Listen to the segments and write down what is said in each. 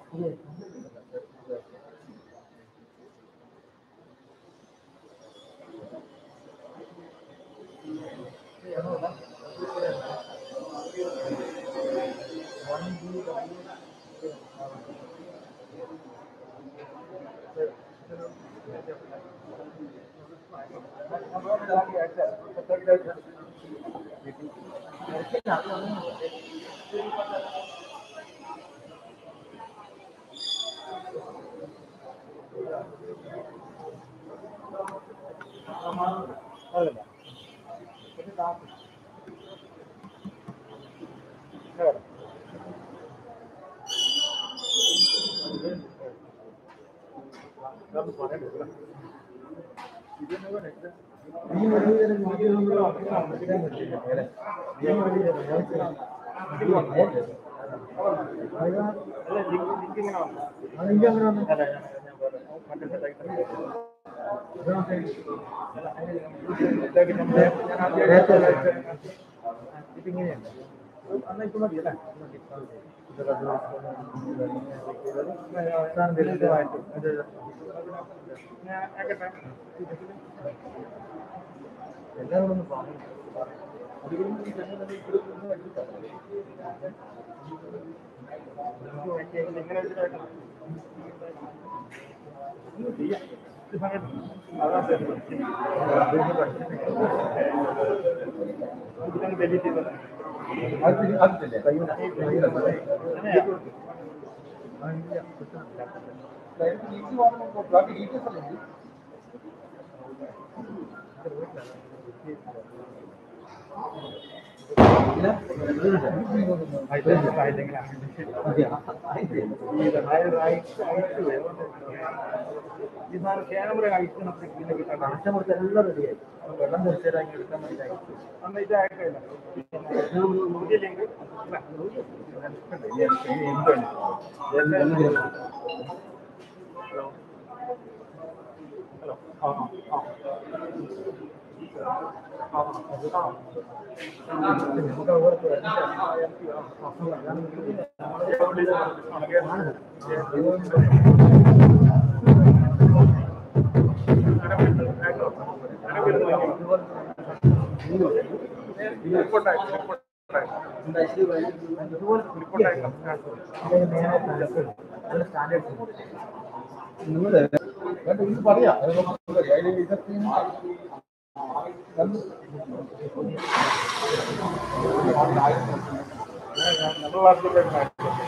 Camera അയക്കണം എല്ലാം റെഡിയായി വെള്ളം തീർച്ചയായിട്ടും എടുക്കാൻ വേണ്ടി അയച്ചു അന്ന് ഇത് അയക്കില്ല പുതിയില്ലെങ്കിൽ നല്ല സ്റ്റാൻഡേർഡ് നിങ്ങള് വേണ്ട, ഇത് പറയാ അത് നമുക്ക് പറയാം. അതില് ഇതൊക്കെ നമ്മുടെ ക്ലാസ്സിൽ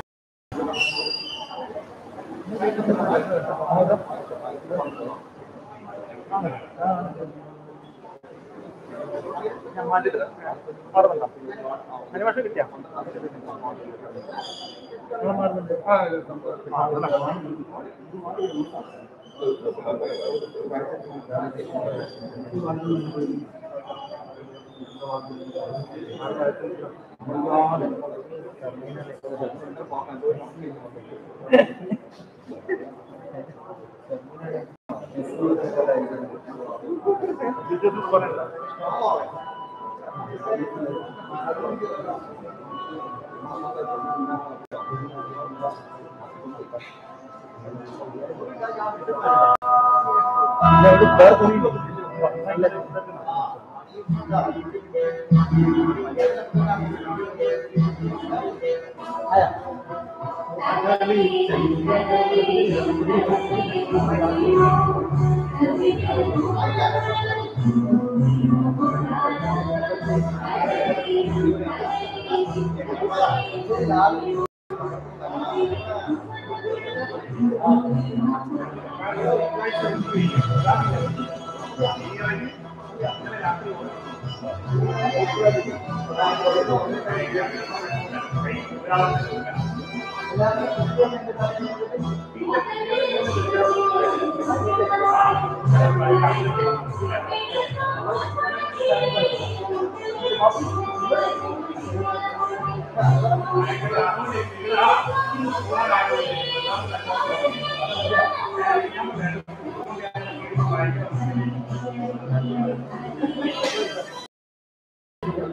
ഞാൻ മാറ്റി തരാം മാറുന്നുണ്ടോ അനിമേഷൻ കിട്ടിയാ ആ, ഇത് സംഭവം. ആ അതല്ല. ബിസിനസ് പറയണ്ട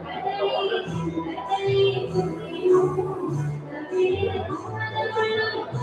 Thank you.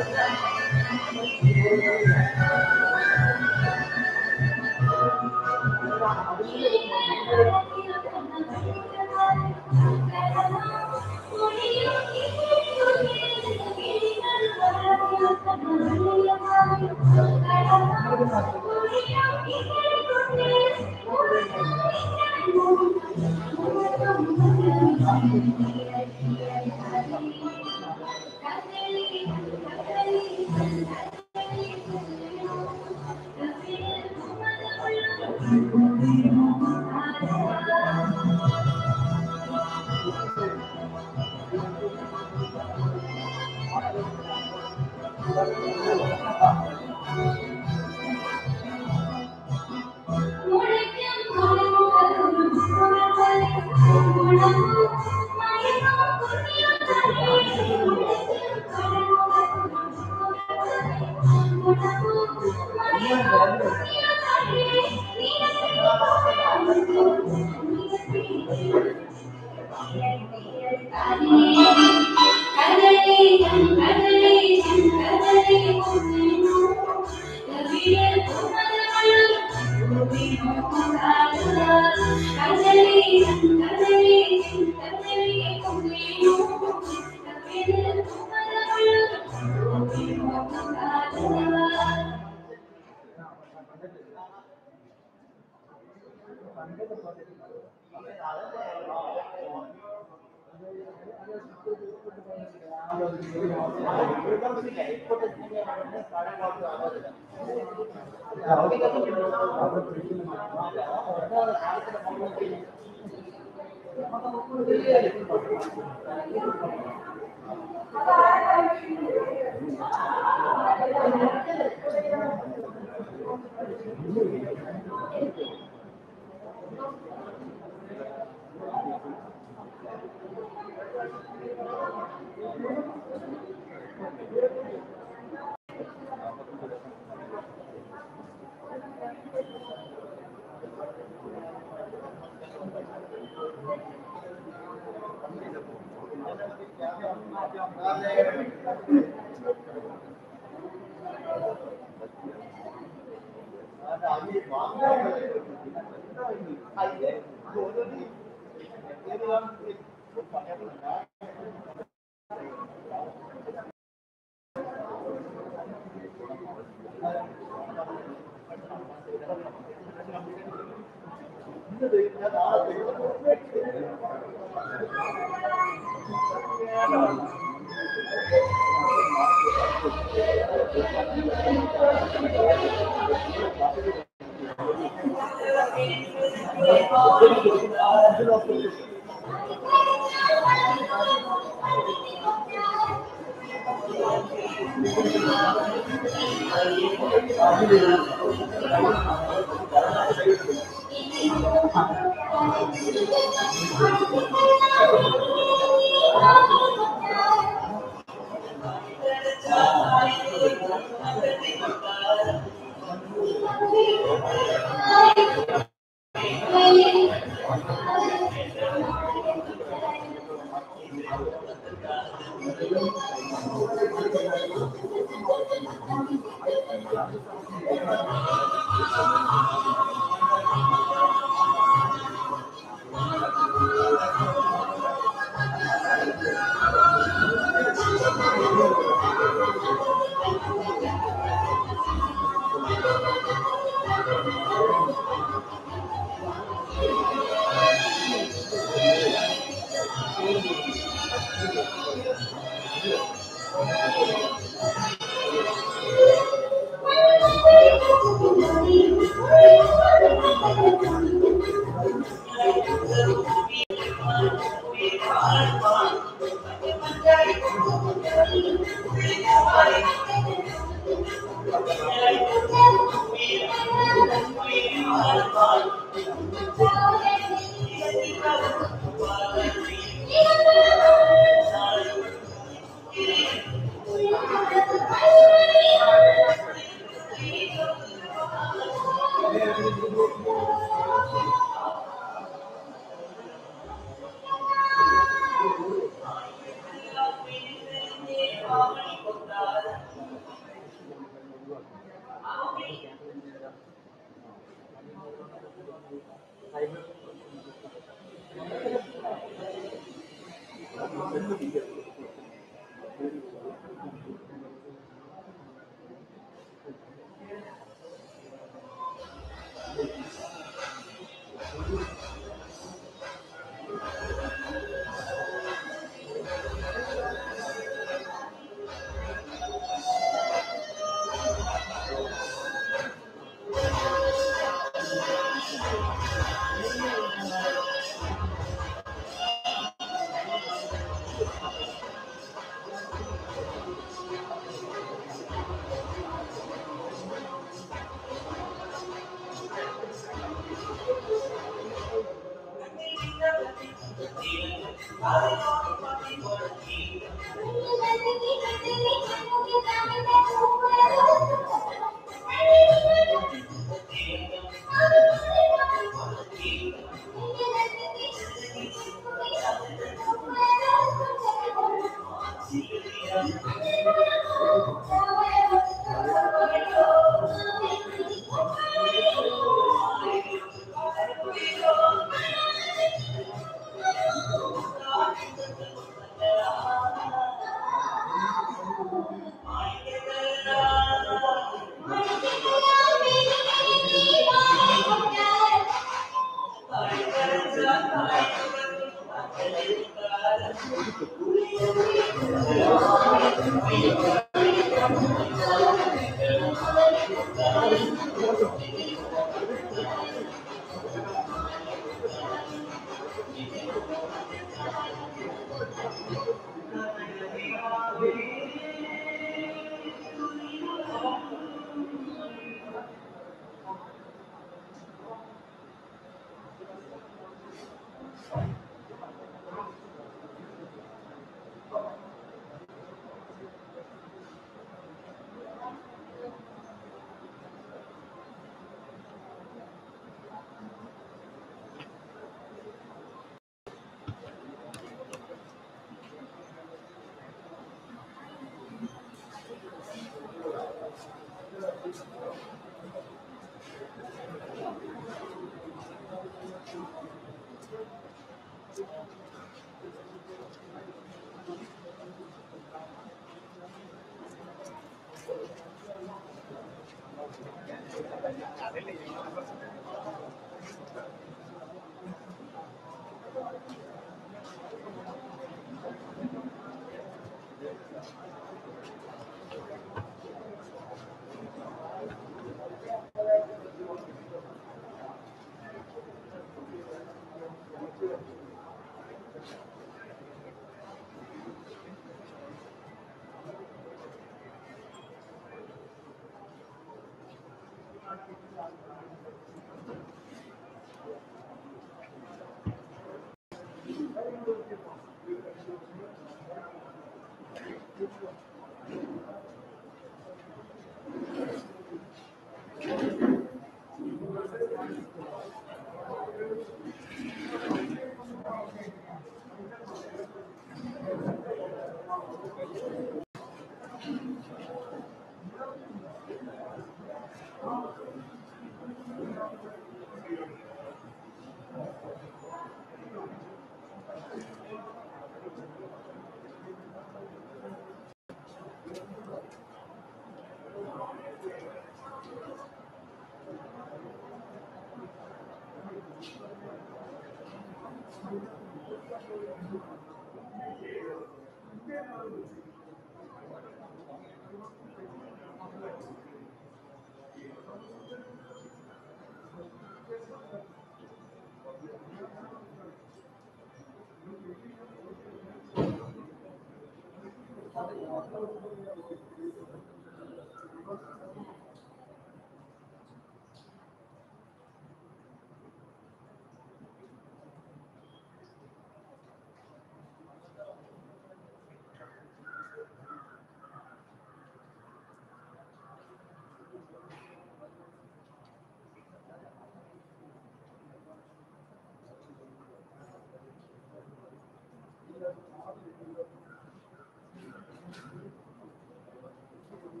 Thank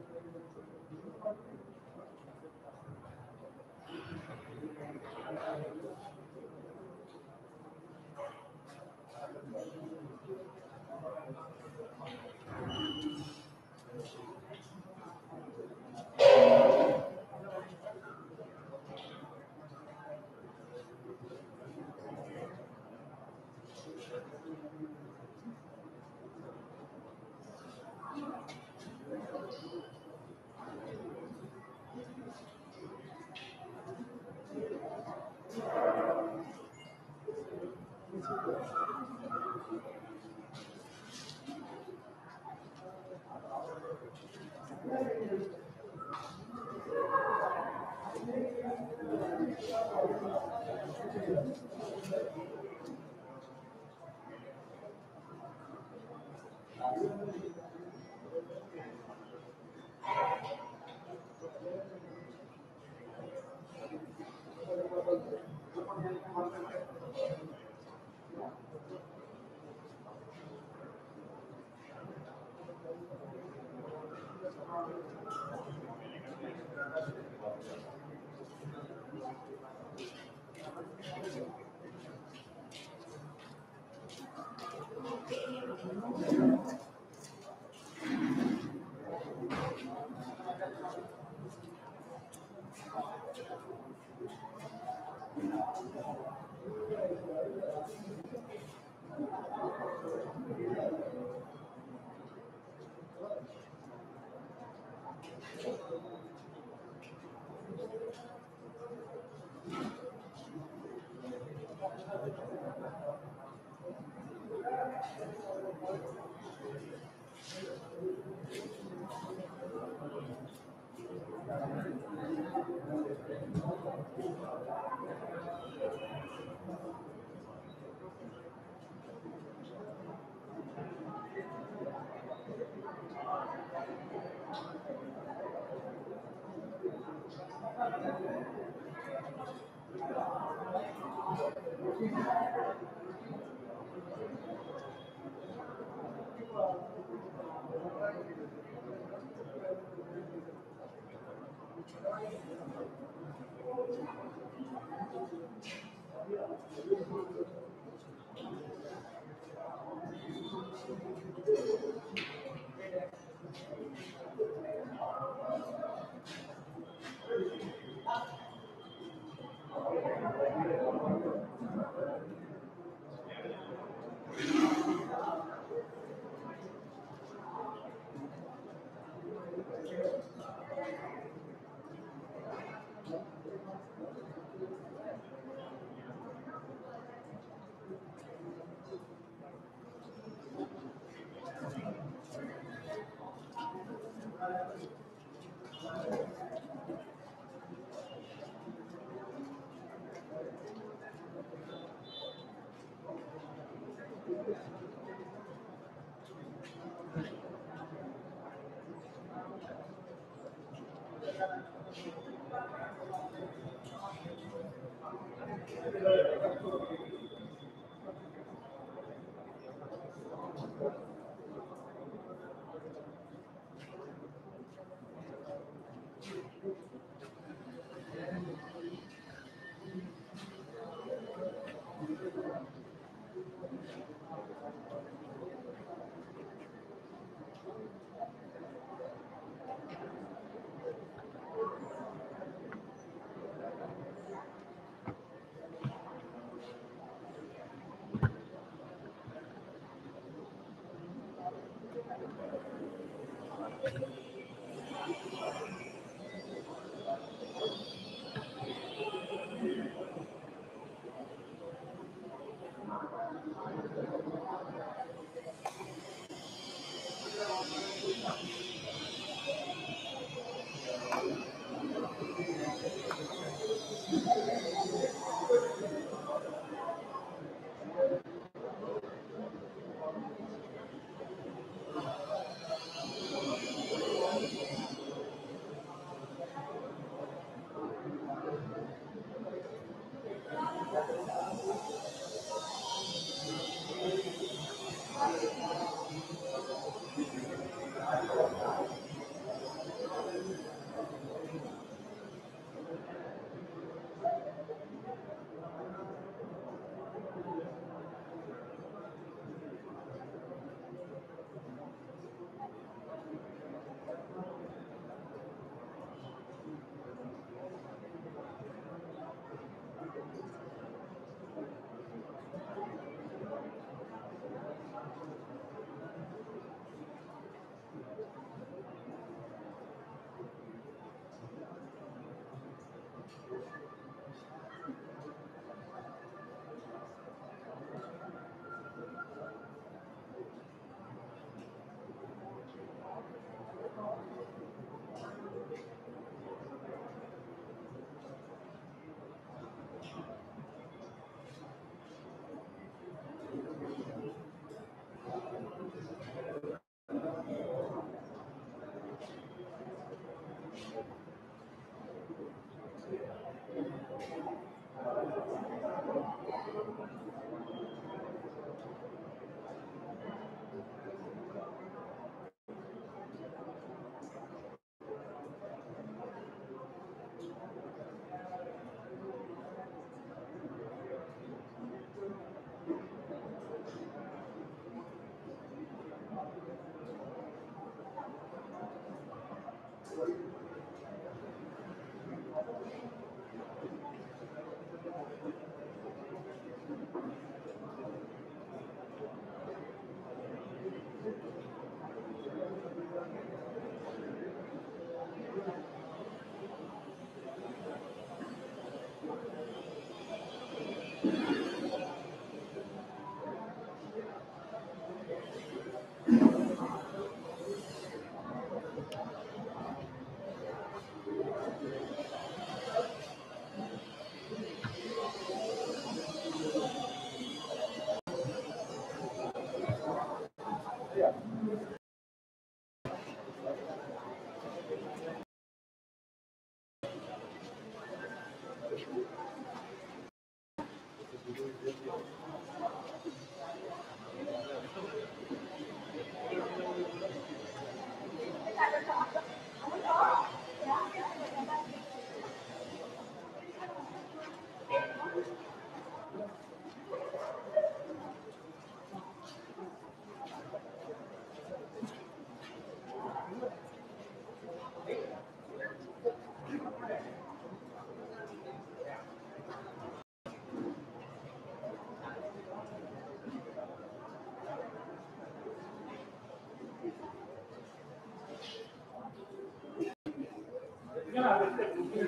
Thank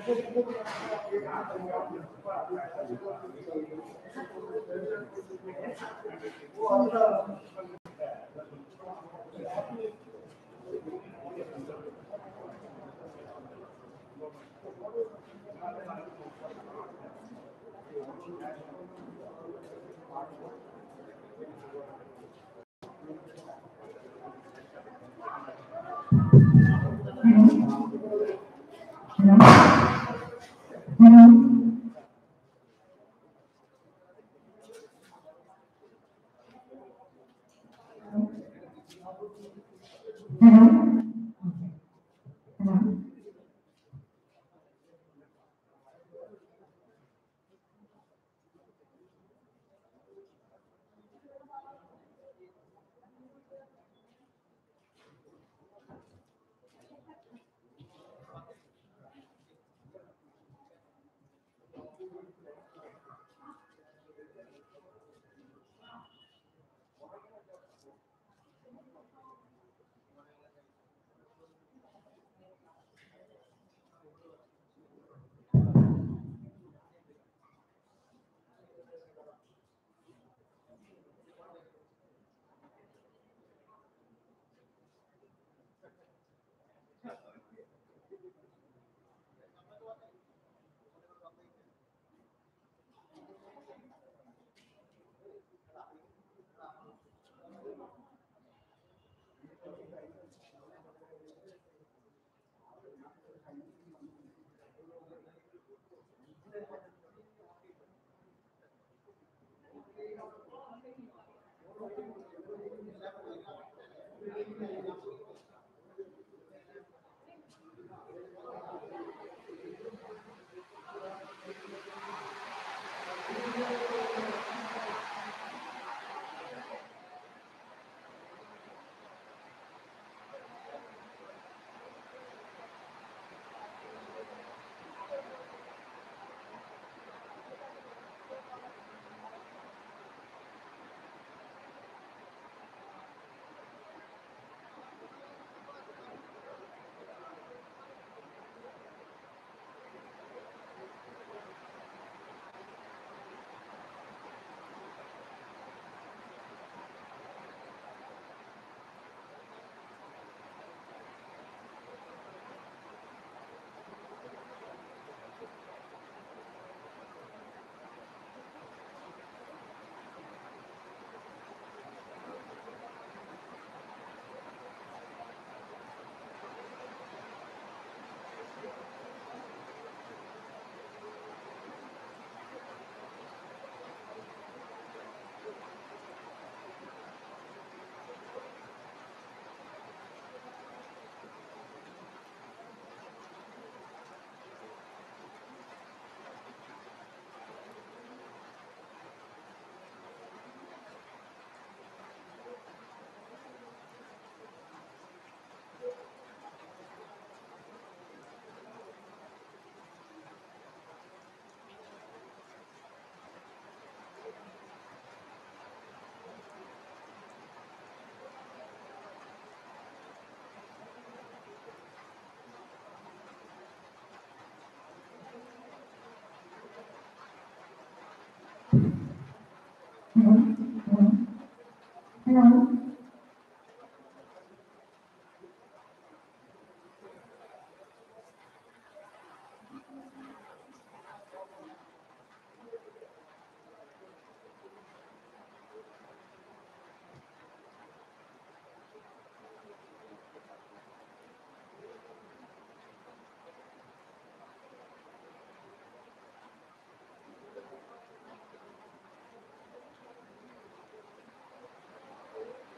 Thank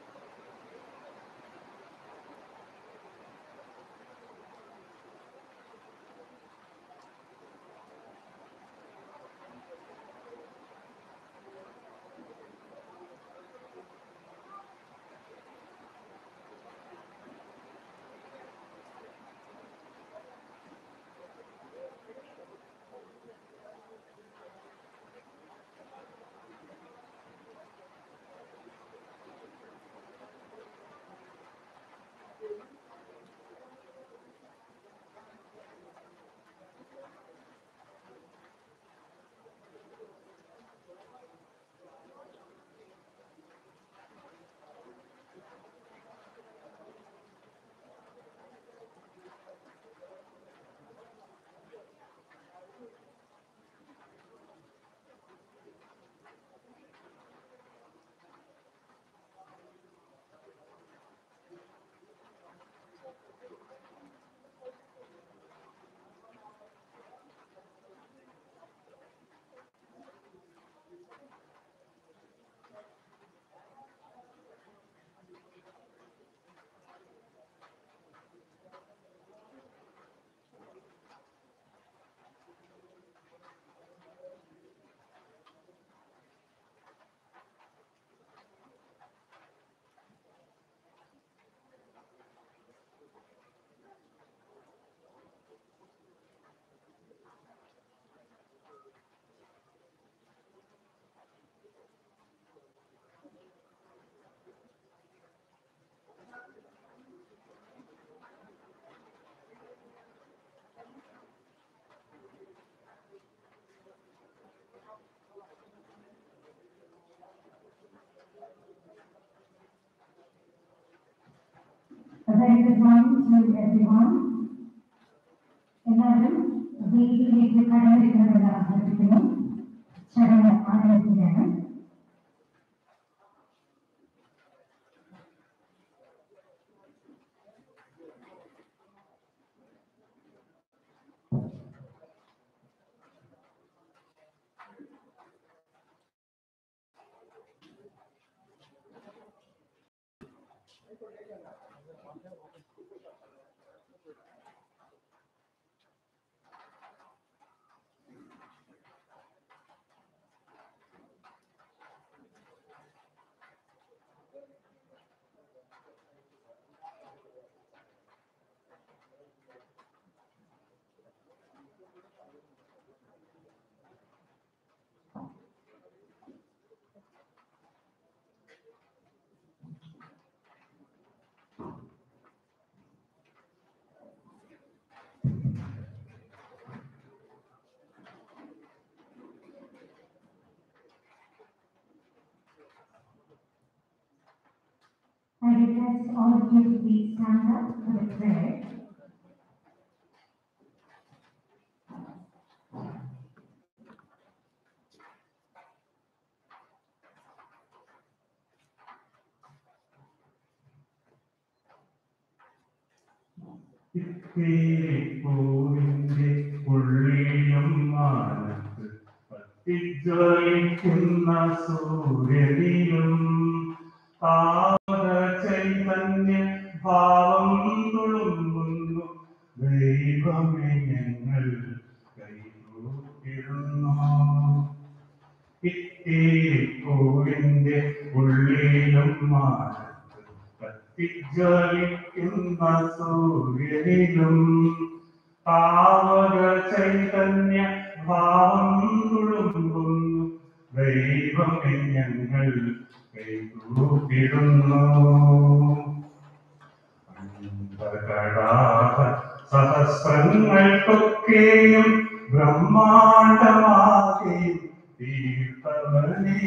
very good morning to everyone. എല്ലാവരും വേദിയിലേക്ക് കടന്നിരിക്കണമെന്ന് അഭ്യർത്ഥിക്കുന്നു ചടങ്ങ് ആരംഭിക്കുകയാണ് I request all of you to please stand up for the prayer. പൂവിന്റെ ഉള്ളിലും മാനത്ത് പത്തിജ്വലിക്കുന്ന സൂര്യനിലും താര ചൈതന്യ ഭാവം തുളുമ്പുന്നു ദൈവമേ ഞങ്ങൾ കൈകൂട്ടിരുന്നു പൂവിന്റെ ഉള്ളിലും മാനത്ത് കത്തിജ്വലിക്കുന്ന സൂര്യനിലും താവക ചൈതന്യ ഭാവം തുളുമ്പുന്നു ദൈവമേ ഞങ്ങൾ കൈകൂട്ടിടുന്നു അന്തകടാഹ സഹസ്രങ്ങൾക്കൊക്കെയും ബ്രഹ്മാണ്ടമാകെയും തീർത്തവനേ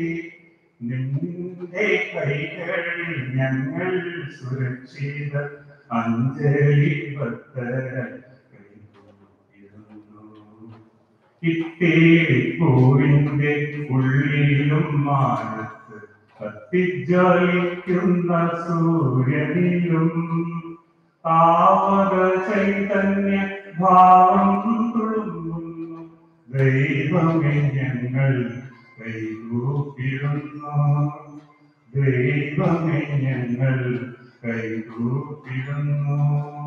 നിന്റെ കൈകളിൽ ഞങ്ങൾ സുരക്ഷിത അഞ്ജലി ഭക്തരായി കൈകൂപ്പിയിരുന്നു ഇത്തേരിപ്പൂവിന്റെ ഉള്ളിലും മാനത്ത് കത്തിജ്വലിക്കുന്ന സൂര്യനിലും താവക ചൈതന്യ ഭാവം തുളുമ്പുന്നു ദൈവമേ ഞങ്ങൾ കൈകൂപ്പിടുന്നു ദൈവമേ ഞങ്ങൾ കൈകൂപ്പിടുന്നു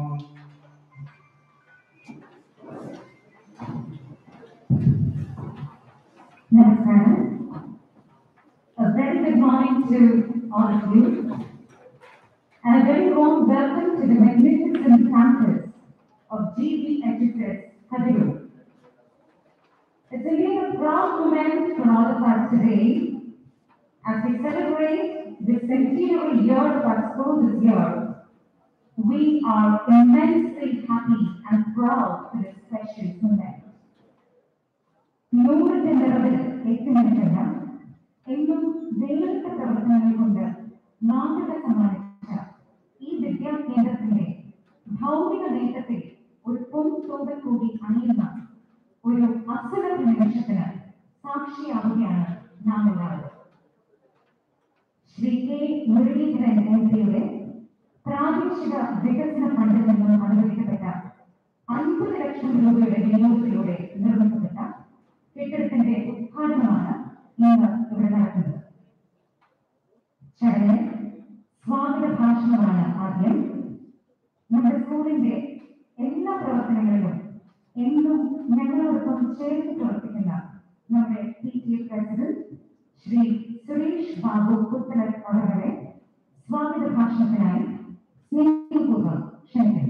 Namaskaram. A very good morning to all of you. And a very warm welcome to the magnificent campus of GB Educate, Habibu. It's indeed a proud moment for all of us today as we celebrate the centenary year of our school this year. We are immensely happy and proud for this special moment. നൂറിന്റെ നിറവിൽ എത്തുന്നില്ല എന്നും വേറിട്ട പ്രവർത്തനങ്ങൾ കൊണ്ട് മാതൃക സമ്മാനിച്ച ഈ വിദ്യാകേന്ദ്രത്തിന്റെ ഭൗതിക നേട്ടത്തിൽ ഒരു പൊൻതോതിൽ കൂടി അണിയുന്ന ഒരു അസുലഭ നിമിഷത്തിന് സാക്ഷിയാവുകയാണ് നാം എല്ലാവരും ശ്രീ കെ മുരളീധരൻ എം പിയുടെ പ്രാദേശിക വികസന ഫണ്ടിൽ നിന്നും അനുവദിക്കപ്പെട്ട അൻപത് ലക്ഷം രൂപയുടെ വിനിയോഗത്തിലൂടെ നിർമ്മിക്കപ്പെട്ട കെട്ടിടത്തിന്റെ ഉദ്ഘാടനമാണ് ഇന്ന് ഇവിടെ നടക്കുന്നത് ചടങ്ങിൽ സ്വാഗത ഭാഷണമാണ് ആദ്യം നമ്മുടെ സ്കൂളിന്റെ എല്ലാ പ്രവർത്തനങ്ങളിലും എന്നും ഞങ്ങളോടൊപ്പം ചേർന്ന് പ്രവർത്തിക്കുന്ന നമ്മുടെ P T A president Shri Suresh Babu Puthalar അവരുടെ സ്വാഗത ഭാഷണത്തിനായി സ്നേഹപൂർവ്വം ക്ഷണിക്കുന്നു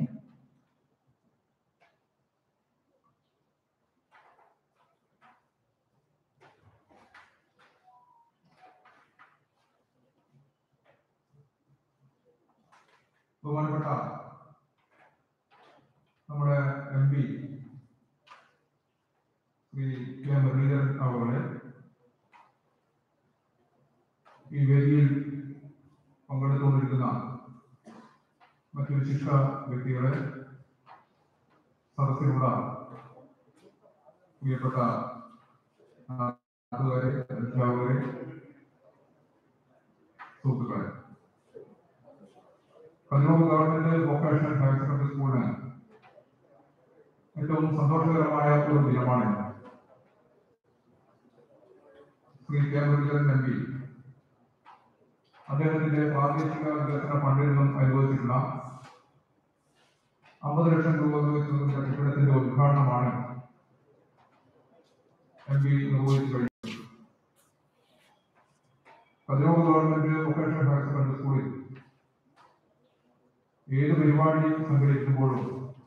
ബഹുമാനപ്പെട്ട നമ്മുടെ M P Shri K Muraleedharan അവരുടെ ഈ വേദിയിൽ പങ്കെടുത്തുകൊണ്ടിരിക്കുന്ന മറ്റു വിശിഷ്ട വ്യക്തികളെ സദസ്സിലുള്ള പ്രിയപ്പെട്ട നാട്ടുകാരെ അധ്യാപകരെ സുഹൃത്തുക്കളെ Kannur government vocational higher secondary സ്കൂളിന് ഏറ്റവും സന്തോഷകരമായ ഒരു ദിനമാണ് ഇന്ന്. Shri K Muraleedharan M P അദ്ദേഹത്തിന്റെ പ്രാദേശിക വികസന ഫണ്ടിൽ നിന്നും അനുവദിച്ചിട്ടുള്ള അമ്പത് ലക്ഷം രൂപ ഉപയോഗിച്ചുള്ള കെട്ടിടത്തിന്റെ ഉദ്ഘാടനമാണ് എം പി നിർവഹിച്ചു കഴിഞ്ഞു Kathirur government vocational higher secondary സ്കൂളിൽ ഏത് പരിപാടി സംഘടിപ്പിക്കുമ്പോഴും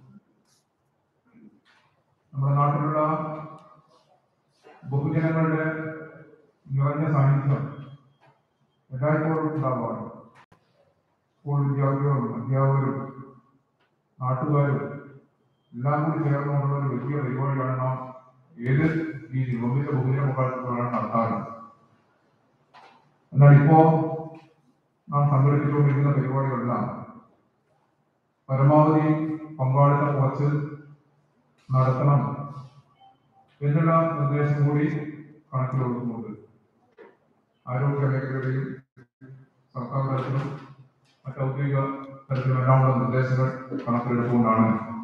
നമ്മുടെ നാട്ടിലുള്ള ബഹുജനങ്ങളുടെ നിറഞ്ഞ സാന്നിധ്യം എല്ലായ്പ്പോഴും ഉണ്ടാവാറ് സ്കൂൾ വിദ്യാർത്ഥികളും അധ്യാപകരും നാട്ടുകാരും എല്ലാം കൂടി ചേർന്നുകൊണ്ടുള്ള ഒരു വലിയ പരിപാടിയാണ് നാം ഏത് രീതിയിൽ ഒന്നിന്റെ ബഹുജന മുഖാന്തരത്തിലാണ് നടത്താറ് എന്നാൽ ഇപ്പോ നാം സംഘടിപ്പിച്ചുകൊണ്ടിരിക്കുന്ന പരിപാടികളെല്ലാം പരമാവധി പങ്കാളിത്തം കുറച്ച് നടത്തണം എന്നുള്ള നിർദ്ദേശം കൂടി കണക്കിലെടുക്കുന്നുണ്ട് ആരോഗ്യ മേഖലയുടെയും സർക്കാർ തലത്തിലും മറ്റ് ഔദ്യോഗിക തലത്തിലും എല്ലാമുള്ള നിർദ്ദേശങ്ങൾ കണക്കിലെടുത്തുകൊണ്ടാണ്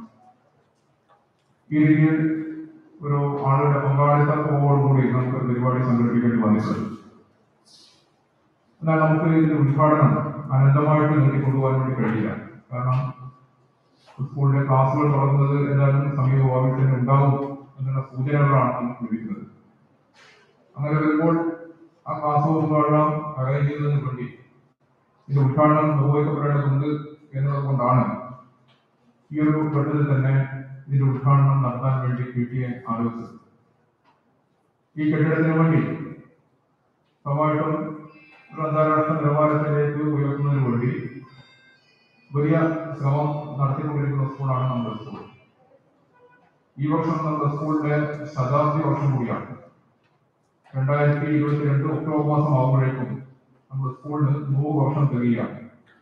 ഈ രീതിയിൽ ഒരു ആളുടെ പങ്കാളിത്തത്തോടുകൂടി നമുക്ക് പരിപാടി സംഘടിപ്പിക്കേണ്ടി വന്നിട്ടുണ്ട് എന്നാൽ നമുക്ക് ഇതിന്റെ ഉദ്ഘാടനം അനന്തമായിട്ട് നീട്ടിക്കൊണ്ടുപോകാൻ വേണ്ടി കഴിയില്ല കാരണം സ്കൂളിലെ ക്ലാസ്സുകൾ തുടങ്ങുന്നത് എന്തായാലും സമീപഭാവിയിൽ തന്നെ ഉണ്ടാവും എന്നുള്ള സൂചനകളാണ് നമുക്ക് ലഭിക്കുന്നത് അങ്ങനെ വരുമ്പോൾ ആ ക്ലാസ് റൂമുകളെല്ലാം അറേഞ്ച് ചെയ്യുന്നതിന് വേണ്ടി ഇത് ഉദ്ഘാടനം നിർവഹിക്കപ്പെടേണ്ടതുണ്ട് എന്നുള്ളത് കൊണ്ടാണ് ഈ ഒരു ഘട്ടത്തിൽ തന്നെ ഇതിന്റെ ഉദ്ഘാടനം നടത്താൻ വേണ്ടി പി ടി എ ആലോചിച്ചത് ഈ കെട്ടിടത്തിന് വേണ്ടി സ്വാഭാവികം ഒരു അന്താരാഷ്ട്ര നിലവാരത്തിലേക്ക് ഉയർത്തുന്നതിന് വേണ്ടി വലിയ ശ്രമം നടത്തിക്കൊണ്ടിരിക്കുന്ന സ്കൂളാണ് നമ്മുടെ സ്കൂൾ ഈ വർഷം നമ്മുടെ സ്കൂളിന്റെ ശതാബ്ദി വർഷം കൂടിയാണ് രണ്ടായിരത്തി ഇരുപത്തിരണ്ട് ഒക്ടോബർ മാസം ആകുമ്പോഴേക്കും നമ്മുടെ സ്കൂളിന് നൂറ് വർഷം തികയാണ്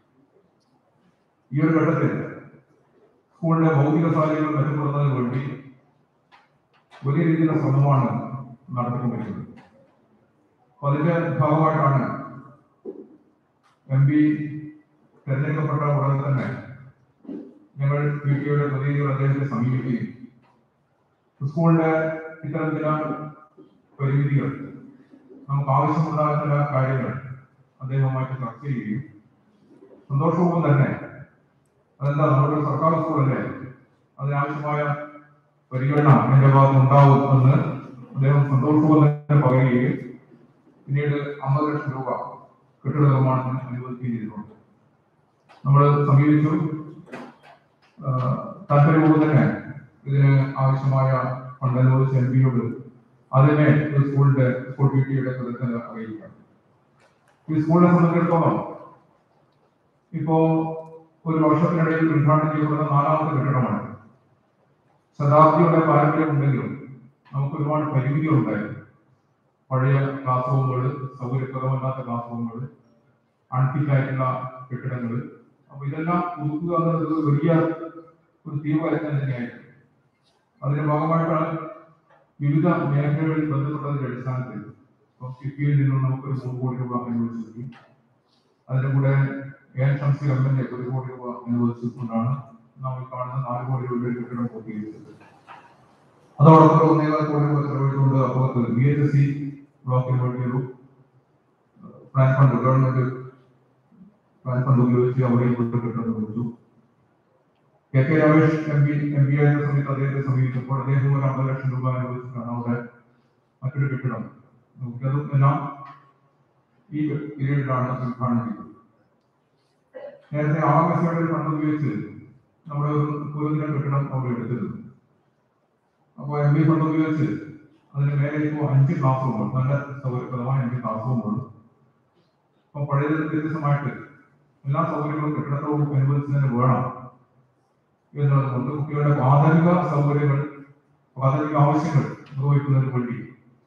ഈ ഒരു ഘട്ടത്തിൽ സ്കൂളിന്റെ ഭൗതിക സാഹചര്യങ്ങൾ മെച്ചപ്പെടുന്നതിന് വേണ്ടി വലിയ രീതിയിലുള്ള ശ്രമമാണ് നടത്തിക്കൊണ്ടിരിക്കുന്നത് അപ്പൊ അതിന്റെ ഭാഗമായിട്ടാണ് എം പി തെരഞ്ഞെടുക്കപ്പെട്ട ഉടനെ തന്നെ ഞങ്ങൾ പി ടിയുടെ പ്രതിനിധികൾ അദ്ദേഹത്തെ സമീപിക്കുകയും സ്കൂളിന്റെ ഇത്തരം ചില പരിമിതികൾ നമുക്ക് ആവശ്യമുള്ള ചില കാര്യങ്ങൾ അദ്ദേഹവുമായിട്ട് ചർച്ച ചെയ്യുകയും സന്തോഷപൂർവ്വം തന്നെ അതെന്താ നമ്മുടെ ഒരു സർക്കാർ സ്കൂളല്ലേ അതിനാവശ്യമായ പരിഗണന എന്റെ ഭാഗത്ത് ഉണ്ടാവും എന്ന് അദ്ദേഹം സന്തോഷപൂർവ്വം തന്നെ പറയുകയും പിന്നീട് അമ്പത് ലക്ഷം രൂപ കെട്ടിട നിർമ്മാണത്തിന് അനുവദിക്കുകയും ചെയ്തിട്ടുണ്ട് നമ്മൾ സമീപിച്ചു ആ, താല്പര്യപൂർവ്വം തന്നെ ഇതിന് ആവശ്യമായ ഫണ്ട് അനുവദിച്ച എം പിയോട് അതിനെ ഒരു സ്കൂളിന്റെ സ്കൂൾ പി ടിയുടെ സദസ്സിന് അറിയിക്കാം ഈ സ്കൂളിനെ സംബന്ധിച്ചിടത്തോളം ഇപ്പോ ഒരു വർഷത്തിനിടയിൽ ഉദ്ഘാടനം ചെയ്യപ്പെടുന്ന നാലാമത്തെ കെട്ടിടമാണ് ശതാബ്ദിയുടെ പാരമ്പര്യം ഉണ്ടെങ്കിലും നമുക്ക് ഒരുപാട് പരിമിതികൾ ഉണ്ടായിരുന്നു പഴയ ക്ലാസ് റൂമുകൾ സൗകര്യപ്രദമല്ലാത്ത ക്ലാസ് റൂമുകൾ അൺഫിറ്റായിട്ടുള്ള കെട്ടിടങ്ങൾ അപ്പൊ ഇതെല്ലാം പുതുക്കുക എന്നുള്ളത് ഒരു വലിയ ഒരു തീവ്രയത്നം തന്നെയായിരുന്നു അതിന്റെ ഭാഗമായിട്ടാണ് വിവിധ മേഖലകളിൽ ബന്ധപ്പെട്ടതിന്റെ അടിസ്ഥാനത്തിൽ ഇപ്പം കിഫ്ബിയിൽ നിന്നും നമുക്കൊരു മൂന്ന് കോടി രൂപ അനുവദിച്ചു അതിന്റെ കൂടെ എൻ ഷംസി ഗവൺമെന്റ് ഒരു കോടി രൂപ അനുവദിച്ചുകൊണ്ടാണ് നമ്മൾ കാണുന്ന നാല് കോടി രൂപയുടെ കെട്ടിടം പൂർത്തീകരിച്ചത് അതോടൊപ്പം ഒന്നേകാൽ കോടി രൂപ ചെലവഴിച്ചുകൊണ്ട് അപ്പുറത്ത് ബി എച്ച് സി ബ്ലോക്കിന് വേണ്ടിയൊരു plan fund government plan fund ഉപയോഗിച്ച് അവിടെ ഒരു കെട്ടിടം നിർമ്മിച്ചു K K Ramesh M P M P ആയിരുന്ന സമയത്ത് അദ്ദേഹത്തെ സമീപിച്ചപ്പോൾ അദ്ദേഹം ഒരു അമ്പത് ലക്ഷം രൂപ അനുവദിച്ചിട്ടാണ് അവിടെ മറ്റൊരു കെട്ടിടം നമുക്കതും എല്ലാം ഈ പീരീഡിലാണ് ഉദ്ഘാടനം ചെയ്തത് നേരത്തെ ആവാസയുടെ ഒരു ഫണ്ട് ഉപയോഗിച്ച് നമ്മുടെ ഒരു പൂർവ്വദിന കെട്ടിടം അവിടെ എടുത്തിരുന്നു അപ്പോൾ എം പി ഫണ്ട് ഉപയോഗിച്ച് അതിന് മേലെ ഇപ്പോൾ അഞ്ച് ക്ലാസ് റൂമുകൾ നല്ല സൗകര്യപ്രദമായ അഞ്ച് ക്ലാസ് റൂമുകൾ അപ്പോൾ പഴയതിൽ വ്യത്യസ്തമായിട്ട് എല്ലാ സൗകര്യങ്ങളും കെട്ടിടത്തോട് അനുവദിച്ചതിന് വേണം എന്നുള്ളത് കൊണ്ട് കുട്ടികളുടെ പ്രാഥമിക സൗകര്യങ്ങൾ പ്രാഥമിക ആവശ്യങ്ങൾ നിർവഹിക്കുന്നതിന് വേണ്ടി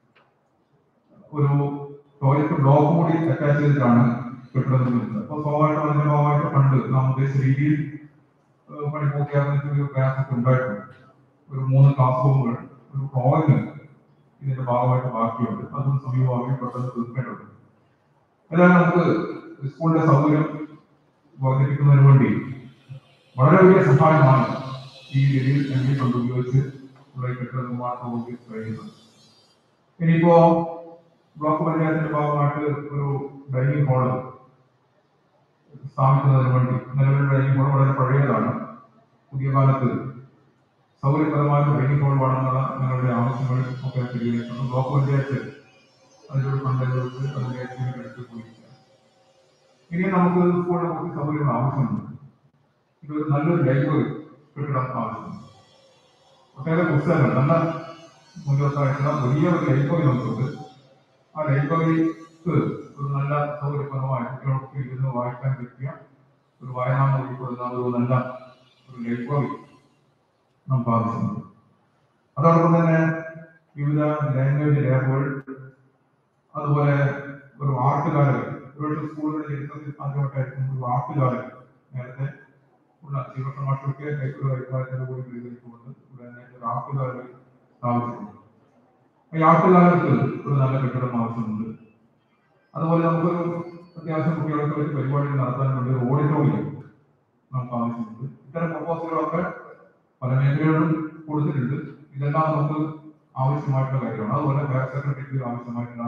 ഒരു ടോയ്ലറ്റ് ബ്ലോക്ക് കൂടി അറ്റാച്ച് ചെയ്തിട്ടാണ് കെട്ടിടം നിർമ്മിക്കുന്നത് അപ്പോൾ സ്വാഭാവികമായിട്ടും അതിന്റെ ഭാഗമായിട്ട് ഫണ്ട് നാം ഉദ്ദേശിച്ച രീതിയിൽ ഏഹ് പണി പൂർത്തിയാക്കുന്നതിന് ഒരു പ്രയാസമൊക്കെ ഉണ്ടായിട്ടുണ്ട് ഒരു മൂന്ന് ക്ലാസ് റൂമുകൾ ഒരു ഫ്ലോറിംഗ് ഇതിന്റെ ഭാഗമായിട്ട് ബാക്കിയുണ്ട് അതും സമീപഭാവി പെട്ടെന്ന് തീർക്കേണ്ടതുണ്ട് ഏതായാലും നമുക്ക് സ്കൂളിന്റെ സൗകര്യം വർദ്ധിപ്പിക്കുന്നതിന് വേണ്ടി വളരെ വലിയ സഹായമാണ് ഈ രീതിയിൽ എന്നെ കൊണ്ട് ഉപയോഗിച്ച് ഉള്ള ഈ കെട്ടിട നിർമ്മാണ പ്രവൃത്തി കഴിയുന്നത് ഇനിയിപ്പോ ബ്ലോക്ക് പഞ്ചായത്തിന്റെ ഭാഗമായിട്ട് ഒരു ഡൈനിങ് ഹാള് സ്ഥാപിക്കുന്നതിന് വേണ്ടി നിലവിലുള്ള ഡൈനിങ് ഹാൾ വളരെ പഴയതാണ് പുതിയ കാലത്ത് സൗകര്യപ്രദമായ ഒരു ഡൈനിങ് ഹാൾ വേണമെന്നുള്ള ഞങ്ങളുടെ ആവശ്യങ്ങൾ ഒക്കെ പരിഗണിക്കുന്നു ബ്ലോക്ക് പഞ്ചായത്ത് അതിലൊരു ഫണ്ട് എടുത്ത് അതിന്റെ estimate എടുത്ത് പോയിരിക്കുകയാണ് ഇനി നമുക്ക് സ്കൂളിനെ കുറച്ച് സൗകര്യങ്ങൾ ആവശ്യമുണ്ട് ഇതൊരു നല്ലൊരു ലൈബ്രറി കെട്ടിടം ആവശ്യമുണ്ട് ഒട്ടേറെ പുസ്തകങ്ങൾ നല്ല മൂല്യവത്തായിട്ടുള്ള വലിയ ഒരു ലൈബ്രറി നമുക്കുണ്ട് ആ ലൈബ്രറിക്ക് ഒരു നല്ല സൗകര്യപ്രദമായ കുട്ടികൾക്ക് ഇരുന്ന് വായിക്കാൻ പറ്റിയ ഒരു വായനാ ഉൾപ്പെടുന്ന ഒരു നല്ല ഒരു ലൈബ്രറി നമുക്ക് ആവശ്യമുണ്ട് അതോടൊപ്പം തന്നെ വിവിധ ലാംഗ്വേജ് ലാബുകൾ അതുപോലെ ഒരു ആർട്ട് ഗാലറി ഒരുപക്ഷെ സ്കൂളുകളുടെ ചരിത്രത്തിൽ ആദ്യമായിട്ടായിരിക്കും ഒരു ആർട്ട് ഗാലറി നേരത്തെ ഉള്ള ശ്രീകൃഷ്ണ മാഷൊക്കെ ഒരു അഭിപ്രായത്തോടു കൂടി പ്രതികരിച്ചുകൊണ്ട് ഇവിടെ തന്നെ ഒരു ആർട്ട് ഗാലറി സ്ഥാപിച്ചിട്ടുണ്ട് ഈ ആർട്ട് ഗാലറിക്ക് ഒരു നല്ല കെട്ടിടം ആവശ്യമുണ്ട് അതുപോലെ നമുക്കൊരു അത്യാവശ്യം കുട്ടികൾക്ക് ഒരു പരിപാടികൾ നടത്താൻ വേണ്ടി ഒരു ഓഡിറ്റോറിയം നമുക്ക് ആവശ്യമുണ്ട് ഇത്തരം പ്രപ്പോസലുകളൊക്കെ പല മേഖലകളിലും കൊടുത്തിട്ടുണ്ട് ഇതെല്ലാം നമുക്ക് ആവശ്യമായിട്ടുള്ള കാര്യമാണ് അതുപോലെ ഹയർ സെക്രട്ടറിക്ക് ആവശ്യമായിട്ടുള്ള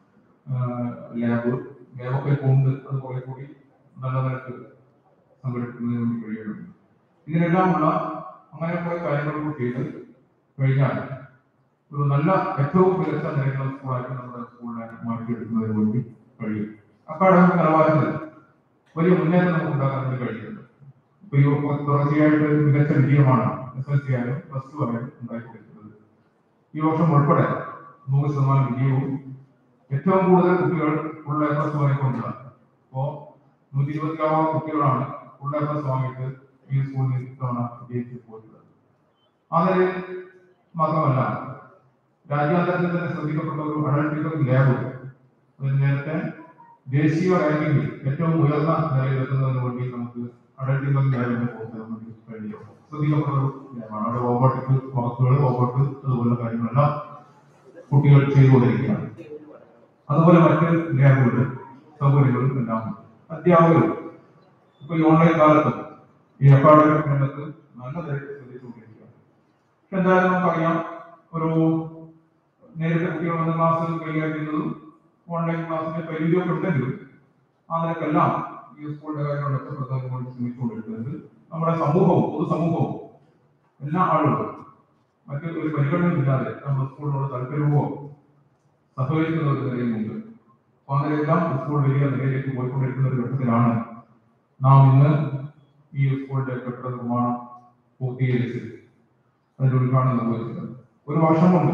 ലാബ് ലാബൊക്കെ കൊണ്ട് അതുപോലെ കൂടി നല്ല നിലക്ക് സംഘടിപ്പിക്കുന്നതിന് വേണ്ടി കഴിയുന്നുണ്ട് ഇതിനെല്ലാമുള്ള അങ്ങനെ കുറെ കാര്യങ്ങൾ കൂടി ചെയ്ത് കഴിഞ്ഞാൽ ഒരു നല്ല ഏറ്റവും മികച്ച നിലയിലുള്ള സ്കൂളായിട്ട് നമ്മുടെ സ്കൂളിനെ മാറ്റിയെടുക്കുന്നതിന് വേണ്ടി കഴിയും അക്കാഡമിക് നിലവാരത്തിൽ വലിയ മുന്നേറ്റം നമുക്ക് ഉണ്ടാക്കാൻ വേണ്ടി കഴിയുന്നുണ്ട് ഇപ്പൊ ഈ തുടർച്ചയായിട്ട് മികച്ച വിജയമാണ് എസ് എൽ സി ആയാലും പ്ലസ് ടു ആയാലും ഉണ്ടായിക്കൊണ്ടിരിക്കുന്നത് ഈ വർഷം ഉൾപ്പെടെ നൂറ് ശതമാനം വിജയവും ഏറ്റവും കൂടുതൽ കുട്ടികൾ ഫുൾ എ പ്ലസ് വാങ്ങിക്കൊണ്ടതാണ് അപ്പോ നൂറ്റി ഇരുപത്തി ആറ് കുട്ടികളാണ് ഫുൾ എ പ്ലസ് വാങ്ങിയിട്ട് ഈ സ്കൂളിൽ ഇത്തവണ വിജയിച്ച് പോയിട്ടുള്ളത് ആ നിലയിൽ മാത്രമല്ല രാജ്യാന്തരത്തിൽ തന്നെ ശ്രദ്ധിക്കപ്പെട്ട ഒരു അഡൽട്ടിക്കൽ ലാബ് അത് നേരത്തെ ദേശീയ റാങ്കിങ്ങിൽ ഏറ്റവും ഉയർന്ന നിലയിലെത്തുന്നതിന് വേണ്ടി നമുക്ക് അഡൽട്ടിക്കൽ ലാബിനെ പുറത്തിറക്കാൻ വേണ്ടി കഴിയും ശ്രദ്ധിക്കപ്പെട്ട ഒരു ലാബാണ് അവിടെ റോബോട്ടിക് വർക്കുകൾ റോബോട്ട് അതുപോലുള്ള കാര്യങ്ങളെല്ലാം കുട്ടികൾ ചെയ്തുകൊണ്ടിരിക്കുകയാണ് അതുപോലെ മറ്റ് ലാബുകൾ സൗകര്യങ്ങളും എല്ലാം ഉണ്ട് അധ്യാപകരും ഇപ്പൊ ഈ ഓൺലൈൻ കാലത്തും ഈ അക്കാഡമിക് രംഗത്ത് നല്ല നിലയിൽ ശ്രദ്ധിച്ചുകൊണ്ടിരിക്കുകയാണ് പക്ഷെ എന്തായാലും നമുക്കറിയാം ഒരു നേരത്തെ കുട്ടികൾ വന്ന ക്ലാസ് കൈകാര്യം ചെയ്യുന്നതും ഓൺലൈൻ ക്ലാസ്സിന്റെ പരിധിയൊക്കെ ഉണ്ടെങ്കിലും ആ നിലക്കെല്ലാം ഈ സ്കൂളിന്റെ കാര്യങ്ങൾ മെച്ചപ്പെടുത്താൻ വേണ്ടി ശ്രമിച്ചുകൊണ്ടിരിക്കുന്നത് നമ്മുടെ സമൂഹവും പൊതുസമൂഹവും എല്ലാ ആളുകളും മറ്റ് ഒരു പരിഗണനയില്ലാതെ നമ്മുടെ സ്കൂളിനോട് താല്പര്യവും സഹകരിക്കുന്ന ഒരു നിലയിലുണ്ട് അപ്പൊ അങ്ങനെയെല്ലാം സ്കൂൾ വലിയ നിലയിലേക്ക് പോയിക്കൊണ്ടിരിക്കുന്ന ഒരു ഘട്ടത്തിലാണ് നാം ഇന്ന് ഈ സ്കൂളിന്റെ കെട്ടിട നിർമ്മാണം പൂർത്തീകരിച്ച് അതിന്റെ ഉദ്ഘാടനം നിർവഹിച്ചത് ഒരു വർഷം കൊണ്ട്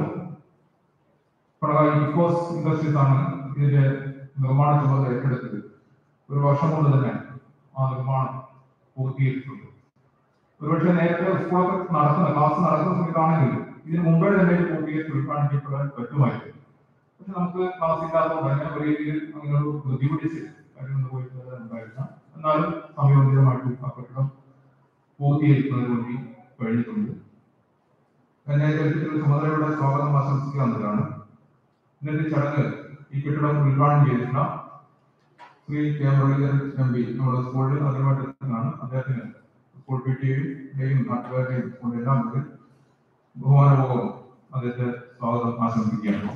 പിണറായി ഇക്കോസ് ഇൻഡസ്ട്രീസ് ആണ് ഇതിന്റെ നിർമ്മാണ ചുമതല ഏറ്റെടുത്തത് ഒരു വർഷം കൊണ്ട് തന്നെ ആ നിർമ്മാണം പൂർത്തീകരിച്ചിട്ടുണ്ട് ഒരുപക്ഷെ നേരത്തെ സ്കൂളൊക്കെ നടക്കുന്ന ക്ലാസ് നടക്കുന്ന സമയത്താണെങ്കിൽ ഇതിന് മുമ്പേ തന്നെ ഇത് പൂർത്തീകരിച്ച് ഉദ്ഘാടനം ചെയ്യപ്പെടാൻ പറ്റുമായിരുന്നു പക്ഷെ നമുക്ക് ക്ലാസ് ഇല്ലാത്തതുകൊണ്ട് തന്നെ ഒരു രീതിയിൽ അങ്ങനെ ഒരു ബുദ്ധിമുട്ടിച്ച് കാര്യങ്ങൾ നിർവഹിക്കുന്നത് ഉണ്ടായില്ല എന്നാലും സമയോചിതമായിട്ട് ആ കെട്ടിടം പൂർത്തീകരിക്കുന്നതിന് വേണ്ടി കഴിഞ്ഞിട്ടുണ്ട് പഞ്ചായത്ത് ചുമതലയുടെ സ്വാഗതം ആശംസിക്കുക എന്നതാണ് ഇന്നത്തെ ചടങ്ങ് ഈ കെട്ടിടം ഉദ്ഘാടനം ചെയ്തിട്ടുള്ള Shri K Muraleedharan M P നമ്മുടെ സ്കൂളിൽ ആദ്യമായിട്ട് എത്തുന്നതാണ് അദ്ദേഹത്തിന് സ്കൂൾ പി ടിയുടെയും നാട്ടുകാരുടെയും സ്കൂളിൽ എല്ലാം കൂടി ബഹുമാനപൂർവ്വം അദ്ദേഹത്തെ സ്വാഗതം ആശംസിക്കുകയാണ്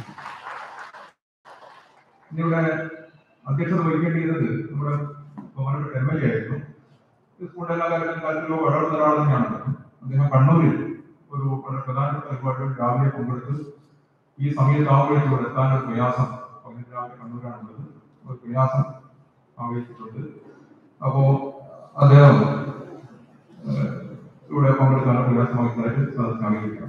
ഇതിവിടെ അധ്യക്ഷത വഹിക്കേണ്ടിയിരുന്നത് നമ്മുടെ ബഹുമാനപ്പെട്ട എം എൽ എ ആയിരുന്നു ഈ സ്കൂളിലെ എല്ലാ കാര്യത്തിലും കാര്യത്തിലോ ഇടപെടുന്ന ഒരാൾ തന്നെയാണ് അദ്ദേഹം കണ്ണൂരിൽ ഒരു വളരെ പ്രധാനപ്പെട്ട പരിപാടിയിൽ രാവിലെ പങ്കെടുത്ത് ഈ സമയത്താവുമ്പോഴേക്കും ഇവിടെ എത്താൻ ഒരു പ്രയാസം പതിനഞ്ച് രാവിലെ കണ്ണൂരാണുള്ളത് ഒരു പ്രയാസം ആവശ്യിച്ചിട്ടുണ്ട് അപ്പോ അദ്ദേഹം ഏഹ്, ഇവിടെ പങ്കെടുക്കാൻ പ്രയാസമാക്കുന്നതായിട്ട് സദസ്സിനെ അറിയിക്കാം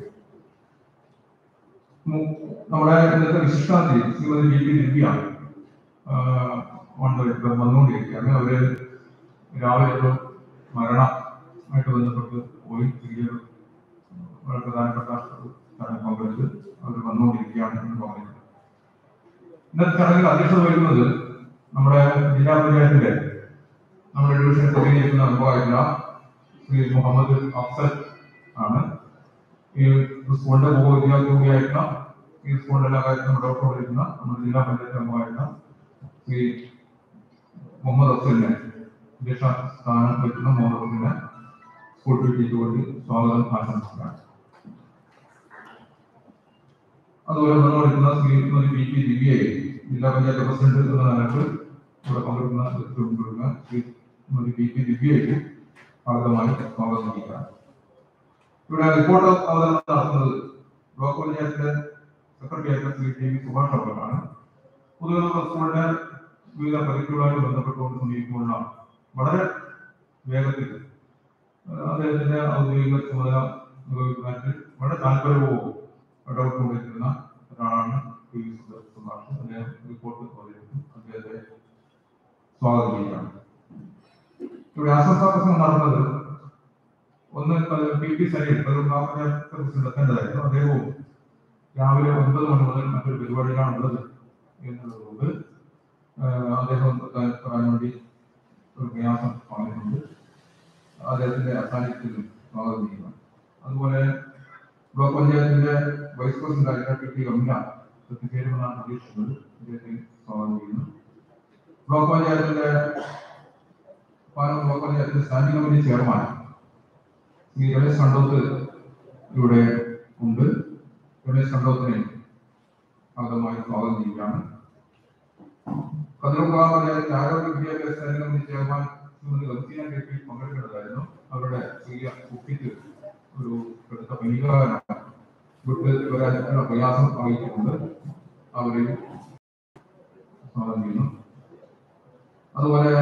മു- നമ്മുടെ ഇന്നത്തെ വിശിഷ്ടാന്തി ശ്രീമതി വി പി ദിവ്യ ആഹ്, ഉണ്ട് ഇപ്പൊ വന്നുകൊണ്ടിരിക്കുകയാണ് അവര് രാവിലെ ഒരു മരണമായിട്ട് ബന്ധപ്പെട്ട് പോയി ചെറിയൊരു വളരെ പ്രധാനപ്പെട്ട ഒരു ചടങ്ങ് പങ്കെടുത്ത് അവർ വന്നുകൊണ്ടിരിക്കുകയാണ് എന്ന് പറയുന്നത് ഇന്നത്തെ ചടങ്ങിൽ അധ്യക്ഷത വഹിക്കുന്നത് നമ്മുടെ ജില്ലാ പഞ്ചായത്തിന്റെ നമ്മുടെ ഡിവിഷൻ പ്രതിനിധിക്കുന്ന അംഗമായിട്ടുള്ള ശ്രീ മുഹമ്മദ് അഫ്സൽ ആണ് ഈ സ്കൂളിന്റെ ഉപവിദ്യാർത്ഥി കൂടിയായിട്ടുള്ള ഈ സ്കൂളിന്റെ എല്ലാ കാര്യത്തിലും ഇടപെട്ടുകൊണ്ടിരിക്കുന്ന നമ്മുടെ ജില്ലാ പഞ്ചായത്ത് അംഗമായിട്ടുള്ള ശ്രീ മുഹമ്മദ് അഫ്സലിനെ അധ്യക്ഷ സ്ഥാനം വയ്ക്കുന്ന മുഹമ്മദ് അഫ്സലിനെ സ്കൂൾ പീറ്റിക്ക് വേണ്ടി സ്വാഗതം ആശംസിക്കുകയാണ് അതുപോലെ വന്നുകൊടുക്കുന്ന ശ്രീ പി പി ദിവ്യയെ ജില്ലാ പഞ്ചായത്ത് പ്രസിഡന്റ് എന്ന നിലക്ക് ഇവിടെ പങ്കെടുക്കുന്ന കൊടുക്കുന്ന ശ്രീ പി പി ദിവ്യയ്ക്ക് ഭാഗമായി സ്വാഗതം ചെയ്യുക ഇവിടെ റിപ്പോർട്ട് അവതരണം നടത്തുന്നത് ബ്ലോക്ക് പഞ്ചായത്തിന്റെ സെക്രട്ടറി ആയിട്ടുള്ള ശ്രീ ടി വി സുഭാഷ് അവர்களാണ് പൊതുവെ നമ്മുടെ സ്കൂളിന്റെ വിവിധ പരീക്ഷകളുമായി ബന്ധപ്പെട്ടുകൊണ്ട് സമീപിക്കുമ്പോൾ വളരെ വേഗത്തിൽ ഏഹ് അദ്ദേഹത്തിന്റെ ഔദ്യോഗിക ചുമതല നിർവഹിക്കുന്നതിൽ വളരെ താല്പര്യവും ഇടപെട്ടുകൊണ്ടിരിക്കുന്ന ഒരാളാണ് ടി വി സുഭാഷ് അദ്ദേഹം റിപ്പോർട്ട് അവതരിപ്പിക്കും അദ്ദേഹത്തെ സ്വാഗതം ചെയ്യുകയാണ് ഇവിടെ ആശംസാ പ്രസംഗം നടന്നത് ഒന്ന് പി പി സലീം പ്രസിഡന്റ് എത്തേണ്ടതായിരുന്നു അദ്ദേഹവും രാവിലെ ഒൻപത് മണി മുതൽ മറ്റൊരു പരിപാടിയിലാണ് ഉള്ളത് എന്നുള്ളതുകൊണ്ട് ആഹ് അദ്ദേഹം പറയാൻ വേണ്ടി ഒരു പ്രയാസം പറഞ്ഞിട്ടുണ്ട് അദ്ദേഹത്തിന്റെ അസാന്നിധ്യത്തിൽ സ്വാഗതം ചെയ്യുക അതുപോലെ ബ്ലോക്ക് പഞ്ചായത്തിന്റെ വൈസ് പ്രസിഡന്റ് ആയിട്ടുള്ള പി ടി റംല എത്തിച്ചേരുമെന്നാണ് പ്രതീക്ഷിക്കുന്നത് അദ്ദേഹത്തെ സ്വാഗതം ചെയ്യുന്നു ബ്ലോക്ക് പഞ്ചായത്തിന്റെ പാലം ബ്ലോക്ക് പഞ്ചായത്തിന്റെ standing committee chairman Shri Ramesh Kandoth ഇവിടെ ഉണ്ട് രമേശ് കണ്ടോത്തിനെ ഭാഗമായി സ്വാഗതം ചെയ്യുകയാണ് കതിരൂർക്കാവ് പഞ്ചായത്ത് ആരോഗ്യ വിദ്യാഭ്യാസ standing committee chairman Shrimati Latheena K P പങ്കെടുക്കേണ്ടതായിരുന്നു അവരുടെ ചെറിയ കുട്ടിക്ക് ഒരു കടുത്ത പനികാരനാണ് വിട്ട് വരാനുള്ള പ്രയാസം അറിയിച്ചിട്ടുണ്ട് അവരെ സ്വാഗതം ചെയ്യുന്നു അതുപോലെ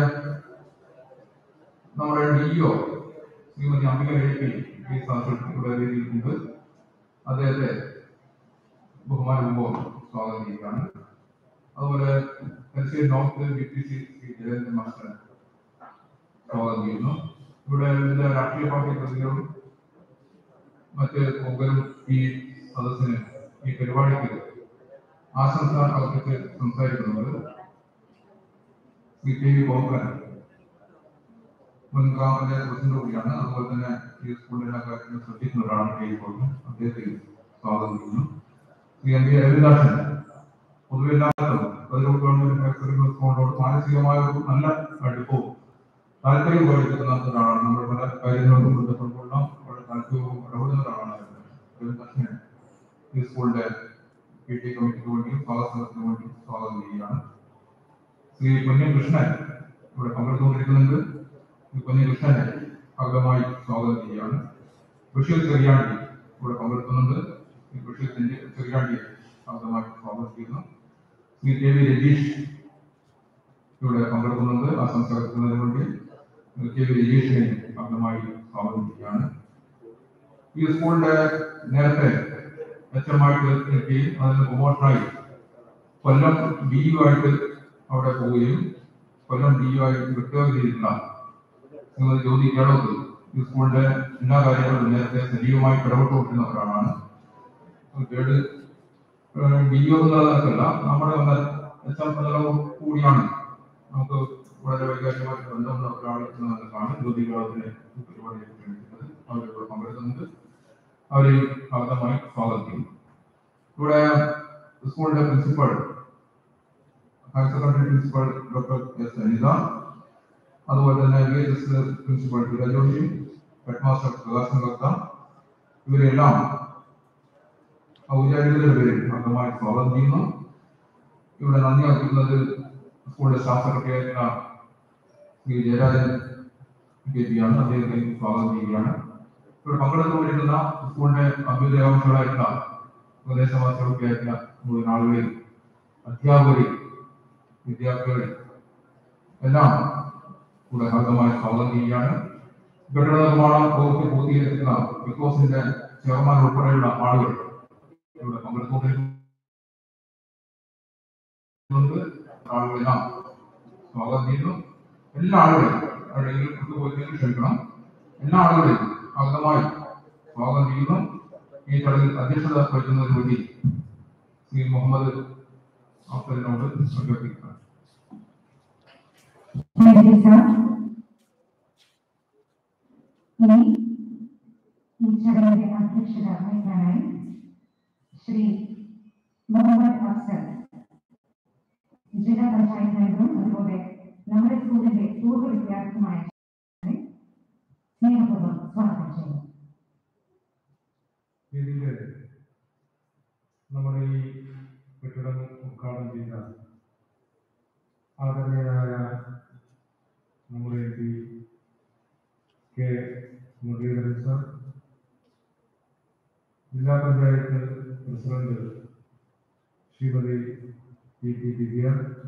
നമ്മുടെ ഡിഒ ശ്രീമതി അംബിക എഴുപ്പി ഈ സാഹചര്യത്തിലുള്ള രീതിയിലുണ്ട് അദ്ദേഹത്തെ ബഹുമാനപൂർവ്വം സ്വാഗതം ചെയ്യുകയാണ് അതുപോലെ Thalassery north B P C Shri Jayachandran master സ്വാഗതം ചെയ്യുന്നു ഇവിടെ വിവിധ രാഷ്ട്രീയ പാർട്ടി പ്രതികളും മറ്റ് മുഖലും ഈ സദസ്സിന് ഈ പരിപാടിക്ക് ആശംസ അർപ്പിച്ച് സംസാരിക്കുന്നത് ശ്രീ കെ വി ഗോപൻ മുൻ ഗ്രാമപഞ്ചായത്ത് പ്രസിഡന്റ് കൂടിയാണ് അതുപോലെ തന്നെ ഈ സ്കൂളിലെ എല്ലാ കാര്യത്തിലും ശ്രദ്ധിക്കുന്ന ഒരാളാണ് കെ വി ഗോപൻ അദ്ദേഹത്തെ സ്വാഗതം ചെയ്യുന്നു ശ്രീ എം പി രവിദാസൻ പൊതുവെ എല്ലാവർക്കും പ്രതിരോധ ഗവൺമെന്റ് ഹയർ സ്കൂളിനോട് മാനസികമായ ഒരു നല്ല അടുപ്പവും താല്പര്യം പ്രകടിപ്പിക്കുന്ന ഒരാളാണ് നമ്മൾ പല കാര്യങ്ങൾക്കും ബന്ധപ്പെടുമ്പോഴുള്ള വളരെ താല്പര്യവും ഇടപെടുന്ന ഒരാളാണ് രവിദാസനെ ഈ സ്കൂളിന്റെ പി ടി കമ്മിറ്റിക്ക് വേണ്ടി സ്വാഗതത്തിന് വേണ്ടി സ്വാഗതം ചെയ്യുകയാണ് ശ്രീ പൊന്നിൻ കൃഷ്ണൻ ഇവിടെ പങ്കെടുത്തുകൊണ്ടിരിക്കുന്നുണ്ട് ശ്രീ പൊന്നിൻ കൃഷ്ണനെ ഭാഗമായി സ്വാഗതം ചെയ്യുകയാണ് ബഷീർ ചെറിയാണ്ടി ഇവിടെ പങ്കെടുക്കുന്നുണ്ട് ശ്രീ ബഷീർ ചെന്നി- ചെറിയാണ്ടിയെ ഭാഗമായി സ്വാഗതം ചെയ്യുന്നു ശ്രീ കെ വി രജീഷ് ഇവിടെ പങ്കെടുക്കുന്നുണ്ട് ആ സംസാരിക്കുന്നതിന് വേണ്ടി ശ്രീ കെ വി രജീഷിനെ ഭാഗമായി സ്വാഗതം ചെയ്യുകയാണ് ഈ സ്കൂളിന്റെ നേരത്തെ മെച്ചമായിട്ട് എത്തി അതിന് പ്രൊമോഷനായി കൊല്ലം ഡി യു ആയിട്ട് അവിടെ പോവുകയും കൊല്ലം ഡി യു ആയിട്ട് റിട്ടയർ ചെയ്തിട്ടുള്ള ശ്രീമതി ജ്യോതി കേളോത്ത് ഈ സ്കൂളിന്റെ എല്ലാ കാര്യങ്ങളും നേരത്തെ സജീവമായി ഇടപെട്ടുകൊണ്ടിരുന്ന ഒരാളാണ് ഗേഡ് ഡി ഒ എന്നുള്ളതല്ല നമ്മുടെ ഒന്ന് എച്ച് എം എന്നുള്ളത് കൂടിയാണ് നമുക്ക് വളരെ വൈകാരികമായിട്ട് ബന്ധമുള്ള ഒരാൾ എന്ന നിലക്കാണ് ജ്യോതി കേളത്തിനെ ഈ പരിപാടിയിൽ ക്ഷണിക്കുന്നത് അവരിവിടെ പങ്കെടുക്കുന്നുണ്ട് അവരെ ഭാഗമായി സ്വാഗതം ചെയ്യുന്നു ഇവിടെ സ്കൂളിന്റെ principal higher secondary principal doctor S Anitha അതുപോലെ തന്നെ V H S principal T Joshi head master Prakashan Kartha ഇവരെല്ലാം ഔദ്യോഗികതയുടെ പേരിൽ ഭാഗമായി സ്വാഗതം ചെയ്യുന്നു ഇവിടെ നന്ദി അർപ്പിക്കുന്നത് സ്കൂളിലെ സ്റ്റാഫ് സെക്രട്ടറി ആയിട്ടുള്ള ശ്രീ ജയരാജൻ കെ പി ആണ് അദ്ദേഹത്തെ സ്വാഗതം ചെയ്യുകയാണ് ഇവിടെ പങ്കെടുത്തുകൊണ്ടിരിക്കുന്ന സ്കൂളിന്റെ അഭ്യുദയാംശങ്ങളായിട്ടുള്ള പ്രദേശവാസികളൊക്കെ ആയിട്ടുള്ള മുഴുവൻ ആളുകളെയും അധ്യാപകരെയും വിദ്യാർത്ഥികളെയും എല്ലാം കൂടെ ഭാഗമായി സ്വാഗതം ചെയ്യുകയാണ് കെട്ടിട നിർമ്മാണ വകുപ്പ് പൂർത്തീകരിക്കുന്ന ബിക്കോസിന്റെ ചെയർമാൻ ഉൾപ്പെടെയുള്ള ആളുകൾ ഇവിടെ പങ്കെടുത്തുകൊണ്ടിരിക്കുന്നുണ്ട് ആളുകളെല്ലാം സ്വാഗതം ചെയ്യുന്നു എല്ലാ ആളുകളെയും എവിടെയെങ്കിലും വിട്ടുപോയില്ലെങ്കിൽ ക്ഷമിക്കണം എല്ലാ ആളുകളെയും ഭാഗമായി സ്വാഗതം ചെയ്യുന്നു ഈ ചടങ്ങിൽ അധ്യക്ഷത വഹിക്കുന്നതിന് വേണ്ടി ശ്രീ മുഹമ്മദ് അഫ്സലിനോട് അഭ്യർത്ഥിക്കുന്നു Thank you, sir. ഇനി ഈ ചടങ്ങിന്റെ അധ്യക്ഷത വഹിക്കാനായി ശ്രീ മുഹമ്മദ് അഫ്സൽ ജില്ലാ പഞ്ചായത്ത് അംഗവും അതുപോലെ നമ്മുടെ സ്കൂളിന്റെ പൂർവ്വ വിദ്യാർത്ഥിയുമായ സ്നേഹപൂർവ്വം സ്വാഗതം ചെയ്യുന്നു ഇതില് നമ്മുടെ ഈ കെട്ടിടം ഉദ്ഘാടനം ചെയ്ത ആദരണീയനായ നമ്മുടെ M P K Muraleedharan sir ജില്ലാ panchayat president Shrimati P T Divya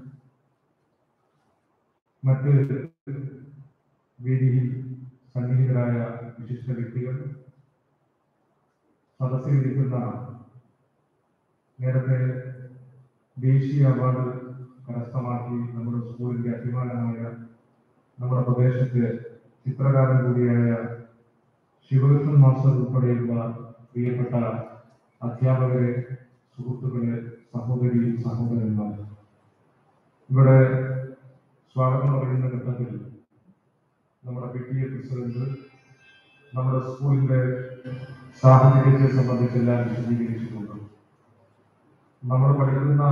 മറ്റ് വേദിയിൽ സന്നിഹിതരായ വിശിഷ്ട വ്യക്തികൾ സദസ്സിലിരിക്കുന്ന നേരത്തെ ദേശീയ അവാർഡ് കരസ്ഥമാക്കി നമ്മുടെ സ്കൂളിന്റെ അഭിമാനമായ നമ്മുടെ പ്രദേശത്തെ ചിത്രകാരൻ കൂടിയായ ശിവകൃഷ്ണൻ മാസ്റ്റർ ഉൾപ്പെടെയുള്ള പ്രിയപ്പെട്ട അധ്യാപകരെ സുഹൃത്തുക്കളെ സഹോദരി സഹോദരന്മാർ ഇവിടെ സ്വാഗതം പറയുന്ന ഘട്ടത്തിൽ നമ്മുടെ പി ടി എ പ്രസിഡന്റ് നമ്മുടെ സ്കൂളിന്റെ സാഹചര്യത്തെ സംബന്ധിച്ചെല്ലാം വിശദീകരിച്ചിട്ടുണ്ട് നമ്മൾ പഠിക്കുന്ന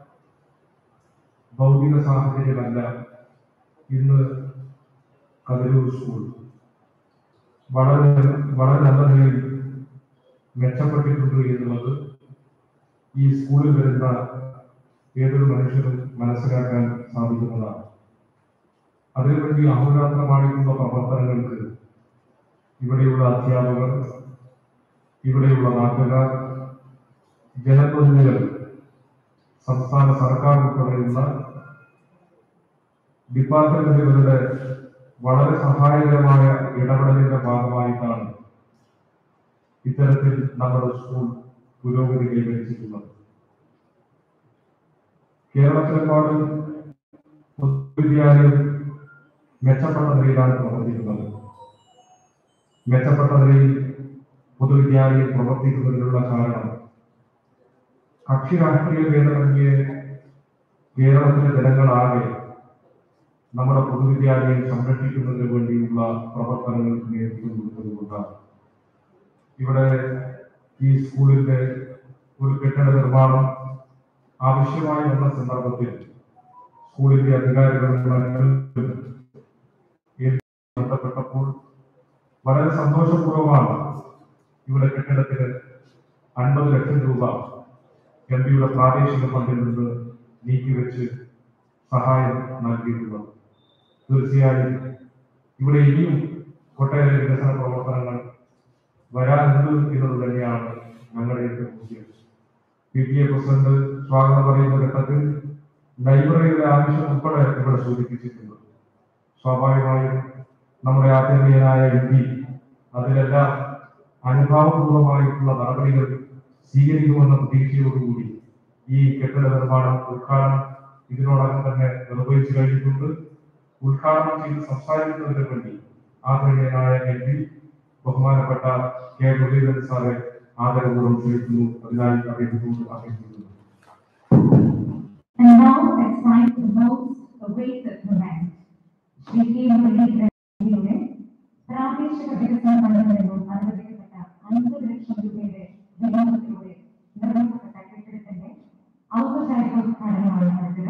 ഭൗതിക സാഹചര്യമല്ല ഇന്ന് കതിരൂർ സ്കൂൾ വളരെ വളരെ നല്ല നിലയിൽ മെച്ചപ്പെട്ടിട്ടുണ്ട് എന്നുള്ളത് ഈ സ്കൂളിൽ വരുന്ന ഏതൊരു മനുഷ്യനും മനസ്സിലാക്കാൻ സാധിക്കുന്നതാണ് അതിനുവേണ്ടി അഹോരാത്രമായിട്ടുള്ള പ്രവർത്തനങ്ങൾക്ക് ഇവിടെയുള്ള അധ്യാപകർ ഇവിടെയുള്ള നാട്ടുകാർ ജനപ്രതിനിധികൾ സംസ്ഥാന സർക്കാർ ഉൾപ്പെടെയുള്ള ഡിപ്പാർട്ട്മെന്റുകളുടെ വളരെ സഹായകരമായ ഇടപെടലിന്റെ ഭാഗമായിട്ടാണ് ഇത്തരത്തിൽ നമ്മുടെ സ്കൂൾ പുരോഗതി കൈവരിച്ചിട്ടുള്ളത് കേരളത്തിലെമ്പാടും പൊതുവിദ്യാലയം മെച്ചപ്പെട്ട നിലയിലാണ് പ്രവർത്തിക്കുന്നത് മെച്ചപ്പെട്ട നിലയിൽ പൊതുവിദ്യാലയം പ്രവർത്തിക്കുന്നതിനുള്ള കാരണം കക്ഷി രാഷ്ട്രീയ ഭേദമന്യേ കേരളത്തിലെ ജനങ്ങളാകെ നമ്മുടെ പൊതുവിദ്യാലയം സംരക്ഷിക്കുന്നതിന് വേണ്ടിയുള്ള പ്രവർത്തനങ്ങൾക്ക് നേതൃത്വം കൊടുത്തതുകൊണ്ടാണ് ഇവിടെ ഈ സ്കൂളിന്റെ ഒരു കെട്ടിട നിർമ്മാണം ആവശ്യമായി വന്ന സന്ദർഭത്തിൽ സ്കൂളിന്റെ അധികാരികളും മറ്റും ബന്ധപ്പെട്ടപ്പോൾ വളരെ സന്തോഷപൂർവ്വമാണ് ഇവിടെ കെട്ടിടത്തിന് അൻപത് ലക്ഷം രൂപ എം പിയുടെ പ്രാദേശിക ഫണ്ടിൽ നിന്ന് നീക്കിവെച്ച് സഹായം നൽകിയിട്ടുള്ളത് തീർച്ചയായും ഇവിടെ ഇനിയും ഒട്ടേറെ വികസന പ്രവർത്തനങ്ങൾ വരാനുണ്ട് എന്നത് തന്നെയാണ് ഞങ്ങളുടെയൊക്കെ മുഖ്യം പി ടി എ പ്രസിഡന്റ് സ്വാഗതം പറയുന്ന ഘട്ടത്തിൽ ലൈബ്രറിയുടെ ആവശ്യം ഉൾപ്പെടെ ഇവിടെ സൂചിപ്പിച്ചിട്ടുണ്ട് സ്വാഭാവികമായും നമ്മുടെ ആദരണീയനായ എം പി അതിലെല്ലാം അനുഭാവപൂർവമായിട്ടുള്ള നടപടികൾ സ്വീകരിക്കുമെന്ന പ്രതീക്ഷയോടുകൂടി ഈ കെട്ടിട നിർമ്മാണം ഉദ്ഘാടനം ഇതിനോടകം തന്നെ നിർവഹിച്ചു കഴിഞ്ഞിട്ടുണ്ട് ഉദ്ഘാടനം ചെയ്ത് സംസാരിക്കുന്നതിന് വേണ്ടി ആദരണീയനായ എം പി ബഹുമാനപ്പെട്ട കെ മുരളീധരൻ സാറെ ആദരപൂർവ്വം ക്ഷണിക്കുന്നു അതിനായി അദ്ദേഹത്തോട് അഭ്യർത്ഥിക്കുന്നു And now it's time for the most awaited event. Shri K മുരളീധരന്റെ പ്രാദേശിക വികസന ഫണ്ടിൽ നിന്നും അനുവദിക്കപ്പെട്ട അൻപത് ലക്ഷം രൂപയുടെ വിനിയോഗത്തിലൂടെ നിർമ്മിക്കപ്പെട്ട കെട്ടിടത്തിന്റെ ഔപചാരിക ഉദ്ഘാടനമാണ് നടത്തുക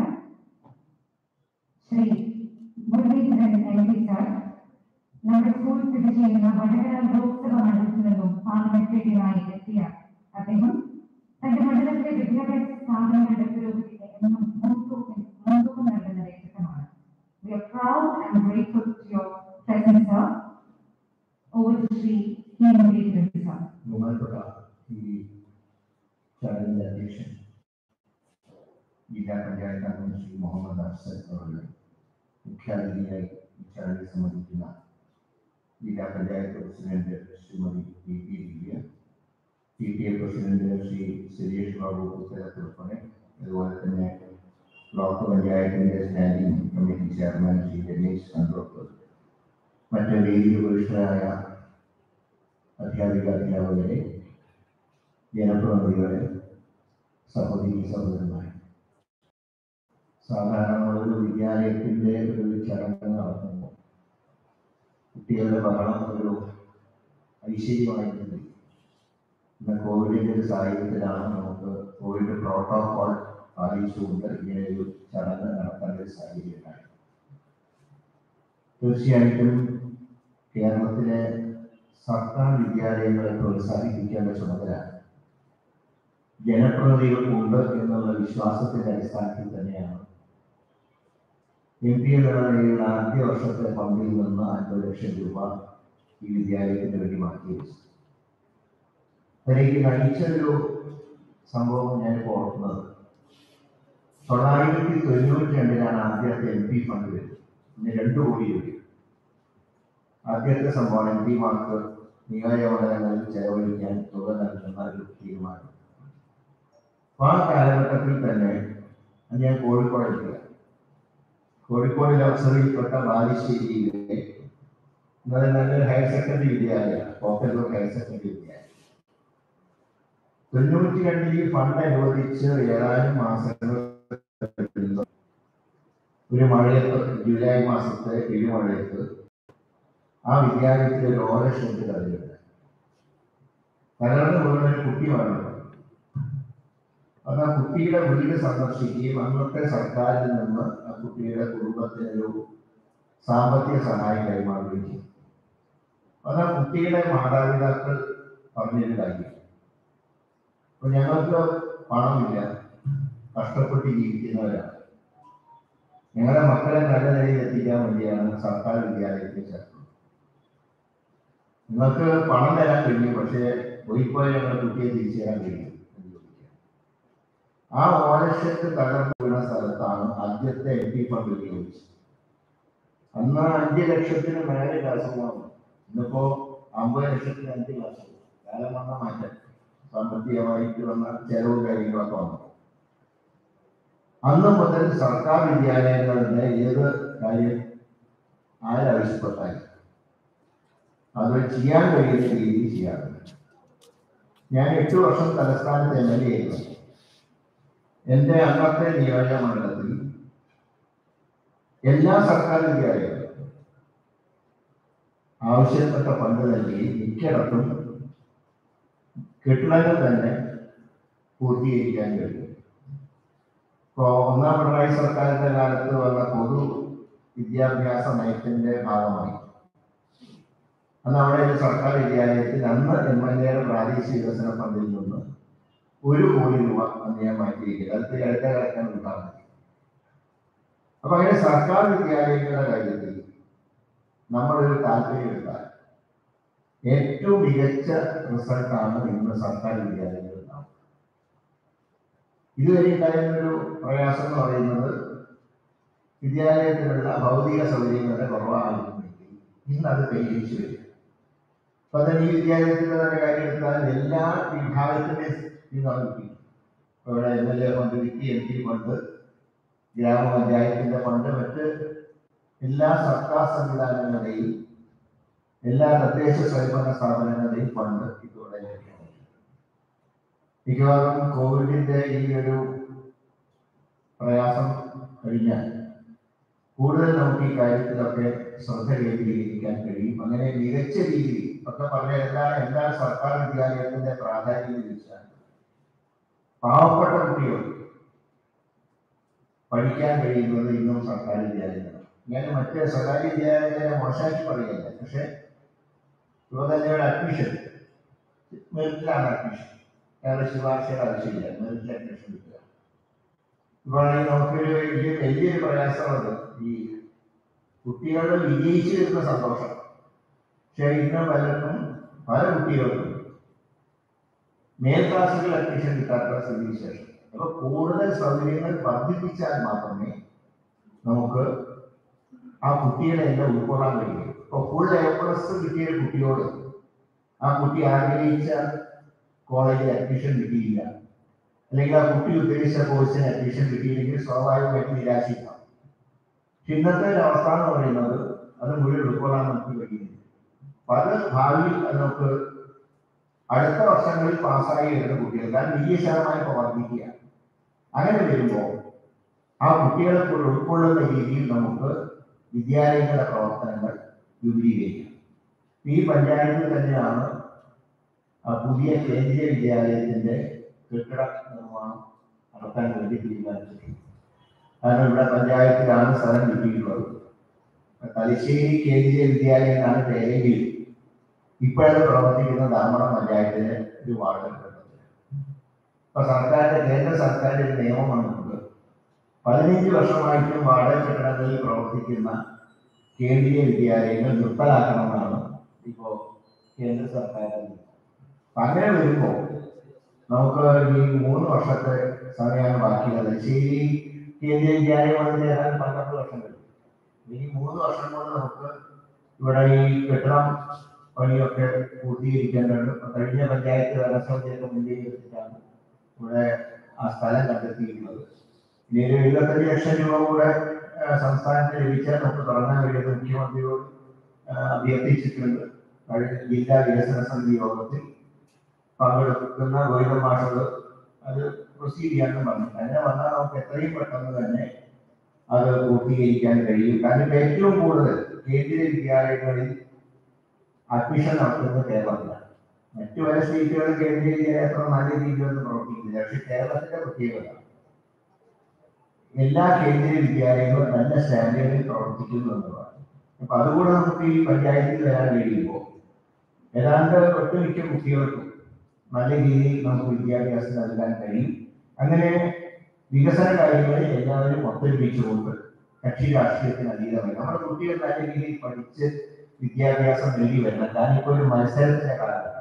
Shri Muraleedharan M P sir നമ്മുടെ സ്കൂൾ സ്ഥിതി ചെയ്യുന്ന വടകര ലോക്സഭ മണ്ഡലത്തിൽ നിന്നും പാർലമെന്റേറിയനായി എത്തിയ അദ്ദേഹം തന്റെ മണ്ഡലത്തിലെ വിദ്യാഭ്യാസ സ്ഥാപനങ്ങളുടെ പുരോഗതിക്ക് എന്നും മുൻതൂക്കം മുൻതൂക്കം നൽകുന്ന വ്യക്തിത്വമാണ് We are proud and grateful to your presence, sir. Over to Sri K. Muralidharan, sir. ബഹുമാനപ്പെട്ട ഈ ചടങ്ങിന്റെ അധ്യക്ഷൻ ജില്ലാ പഞ്ചായത്ത് അംഗം ശ്രീ മുഹമ്മദ് അഫ്സൽ അവരുടെ മുഖ്യാതിഥിയായി ഈ ചടങ്ങിൽ സംബന്ധിക്കുന്ന ജില്ലാ panchayat president Shrimati P P Divya P T A president Shri Suresh Babu പുസ്തകത്തിൽ ഉൾപ്പെടെ അതുപോലെ തന്നെ ബ്ലോക്ക് പഞ്ചായത്തിന്റെ standing committee chairman Shri Ramesh Kandokkar മറ്റ് വേദിയിൽ ഉപരിഷ്ഠരായ അധ്യാപിക അധ്യാപകരെ ജനപ്രതിനിധികളെ സഹോദരി സഹോദരന്മാരെ സാധാരണ ഒരു വിദ്യാലയത്തിന്റെ ഒരു ചടങ്ങ് നടത്തുമ്പോൾ കുട്ടികളുടെ ബഹളം ഒരു ഐശ്വര്യമായിരുന്നില്ല ഇന്ന് കോവിഡിന്റെ ഒരു സാഹചര്യത്തിലാണ് നമുക്ക് കോവിഡ് പ്രോട്ടോകോൾ പാലിച്ചുകൊണ്ട് ഇങ്ങനെ ഒരു ചടങ്ങ് നടത്തേണ്ട ഒരു സാഹചര്യം ഉണ്ടായി തീർച്ചയായിട്ടും കേരളത്തിലെ സർക്കാർ വിദ്യാലയങ്ങളെ പ്രോത്സാഹിപ്പിക്കേണ്ട ചുമതല ജനപ്രതിനിധികൾക്കുണ്ട് എന്നുള്ള വിശ്വാസത്തിന്റെ അടിസ്ഥാനത്തിൽ തന്നെയാണ് എം പി എന്നുള്ള നിലയിൽ ആദ്യ വർഷത്തെ ഫണ്ടിൽ നിന്ന് അൻപത് ലക്ഷം രൂപ ഈ വിദ്യാലയത്തിന് വേണ്ടി മാറ്റി വെച്ചു അതിലേക്ക് നയിച്ചൊരു സംഭവം ഞാൻ ഓർക്കുന്നത് തൊള്ളായിരത്തി തൊണ്ണൂറ്റി രണ്ടിലാണ് ആദ്യത്തെ എം പി ഫണ്ട് വരുന്നത് ഇന്ന് രണ്ടു കോടി രൂപ ആദ്യത്തെ സംഭവം എം പിമാർക്ക് നിയോജകമണ്ഡലങ്ങളിൽ ചെലവഴിക്കാൻ തുക നൽകുന്ന ഒരു തീരുമാനം അപ്പൊ ആ കാലഘട്ടത്തിൽ തന്നെ അത് ഞാൻ കോഴിക്കോട് എത്തിയ കോഴിക്കോട് ലോക്സഭയിൽപ്പെട്ട ബാലുശ്ശേരിയിലെ ഇന്നലെ നല്ലൊരു ഹയർ സെക്കൻഡറി വിദ്യാലയമാണ് പോക്കല്ലൂർ ഹയർ സെക്കൻഡറി വിദ്യാലയം തൊണ്ണൂറ്റി രണ്ടിൽ ഈ ഫണ്ട് അനുവദിച്ച് ഏതാനും മാസങ്ങൾ കഴിയുന്നു. ഒരു മഴയത്ത് ജൂലൈ മാസത്തെ പെരുമഴയത്ത് ആ വിദ്യാലയത്തിൽ ഒരു ഓല ഷെഡ് കടലുണ്ട് തകർന്നു വീണ ഒരു കുട്ടി വളർന്നു അത് ആ കുട്ടിയുടെ വീട് സന്ദർശിക്കുകയും അന്നത്തെ സർക്കാരിൽ നിന്ന് ആ കുട്ടിയുടെ കുടുംബത്തിന് ഒരു സാമ്പത്തിക സഹായം കൈമാറുകയും ചെയ്തു അത് ആ കുട്ടിയുടെ മാതാപിതാക്കൾ പറഞ്ഞൊരു കാര്യം അപ്പൊ ഞങ്ങൾക്ക് പണമില്ല കഷ്ടപ്പെട്ട് ജീവിക്കുന്നവരാണ് ഞങ്ങളുടെ മക്കളെ നല്ല നിലയിൽ എത്തിക്കാൻ വേണ്ടിയാണ് സർക്കാർ വിദ്യാലയത്തിൽ ചേർക്കുന്നത് നിങ്ങൾക്ക് പണം തരാൻ കഴിയും പക്ഷേ പോയിപ്പോയ ഞങ്ങളുടെ കുട്ടിയെ തിരിച്ചു തരാൻ കഴിയും എന്ന് ചോദിക്കുക ആ ഓലക്ഷത്ത് തകർന്നു വീണ സ്ഥലത്താണ് ആദ്യത്തെ എം പി ഫണ്ട് ഉപയോഗിച്ചത് അന്ന് അഞ്ച് ലക്ഷത്തിന് മേലെ ക്ലാസ്സുകളാണ് ഇന്നിപ്പോ അമ്പത് ലക്ഷത്തിന് അഞ്ച് ക്ലാസ്സുകൾ കാലം വന്ന മാറ്റം സാമ്പത്തികമായിട്ട് വന്ന ചെലവും കാര്യങ്ങളൊക്കെ വന്നു അന്ന് മുതൽ സർക്കാർ വിദ്യാലയങ്ങളുടെ ഏത് കാര്യം ആരാവശ്യപ്പെട്ടാലും അത് ചെയ്യാൻ കഴിയുന്ന രീതിയിൽ ചെയ്യാറുണ്ട് ഞാൻ എട്ട് വർഷം തലസ്ഥാനത്ത് എം എൽ എ ആയിരുന്നു എൻ്റെ അന്നത്തെ നിയോജക മണ്ഡലത്തിൽ എല്ലാ സർക്കാർ വിദ്യാലയങ്ങളും ആവശ്യപ്പെട്ട ഫണ്ട് നൽകി മിക്കയിടത്തും കെട്ടിടങ്ങൾ തന്നെ പൂർത്തീകരിക്കാൻ കഴിയും ഇപ്പോ ഒന്നാം പിണറായി സർക്കാരിന്റെ കാലത്ത് വന്ന പൊതു വിദ്യാഭ്യാസ നയത്തിന്റെ ഭാഗമായി അന്ന് അവിടെ ഒരു സർക്കാർ വിദ്യാലയത്തിൽ അന്ന് എം എൽ എയുടെ പ്രാദേശിക വികസന ഫണ്ടിൽ നിന്ന് ഒരു കോടി രൂപ അന്ന് ഞാൻ മാറ്റിയിരിക്കുന്നത് അത് അടുത്ത കിടക്കാൻ ഉണ്ടാകുന്നത് അപ്പൊ അങ്ങനെ സർക്കാർ വിദ്യാലയങ്ങളുടെ കാര്യത്തിൽ നമ്മളൊരു താല്പര്യം എടുത്താൽ ഏറ്റവും മികച്ച റിസൾട്ടാണ് ഇന്ന് സർക്കാർ വിദ്യാലയങ്ങളിൽ ഉണ്ടാവുന്നത് ഇതുവരെ ഉണ്ടായിരുന്നൊരു പ്രയാസം എന്ന് പറയുന്നത് വിദ്യാലയത്തിലുള്ള ഭൗതിക സൗകര്യങ്ങളുടെ കുറവായിരുന്നെങ്കിൽ ഇന്ന് അത് പരിഹരിച്ചു വരും അപ്പൊ അതിന് ഈ വിദ്യാലയത്തിന്റെ തന്നെ കാര്യം എടുത്താൽ എല്ലാ വിഭാഗത്തിന്റെയും നിന്നാണ് കിട്ടി ഇപ്പൊ ഇവിടെ എം എൽ എ ഫണ്ട് കിട്ടി എം പി ഫണ്ട് ഗ്രാമപഞ്ചായത്തിന്റെ ഫണ്ട് മറ്റ് എല്ലാ സർക്കാർ സംവിധാനങ്ങളുടെയും എല്ലാ തദ്ദേശ സ്വയംഭരണ സ്ഥാപനങ്ങളുടെയും ഫണ്ട് ഇതോടെ ലഭ്യമാണ് മിക്കവാറും കോവിഡിന്റെ ഈ ഒരു പ്രയാസം കഴിഞ്ഞാൽ കൂടുതൽ നമുക്ക് ഈ കാര്യത്തിലൊക്കെ ശ്രദ്ധ കേന്ദ്രീകരിക്കാൻ കഴിയും അങ്ങനെ മികച്ച രീതിയിൽ ഒക്കെ പറഞ്ഞ എന്താണ് എന്താണ് സർക്കാർ വിദ്യാലയത്തിന്റെ പ്രാധാന്യം എന്ന് വെച്ചാൽ പാവപ്പെട്ട കുട്ടികൾ പഠിക്കാൻ കഴിയുന്നത് ഇന്നും സർക്കാർ വിദ്യാലയങ്ങളാണ് ഞാൻ മറ്റ് സ്വകാര്യ വിദ്യാലയങ്ങളെ മോശമാക്കി പറയുന്നില്ല പക്ഷെ ഇപ്പൊ തന്നെ ഒരു അഡ്മിഷൻ മെറിറ്റിലാണ് അഡ്മിഷൻ വേറെ ശുപാർശയുടെ ആവശ്യമില്ല മെറിറ്റിൽ അഡ്മിഷൻ കിട്ടുക ഇപ്പോഴാണെങ്കിൽ നമുക്കൊരു വലിയ വലിയൊരു പ്രയാസമുള്ളത് ഈ കുട്ടികളുടെ വിജയിച്ചു വരുന്ന സന്തോഷം പക്ഷെ ഇന്ന് പലർക്കും പല കുട്ടികൾക്കും മേൽ ക്ലാസ്സുകൾ അഡ്മിഷൻ കിട്ടാത്ത സ്ഥിതി ശേഷം അപ്പൊ കൂടുതൽ സൗകര്യങ്ങൾ വർദ്ധിപ്പിച്ചാൽ മാത്രമേ നമുക്ക് ആ കുട്ടികളെ എല്ലാം ഉൾക്കൊള്ളാൻ കഴിയും ഇപ്പൊ ഫുൾ എ പ്ലസ് കിട്ടിയ ഒരു കുട്ടിയോട് ആ കുട്ടി ആഗ്രഹിച്ച കോളേജിൽ അഡ്മിഷൻ കിട്ടിയില്ല അല്ലെങ്കിൽ ആ കുട്ടി ഉദ്ദേശിച്ച കോഴ്സിന് അഡ്മിഷൻ കിട്ടിയില്ലെങ്കിൽ സ്വാഭാവികമായിട്ട് നിരാശിക്കാം പക്ഷെ ഇന്നത്തെ ഒരു അവസ്ഥ എന്ന് പറയുന്നത് അത് മുഴുവൻ ഉൾക്കൊള്ളാൻ നമുക്ക് കഴിയുന്നില്ല പല ഭാവിയിൽ അത് നമുക്ക് അടുത്ത വർഷങ്ങളിൽ പാസ്സായി വരുന്ന കുട്ടികൾ കാരണം വിജയ ശതമാനം ഇപ്പോൾ വർദ്ധിക്കുക അങ്ങനെ വരുമ്പോൾ ആ കുട്ടികളെ കൂടെ ഉൾക്കൊള്ളുന്ന രീതിയിൽ നമുക്ക് വിദ്യാലയങ്ങളുടെ പ്രവർത്തനങ്ങൾ വിപുലീകരിക്കാം ഈ പഞ്ചായത്തിൽ തന്നെയാണ് ആ പുതിയ കേന്ദ്രീയ വിദ്യാലയത്തിന്റെ കെട്ടിട നിർമ്മാണം നടത്താൻ വേണ്ടി തീരുമാനിച്ചിട്ടുള്ളത് കാരണം ഇവിടെ പഞ്ചായത്തിലാണ് സ്ഥലം കിട്ടിയിട്ടുള്ളത് തലശ്ശേരി കേന്ദ്രീയ വിദ്യാലയം എന്നാണ് പേരെങ്കിലും ഇപ്പോഴത് പ്രവർത്തിക്കുന്ന ധാമണം പഞ്ചായത്തിലെ ഒരു വാർഡ് ഘട്ടത്തിൽ ഇപ്പൊ സർക്കാരിന്റെ കേന്ദ്ര സർക്കാരിന്റെ ഒരു നിയമം വന്നിട്ടുണ്ട് പതിനഞ്ച് വർഷമായിട്ടും വാടക കെട്ടിടങ്ങളിൽ പ്രവർത്തിക്കുന്ന കേന്ദ്രീയ വിദ്യാലയങ്ങൾ നിർത്തലാക്കണമെന്നാണ് ഇപ്പോ കേന്ദ്ര സർക്കാരിന്റെ നീക്കം. അപ്പൊ അങ്ങനെ വരുമ്പോൾ നമുക്ക് ഈ മൂന്ന് വർഷത്തെ സമയമാണ് ബാക്കിയുള്ളത് ശരി കേന്ദ്രീയ വിദ്യാലയം വന്നതിന് ഏതാണ്ട് പന്ത്രണ്ട് വർഷം കഴിഞ്ഞു ഈ മൂന്ന് വർഷം കൊണ്ട് നമുക്ക് ഇവിടെ ഈ കെട്ടിടം പണിയൊക്കെ പൂർത്തീകരിക്കേണ്ടതുണ്ട് ഇപ്പൊ കഴിഞ്ഞ പഞ്ചായത്ത് ഭരണസമിതിയൊക്കെ മുൻകൈ ഇവിടെ ആ സ്ഥലം കണ്ടെത്തിയിട്ടുള്ളത് ഇനി ഒരു എഴുപത്തഞ്ച് ലക്ഷം രൂപ കൂടെ ആ, സംസ്ഥാനത്തിന് ലഭിച്ചാൽ നമുക്ക് തുടങ്ങാൻ കഴിയുന്ന മുഖ്യമന്ത്രിയോട് ആ, അഭ്യർത്ഥിച്ചിട്ടുണ്ട് കഴിഞ്ഞ ജില്ലാ വികസന സമിതി യോഗത്തിൽ പങ്കെടുക്കുന്ന ഗോവിന്ദ മാഷോട് അത് പ്രൊസീഡ് ചെയ്യാനും പറഞ്ഞു അങ്ങനെ വന്നാൽ നമുക്ക് എത്രയും പെട്ടെന്ന് തന്നെ അത് പൂർത്തീകരിക്കാൻ കഴിയും കാരണം ഇപ്പൊ ഏറ്റവും കൂടുതൽ കേന്ദ്രീയ വിദ്യാലയങ്ങളിൽ അഡ്മിഷൻ നടത്തുന്നത് കേരളത്തിലാണ് മറ്റു പല സ്റ്റേറ്റുകളും കേന്ദ്രീയ വിദ്യാലയത്തോളം നല്ല രീതിയിലൊന്നും പ്രവർത്തിക്കുന്നില്ല പക്ഷെ കേരളത്തിന്റെ പ്രത്യേകത എല്ലാ കേന്ദ്രീയ വിദ്യാലയങ്ങളും നല്ല സ്റ്റാൻഡേർഡിൽ പ്രവർത്തിക്കുന്നു എന്നതാണ് അപ്പൊ അതുകൂടെ നമുക്ക് ഈ പഞ്ചായത്തിൽ വരാൻ കഴിയുമ്പോൾ ഏതാണ്ട് ഒട്ടുമിക്ക കുട്ടികൾക്കും നല്ല രീതിയിൽ നമുക്ക് വിദ്യാഭ്യാസം നൽകാൻ കഴിയും അങ്ങനെ വികസന കാര്യങ്ങളിൽ എല്ലാവരും ഒത്തൊരുമിച്ചുകൊണ്ട് കക്ഷി രാഷ്ട്രീയത്തിന് അതീതമായി നമ്മുടെ കുട്ടികൾ നല്ല രീതിയിൽ പഠിച്ച് വിദ്യാഭ്യാസം നേടി വരണം കാരണം ഇപ്പോൾ ഒരു മത്സരത്തിന്റെ കാലഘട്ടം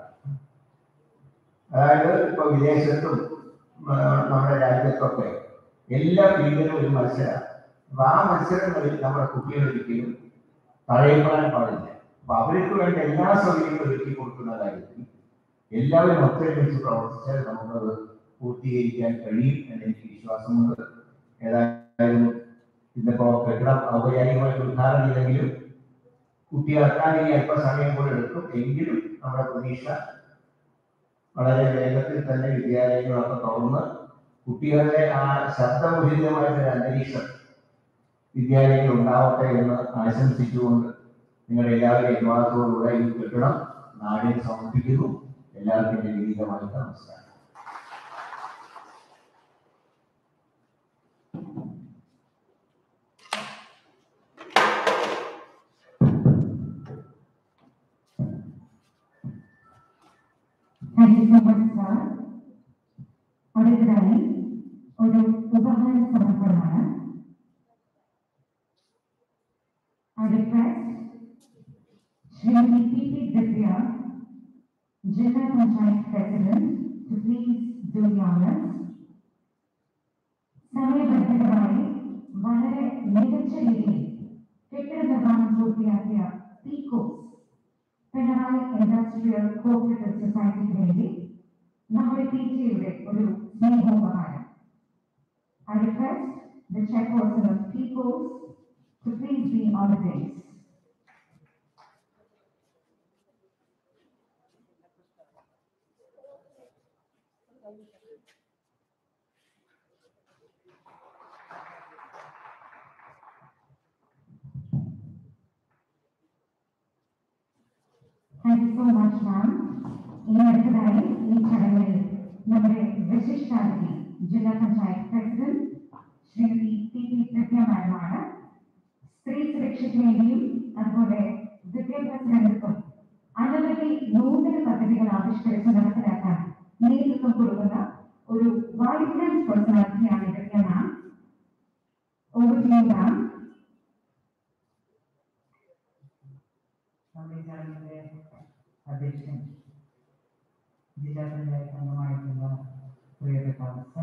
അതായത് ഇപ്പൊ വിദേശത്തും ആ, നമ്മുടെ രാജ്യത്തൊക്കെ എല്ലാ ഫീൽഡിലും ഒരു മത്സരമാണ് അപ്പൊ ആ മത്സരങ്ങളിൽ നമ്മുടെ കുട്ടികൾ ഒരിക്കലും തഴയപ്പെടാൻ പാടില്ല അപ്പൊ അവർക്ക് വേണ്ട എല്ലാ സൗകര്യങ്ങളും ഒരുക്കി കൊടുക്കുന്ന കാര്യത്തിൽ എല്ലാവരും ഒത്തൊരുമിച്ച് പ്രവർത്തിച്ചാൽ നമുക്കത് പൂർത്തീകരിക്കാൻ കഴിയും എന്ന് എനിക്ക് വിശ്വാസമുണ്ട് ഏതായാലും ഇന്നിപ്പോ കെട്ടിടം ഔപചാരികമായിട്ട് ഉദ്ഘാടനം ചെയ്തെങ്കിലും കുട്ടികൾക്കാൻ ഇനി അല്പസമയം കൂടെ എടുക്കും എങ്കിലും നമ്മുടെ പ്രതീക്ഷ വളരെ വേഗത്തിൽ തന്നെ വിദ്യാലയങ്ങളൊക്കെ തുറന്ന് കുട്ടികളുടെ ആ ശബ്ദമുഹിതമായിട്ടുള്ള അന്തരീക്ഷം വിദ്യാലയങ്ങൾ ഉണ്ടാവട്ടെ എന്ന് ആശംസിച്ചുകൊണ്ട് നിങ്ങളുടെ എല്ലാവരുടെയും അനുവാദത്തോടുകൂടെ ഈ കെട്ടിടം നാടിന് സമർപ്പിക്കുന്നു എല്ലാവർക്കും എൻ്റെ വിനീതമായിട്ട് നമസ്കാരം Thank you so much, sir. അടുത്തതായി ഒരു ഉപഹാര സമർപ്പണമാണ് I request Shrimati P.P. Divya, Jilla Panchayat President, to please do the honors. സമയബന്ധിതമായി വളരെ മികച്ച രീതിയിൽ കെട്ടിട നിർമ്മാണം പൂർത്തിയാക്കിയ പീക്കോസ് പിണറായി ഇൻഡസ്ട്രിയൽ കോപ്പറേറ്റീവ് സൊസൈറ്റിക്ക് വേണ്ടി നമ്മുടെ പി ടിയുടെ ഒരു സ്നേഹോപഹാരം I request the chairperson of PCOS to please be on the dais. Thank you so much, ma'am. ഇനി അടുത്തതായി ഈ ചടങ്ങിൽ നമ്മുടെ വിശിഷ്ടാതിഥി ജില്ലാ panchayat president Shrimati T P Prajna മാഡമാണ് സ്ത്രീ സുരക്ഷയ്ക്ക് വേണ്ടിയും അതുപോലെ വിദ്യാഭ്യാസ രംഗത്തും അനവധി നൂതന പദ്ധതികൾ ആവിഷ്കരിച്ച് നടപ്പിലാക്കാൻ നേതൃത്വം കൊടുക്കുന്ന ഒരു വൈബ്രന്റ് പേഴ്സണാലിറ്റിയാണ് Prajna ma'am over to you ma'am സംവിധാനത്തിന്റെ അധ്യക്ഷൻ ജില്ലാ പഞ്ചായത്ത് അംഗമായിട്ടുള്ള പ്രിയപ്പെട്ട അവസ്ഥ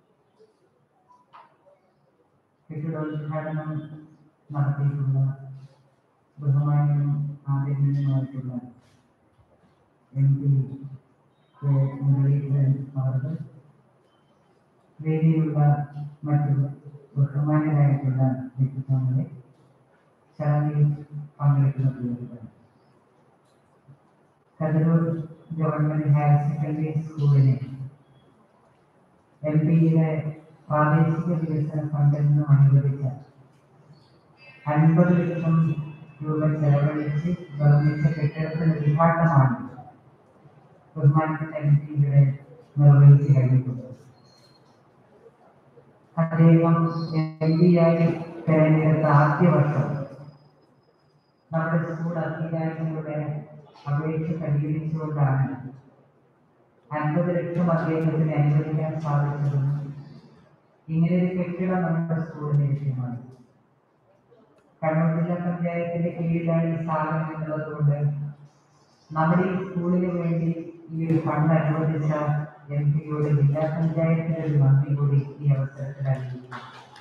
കെട്ടിടോദ്ഘാടനം നടത്തിയിട്ടുള്ള ബഹുമാനും ആദരണീയമായിട്ടുള്ള എം പി കെ മുരളീധരൻ അവർക്ക് വേദിയിലുള്ള മറ്റു ബഹുമാനരായിട്ടുള്ള വ്യക്തിത്വങ്ങളെ ചടങ്ങിൽ പങ്കെടുക്കുന്ന പ്രിയപ്പെട്ടവർ കതിരൂർ ഗവൺമെന്റ് ഹയർ സെക്കൻഡറി സ്കൂളിനെ എം പിയുടെ പ്രാദേശിക വികസന ഫണ്ടിൽ നിന്നും അനുവദിച്ച അൻപത് ലക്ഷം രൂപ ചെലവഴിച്ച് നിർമ്മിച്ച കെട്ടിടത്തിന്റെ ഉദ്ഘാടനമാണ് ബഹുമാനപ്പെട്ട എം പി ഇവിടെ നിർവഹിച്ചു കഴിഞ്ഞിട്ടുണ്ട് അദ്ദേഹം എം പി ആയി തെരഞ്ഞെടുത്ത ആദ്യ വർഷം നമ്മുടെ സ്കൂൾ അധികാരികളുടെ അപേക്ഷ പരിഗണിച്ചുകൊണ്ടാണ് അൻപത് ലക്ഷം അദ്ദേഹത്തിന് അനുവദിക്കാൻ സാധിച്ചതെന്നും ഇങ്ങനെ ഒരു കെട്ടിടം നമ്മുടെ സ്കൂളിന് ലഭ്യമാണ് കണ്ണൂർ ജില്ലാ പഞ്ചായത്തിന്റെ കീഴിലാണ് ഈ സ്ഥാപനം എന്നുള്ളതുകൊണ്ട് നമ്മുടെ ഈ സ്കൂളിന് വേണ്ടി ഈ ഒരു ഫണ്ട് അനുവദിച്ച എം പിയോട് ജില്ലാ പഞ്ചായത്തിന്റെ ഒരു നന്ദി കൂടി ഈ അവസരത്തിൽ അറിയിക്കുന്നു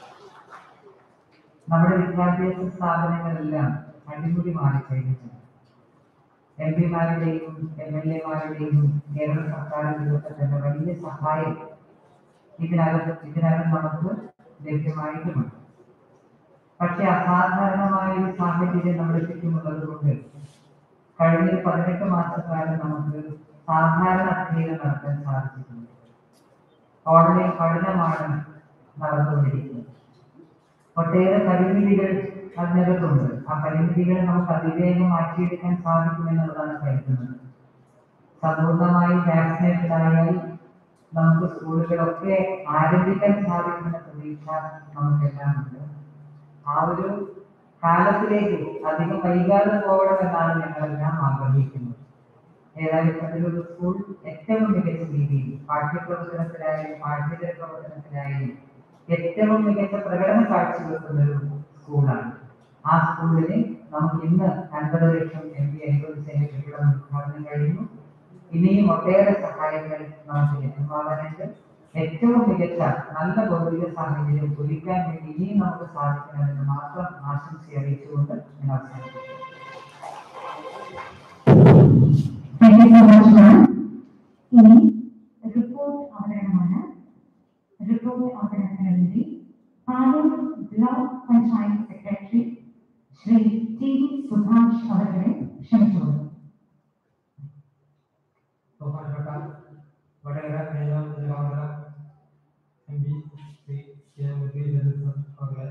നമ്മുടെ വിദ്യാഭ്യാസ സ്ഥാപനങ്ങളെല്ലാം അടിമുടി മാറിക്കഴിഞ്ഞിട്ടുണ്ട് എം പിമാരുടെയും എം എൽ എമാരുടെയും കേരള സർക്കാരിന്റെ ഒക്കെ തന്നെ വലിയ സഹായം ഇതിനകം ഇതിനകം നമുക്ക് ലഭ്യമായിട്ടുമുണ്ട് പക്ഷെ അസാധാരണമായ ഒരു സാഹചര്യം നമ്മുടെ ചുറ്റുമുള്ളത് കൊണ്ട് കഴിഞ്ഞ ഒരു പതിനെട്ട് മാസക്കാലം നമുക്ക് സാധാരണ അധ്യയനം നടത്താൻ സാധിച്ചിട്ടുണ്ട് ഓൺലൈൻ പഠനമാണ് നടന്നുകൊണ്ടിരിക്കുന്നത് ഒട്ടേറെ പരിമിതികൾ അതിനകത്തുണ്ട് ആ പരിമിതികൾ നമുക്ക് അതിവേഗം മാറ്റിയെടുക്കാൻ സാധിക്കുമെന്നുള്ളതാണ് കരുതുന്നത് സമ്പൂർണ്ണമായി വാക്സിനേറ്റഡ് ആയാൽ നമുക്ക് സ്കൂളുകളൊക്കെ ആരംഭിക്കാൻ സാധിക്കുന്ന പ്രതീക്ഷ നമുക്കെല്ലാം ഉണ്ട് ആ ഒരു കാലത്തിലേക്ക് അധികം വൈകാതെ പോകണമെന്നാണ് ഞങ്ങളെല്ലാം ആഗ്രഹിക്കുന്നത് ഏതായാലും അതിലൊരു സ്കൂൾ ഏറ്റവും മികച്ച രീതിയിൽ പാഠ്യപ്രവർത്തനത്തിലായാലും പാഠ്യേതര പ്രവർത്തനത്തിലായാലും ഏറ്റവും മികച്ച പ്രകടനം കാഴ്ചവെക്കുന്ന ഒരു സ്കൂളാണ് ആ സ്കൂളിന് നമുക്ക് ഇന്ന് അൻപത് ലക്ഷം എം പി അനുവദിച്ചതിന്റെ കെട്ടിടം ഉദ്ഘാടനം കഴിഞ്ഞു ഇനിയും ഒട്ടേറെ സഹായങ്ങൾ നമുക്ക് ലഭ്യമാകാനുണ്ട് ഏറ്റവും മികച്ച നല്ല ഭൗതിക സാഹചര്യം ഒരുക്കാൻ വേണ്ടി ഇനിയും നമുക്ക് സാധിക്കണമെന്ന് മാത്രം ആശംസ അറിയിച്ചുകൊണ്ട് ഞാൻ അവസാനിപ്പിക്കുന്നു Thank you so much, ma'am. ഇനി റിപ്പോർട്ട് അവതരണമാണ് റിപ്പോർട്ട് അവതരണത്തിന് വേണ്ടി Palur block panchayat secretary Shri T V Subhash അവരുടെ ക്ഷണിച്ചുകൊള്ളുന്നു ബഹുമാനപ്പെട്ട വടകര നിയോജകമണ്ഡല M P Shri K Muraleedharan sir അവരുടെ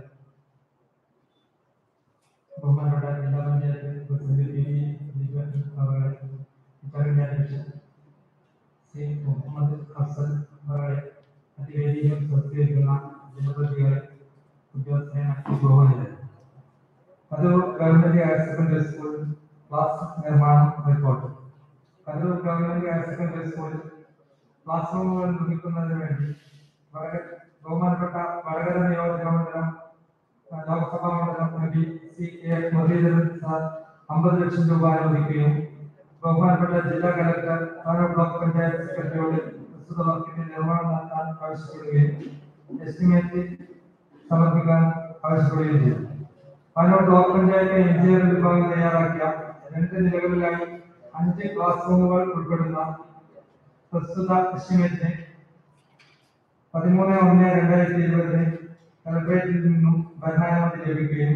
ബഹുമാനപ്പെട്ട ജില്ലാ panchayat president P V Deepan അവരുടെ ചടങ്ങിന്റെ അധ്യക്ഷൻ ശ്രീ മുഹമ്മദ് ഹസൻ അവരുടെ അതിവേദിയും പ്രസിദ്ധീകരിക്കുന്ന ജനപ്രതികളെ ഉദ്യോഗസ്ഥരെ മറ്റു ബഹുമാനിതരെ അത് government higher secondary school class നിർമ്മാണം report Kannur government higher secondary സ്കൂളിൽ ക്ലാസ് റൂമുകൾ നിർമ്മിക്കുന്നതിന് വേണ്ടി വളരെ ബഹുമാനപ്പെട്ട വടകര നിയോജക മണ്ഡലം ആ, ലോക്സഭാ മണ്ഡലം M P C K Muraleedharan sir അമ്പത് ലക്ഷം രൂപ അനുവദിക്കുകയും ബഹുമാനപ്പെട്ട ജില്ലാ കലക്ടർ കണ്ണൂർ ബ്ലോക്ക് പഞ്ചായത്ത് സെക്രട്ടറിയോട് പ്രസ്തുത വർക്കിന്റെ നിർവഹണം നടത്താൻ ആവശ്യപ്പെടുകയും എസ്റ്റിമേറ്റ് സമർപ്പിക്കാൻ ആവശ്യപ്പെടുകയും ചെയ്തു കണ്ണൂർ ബ്ലോക്ക് പഞ്ചായത്ത് എഞ്ചിനീയറിംഗ് വിഭാഗം തയ്യാറാക്കിയ രണ്ട് നിലകളിലായി അഞ്ച് ക്ലാസ് റൂമുകൾ ഉൾപ്പെടുന്ന പ്രസ്തുത എസ്റ്റിമേറ്റിന് പതിമൂന്ന് ഒന്ന് രണ്ടായിരത്തി ഇരുപതിന് കളക്ടറേറ്റിൽ നിന്നും ഭരണാനുമതി ലഭിക്കുകയും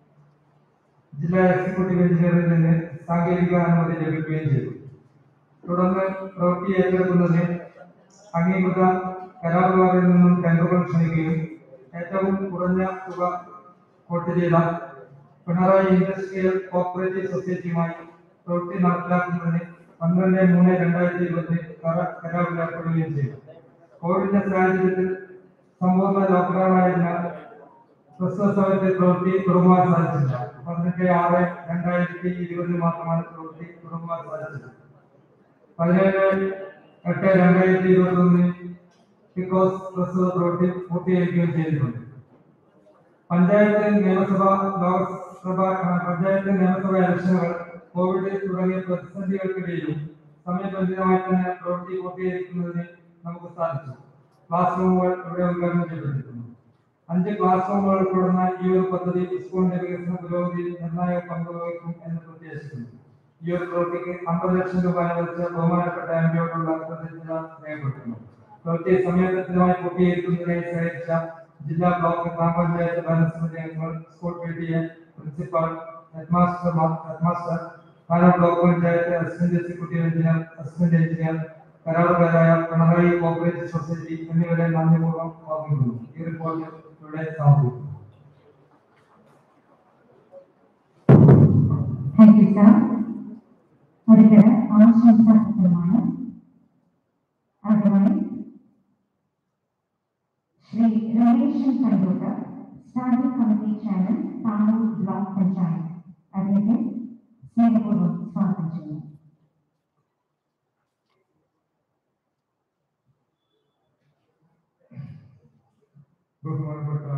ജില്ലാ എക്സിക്യൂട്ടീവ് എഞ്ചിനീയറിൽ നിന്ന് സാങ്കേതിക അനുമതി ലഭിക്കുകയും ചെയ്തു തുടർന്ന് പ്രവൃത്തി ഏറ്റെടുക്കുന്നതിന് അംഗീകൃത കരാറുകാരിൽ നിന്നും ടെൻഡറുകൾ ക്ഷണിക്കുകയും ഏറ്റവും കുറഞ്ഞ തുക കോട്ട് ചെയ്ത പിണറായി ഇൻഡസ്ട്രിയൽ കോപ്പറേറ്റീവ് സൊസൈറ്റിയുമായി പ്രവൃത്തി നടപ്പിലാക്കുന്നതിന് പന്ത്രണ്ട് മൂന്ന് രണ്ടായിരത്തി ഇരുപത്തി കരാറിൽ ഏർപ്പെടുകയും ചെയ്തു കോവിഡിന്റെ സാഹചര്യത്തിൽ സമ്പൂർണ്ണ ലോക്ക്ഡൌൺ ആയതിനാൽ പ്രസ്തുത സമയത്ത് പ്രവൃത്തി തുടങ്ങുവാൻ സാധിച്ചില്ല പതിനെട്ട് ആറ് രണ്ടായിരത്തി ഇരുപതിൽ മാത്രമാണ് പ്രവൃത്തി തുടങ്ങുവാൻ സാധിച്ചത് പതിനേഴ് എട്ട് രണ്ടായിരത്തി ഇരുപത്തി ഒന്നിൽ ബിക്കോസ് പ്രസ്തുത പ്രവൃത്തി പൂർത്തീകരിക്കുകയും ചെയ്തിട്ടുണ്ട് പഞ്ചായത്ത് നിയമസഭ ലോക്സഭ ആ, പഞ്ചായത്ത് നിയമസഭ ഇലക്ഷനുകൾ കോവിഡ് തുടങ്ങിയ പ്രതിസന്ധികൾക്കിടയിലും സമയബന്ധിതമായി തന്നെ പ്രവൃത്തി പൂർത്തീകരിക്കുന്നതിന് നമുക്ക് സാധിച്ചു ക്ലാസ് റൂമുകൾ ഇവിടെ ഉദ്ഘാടനം ചെയ്യപ്പെട്ടിരിക്കുന്നു അഞ്ച് ക്ലാസ് റൂമുകൾ ഉൾപ്പെടുന്ന ഈ ഒരു പദ്ധതി സ്കൂളിന്റെ വികസന പുരോഗതിയിൽ നിർണായക പങ്ക് വഹിക്കും എന്ന് പ്രത്യാശിക്കുന്നു ഈ ഒരു പ്രവൃത്തിക്ക് അമ്പത് ലക്ഷം രൂപ അനുവദിച്ച ബഹുമാനപ്പെട്ട എം പിയോടുള്ള കൃതജ്ഞത രേഖപ്പെടുത്തുന്നു പ്രവൃത്തി സമയബന്ധിതമായി പൂർത്തീകരിക്കുന്നതിനായി സഹായിച്ച ജില്ലാ ബ്ലോക്ക് ഗ്രാമപഞ്ചായത്ത് ഭരണസമിതി അംഗങ്ങൾ school P T A principal ഹെഡ്മാസ്റ്റർമാർ headmaster Pala block panchayat assistant executive engineer assistant engineer കരാറുകാരായ പിണറായി കോപ്പറേറ്റീവ് സൊസൈറ്റി എന്നിവരെ നന്ദിപൂർവ്വം ഓർമ്മിക്കുന്നു ഈ റിപ്പോർട്ട് ഇവിടെ സമർപ്പിക്കുന്നു Thank you, sir. അടുത്തത് ആശംസാപത്രമാണ് ആദ്യമായി Shri Rameshan Kandoottar standing committee chairman Tanur block panchayat അദ്ദേഹത്തെ സ്നേഹപൂർവ്വം സ്വാഗതം ചെയ്യുന്നു ബഹുമാനപ്പെട്ട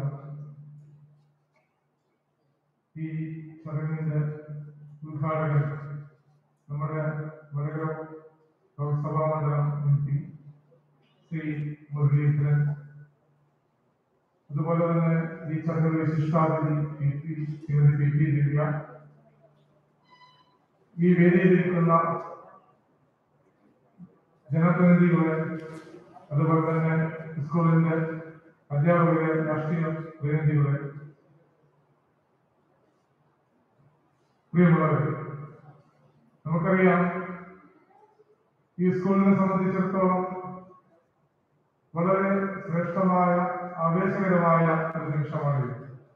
ഈ ചടങ്ങിന്റെ ഉദ്ഘാടകൻ നമ്മുടെ വടകര ലോക്സഭാ മണ്ഡലം എം പി ശ്രീ മുരളീധരൻ അതുപോലെ തന്നെ ഈ ചടങ്ങിൽ വിശിഷ്ടാതിഥി P P Shrimati P P Divya ഈ വേദിയിലിരിക്കുന്ന ജനപ്രതിനിധികളെ അതുപോലെ തന്നെ സ്കൂളിന്റെ അധ്യാപകരെ രാഷ്ട്രീയ പ്രതിനിധികളെ പ്രിയമുള്ളവരെ നമുക്കറിയാം ഈ സ്കൂളിനെ സംബന്ധിച്ചിടത്തോളം വളരെ ശ്രേഷ്ഠമായ ആവേശകരമായ ഒരു നിമിഷമാണിത്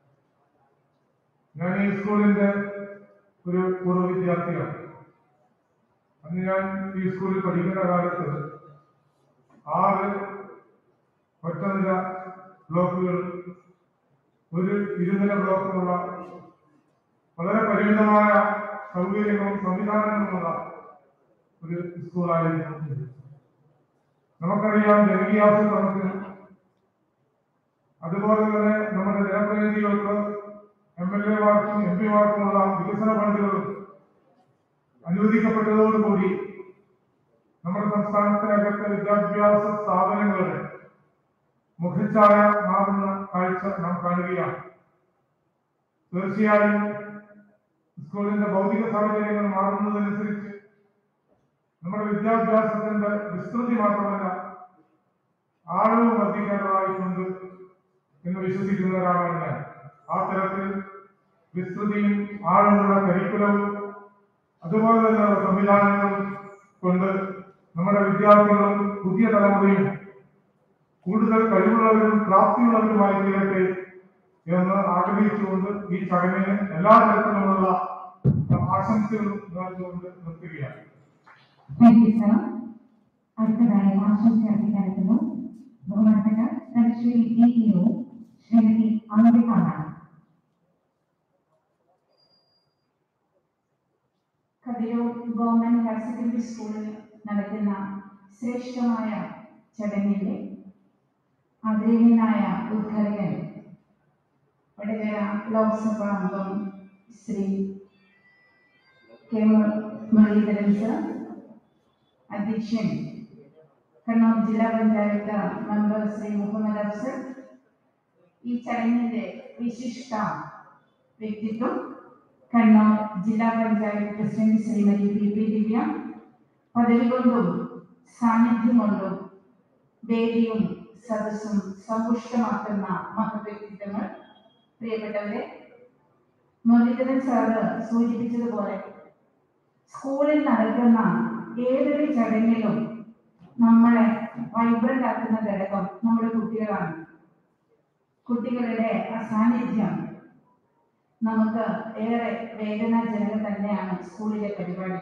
ഞാൻ ഈ സ്കൂളിന്റെ ഒരു പൂർവ്വ വിദ്യാർത്ഥിയാണ് അന്ന് ഞാൻ ഈ സ്കൂളിൽ പഠിക്കുന്ന കാലത്ത് ആറ് ഒറ്റനില ബ്ലോക്കുകൾ ഒരു ഇരുനില ബ്ലോക്കുമുള്ള വളരെ പരിമിതമായ സൗകര്യങ്ങളും സംവിധാനങ്ങളുമുള്ള ഒരു സ്കൂളായിരുന്നു ഇത്. നമുക്കറിയാം ജനകീയാസൂത്രണത്തിന് അതുപോലെ തന്നെ നമ്മുടെ ജനപ്രതിനിധികൾക്ക് എം എൽ എമാർക്കും എം പിമാർക്കുമുള്ള വികസന ഫണ്ടുകളും അനുവദിക്കപ്പെട്ടതോടുകൂടി നമ്മുടെ സംസ്ഥാനത്തിനകത്തെ വിദ്യാഭ്യാസ സ്ഥാപനങ്ങളുടെ മുഖച്ഛായ മാറുന്ന കാഴ്ച നാം കാണുകയാണ് തീർച്ചയായും സ്കൂളിന്റെ ഭൗതിക സാഹചര്യങ്ങൾ മാറുന്നതനുസരിച്ച് നമ്മുടെ വിദ്യാഭ്യാസത്തിന്റെ വിസ്തൃതി മാത്രമല്ല ആഴവും വർദ്ധിക്കേണ്ടതായിട്ടുണ്ട് എന്ന് വിശ്വസിക്കുന്ന ഒരാളാണ് ഞാൻ ആ തരത്തിൽ വിസ്തൃതിയും ആഴമുള്ള കരിക്കുലവും അതുപോലെ തന്നെയുള്ള സംവിധാനങ്ങളും കൊണ്ട് നമ്മുടെ വിദ്യാർത്ഥികളും പുതിയ തലമുറയും കൂടുതൽ കഴിവുള്ളവരും പ്രാപ്തിയുള്ളവരുമായി തീരട്ടെ എന്ന് ആഗ്രഹിച്ചുകൊണ്ട് ഈ ചടങ്ങിന് എല്ലാ തരത്തിലുമുള്ള ആശംസകളും നേർന്നുകൊണ്ട് നിർത്തുകയാണ് താങ്ക് യു സർ അടുത്തതായി ആശംസ അർപ്പിക്കാനെത്തുന്നു ബഹുമാനപ്പെട്ട Thalassery D E O Shrimati അമൃതമാണ് കതിരൂർ ഗവൺമെന്റ് ഹയർ സെക്കൻഡറി സ്കൂളിൽ നടക്കുന്ന ശ്രേഷ്ഠമായ ചടങ്ങിന്റെ ആദരണീയനായ ഉദ്ഘാടകൻ വടകര ലോക്സഭാ അംഗം ശ്രീ കെ മുരളീധരൻ സർ അധ്യക്ഷൻ കണ്ണൂർ ജില്ലാ പഞ്ചായത്ത് മെമ്പർ ശ്രീ മുഹമ്മദ് അഫ്സർ ഈ ചടങ്ങിന്റെ വിശിഷ്ട വ്യക്തിത്വം കണ്ണൂർ ജില്ലാ panchayat president Shrimati P P Divya പദവി കൊണ്ടും സാന്നിധ്യം കൊണ്ടും വേദിയും സദസ്സും സമ്പുഷ്ടമാക്കുന്ന മഹവ്യക്തിത്വങ്ങൾ പ്രിയപ്പെട്ടവരെ മുരളീധരൻ സാറ് സൂചിപ്പിച്ചതുപോലെ സ്കൂളിൽ നടക്കുന്ന ഏതൊരു ചടങ്ങിലും നമ്മളെ വൈബ്രന്റ് ആക്കുന്ന ഘടകം നമ്മുടെ കുട്ടികളാണ് കുട്ടികളുടെ അസാന്നിധ്യം നമുക്ക് ഏറെ വേദനാജനകം തന്നെയാണ് സ്കൂളിലെ പരിപാടി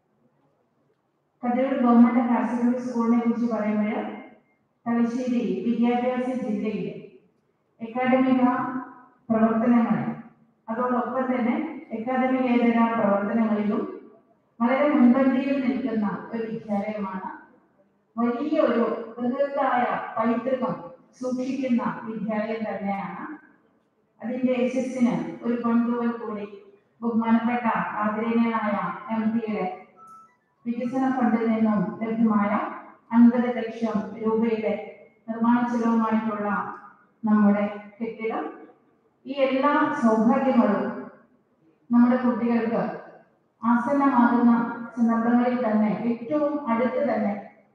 കതിരൂർ ഗവൺമെന്റ് ഹയർ സെക്കൻഡറി സ്കൂളിനെ കുറിച്ച് പറയുമ്പോൾ തലശ്ശേരി വിദ്യാഭ്യാസ ജില്ലയിലെ അക്കാഡമിക പ്രവർത്തനങ്ങൾ അതോടൊപ്പം തന്നെ അക്കാദമികേതര പ്രവർത്തനങ്ങളിലും വളരെ മുൻപന്തിയിൽ നിൽക്കുന്ന ഒരു വിദ്യാലയമാണ് വലിയ ഒരു ബൃഹത്തായ പൈതൃകം സൂക്ഷിക്കുന്ന വിദ്യാലയം തന്നെയാണ് അതിന്റെ യശസ്സിന് ഒരു പങ്കുവൽ കൂടി ബഹുമാനപ്പെട്ട ആദരണീയനായ എം പിയുടെ വികസന ഫണ്ടിൽ നിന്നും ലഭ്യമായ അൻപത് ലക്ഷം രൂപയുടെ നിർമ്മാണ ചെലവുമായിട്ടുള്ള നമ്മുടെ കെട്ടിടം ഈ എല്ലാ സൗഭാഗ്യങ്ങളും നമ്മുടെ കുട്ടികൾക്ക് ആസന്നമാകുന്ന സന്ദർഭങ്ങളിൽ തന്നെ ഏറ്റവും അടുത്ത് തന്നെ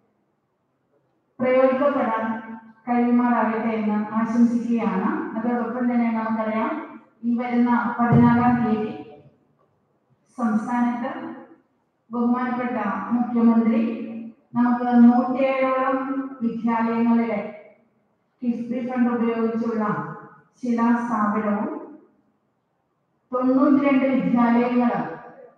പ്രയോഗിക്കപ്പെടാൻ കഴിയുമാറാകട്ടെ എന്ന് ആശംസിക്കുകയാണ് അതോടൊപ്പം തന്നെ നമുക്കറിയാം ഈ വരുന്ന പതിനാലാം തീയതി സംസ്ഥാനത്ത് ബഹുമാനപ്പെട്ട മുഖ്യമന്ത്രി നമുക്ക് നൂറ്റിയേഴോളം വിദ്യാലയങ്ങളിലെ കിഫ്ബി ഫണ്ട് ഉപയോഗിച്ചുള്ള ശിലാസ്ഥാപനവും തൊണ്ണൂറ്റിരണ്ട് വിദ്യാലയങ്ങൾ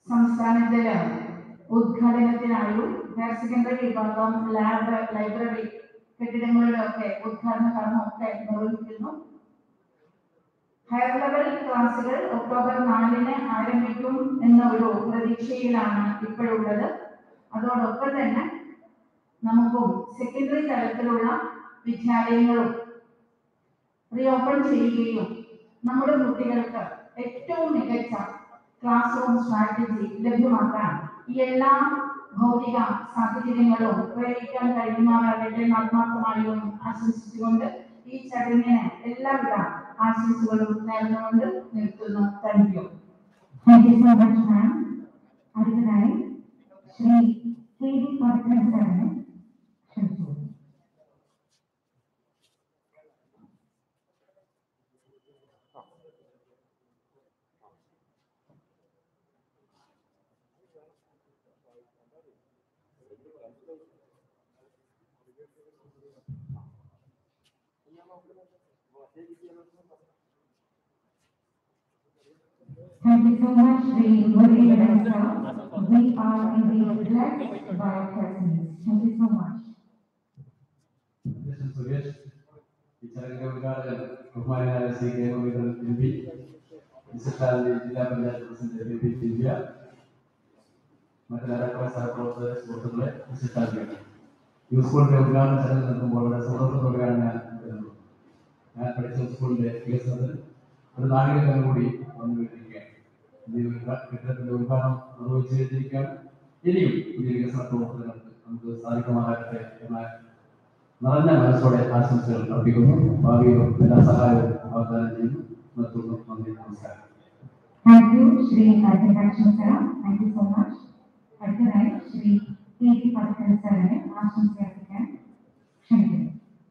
സംസ്ഥാനത്തില് ഉദ്ഘാടനത്തിനായും ഹയർ സെക്കൻഡറി വിഭാഗം ലാബ് ലൈബ്രറി കെട്ടിടങ്ങളുടെ ഒക്കെ ഉദ്ഘാടന കർമ്മമൊക്കെ നിർവഹിക്കുന്നു ഹയർ ലെവൽ ക്ലാസുകൾ ഒക്ടോബർ നാലിന് ആരംഭിക്കും എന്ന ഒരു പ്രതീക്ഷയിലാണ് ഇപ്പോഴുള്ളത് അതോടൊപ്പം തന്നെ നമുക്കും സെക്കൻഡറി തലത്തിലുള്ള വിദ്യാലയങ്ങളും റീഓപ്പൺ ചെയ്യുകയും നമ്മുടെ കുട്ടികൾക്ക് ഏറ്റവും മികച്ച ക്ലാസ് റൂം സ്ട്രാറ്റജി ലഭ്യമാക്കാൻ ഈ എല്ലാ ഭൗതിക സാഹചര്യങ്ങളും പ്രയോഗിക്കാൻ കഴിയുമാറാകട്ടെ എന്ന് ആത്മാർത്ഥമായും ആശംസിച്ചുകൊണ്ട് ഈ ചടങ്ങിന് എല്ലാവിധ ആശംസകളും നേർന്നുകൊണ്ട് നിർത്തുന്നു thank you Thank you so much, ma'am. അടുത്തതായി ശ്രീ കെ ഡി പത്മൻ സാറിനെ ക്ഷണിച്ചു Thank you so much, Sri Murli Minister. We are indeed blessed by your presence. Thank you so much. അധ്യക്ഷൻ സുരേഷ് ഈ ചടങ്ങിന്റെ ഉദ്ഘാടകൻ ബഹുമാനായ Shri K Govindan M P വിശിഷ്ടാന്തി ജില്ലാ panchayat president M P Divya മറ്റ് ധാരാളം സഹപ്രവർത്തക സുഹൃത്തുക്കളെ വിശിഷ്ടാന്തികൾ യു സ്കൂളിന്റെ ഉദ്ഘാടന ചടങ്ങ് നടക്കുമ്പോൾ വളരെ സൗഹൃദത്തോടെയാണ് ഞാൻ വരുന്നത് ഞാൻ പഠിച്ച സ്കൂളിന്റെ വികസനത്തിൽ ഒരു നാഗരികതം കൂടി വന്നു കഴിഞ്ഞിരിക്കുകയാണ് ഈ ഉദ്ഘാ- കെട്ടിടത്തിന്റെ ഉദ്ഘാടനം നിർവഹിച്ചു കഴിഞ്ഞിരിക്കുകയാണ് ഇനിയും പുതിയ വികസന പ്രവർത്തനങ്ങൾക്ക് നമുക്ക് സാധിക്കുമാറാകട്ടെ എന്ന നിറഞ്ഞ മനസ്സോടെ ആശംസകൾ അർപ്പിക്കുന്നു ഭാവിയിലും എല്ലാ സഹായവും വാഗ്ദാനം ചെയ്യുന്നു നിർത്തുന്നു നന്ദി നമസ്കാരം Thank you, Sri Arjun sir. Thank you so much. അടുത്തതായി ശ്രീ കെ ഡി പത്മൻ സാറിനെ ആശംസ അർപ്പിക്കാൻ ക്ഷണിക്കുന്നു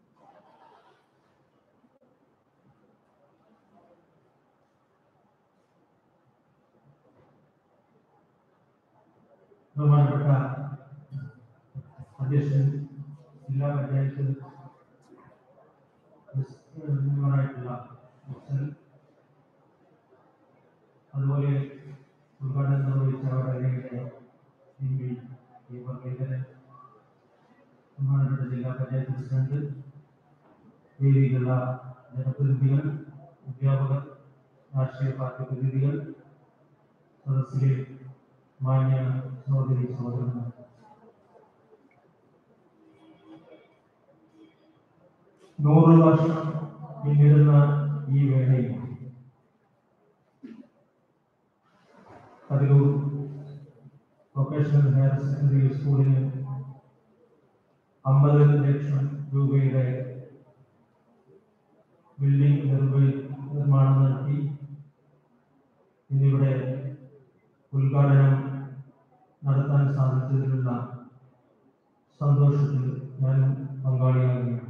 ബഹുമാനപ്പെട്ട അധ്യക്ഷൻ ജില്ലാ പഞ്ചായത്ത് മെമ്പറായിട്ടുള്ള അഫ്സൽ, അതുപോലെ ഉദ്ഘാടനം നിർവഹിച്ച അവരുടെ എം പി ഈ മുരളീധരൻ ബഹുമാനപ്പെട്ട ജില്ലാ പഞ്ചായത്ത് പ്രസിഡന്റ് വേദിയിലുള്ള ജനപ്രതിനിധികൾ അധ്യാപകർ രാഷ്ട്രീയ പാർട്ടി പ്രതിനിധികൾ സദസ്സിലെ മാന്യ സഹോദരി സഹോദരന്മാർ നൂറ് വർഷം പിന്നിടുന്ന ഈ വേളയിൽ കതിരൂർ വൊക്കേഷണൽ ഹയർ സെക്കൻഡറി സ്കൂളിന് അമ്പത് ലക്ഷം രൂപയുടെ ബിൽഡിംഗ് നിർവഹി നിർമ്മാണം നടത്തി ഇന്നിവിടെ ഉദ്ഘാടനം നടത്താൻ സാധിച്ചതിലുള്ള സന്തോഷത്തിൽ ഞാനും പങ്കാളിയാകുകയാണ്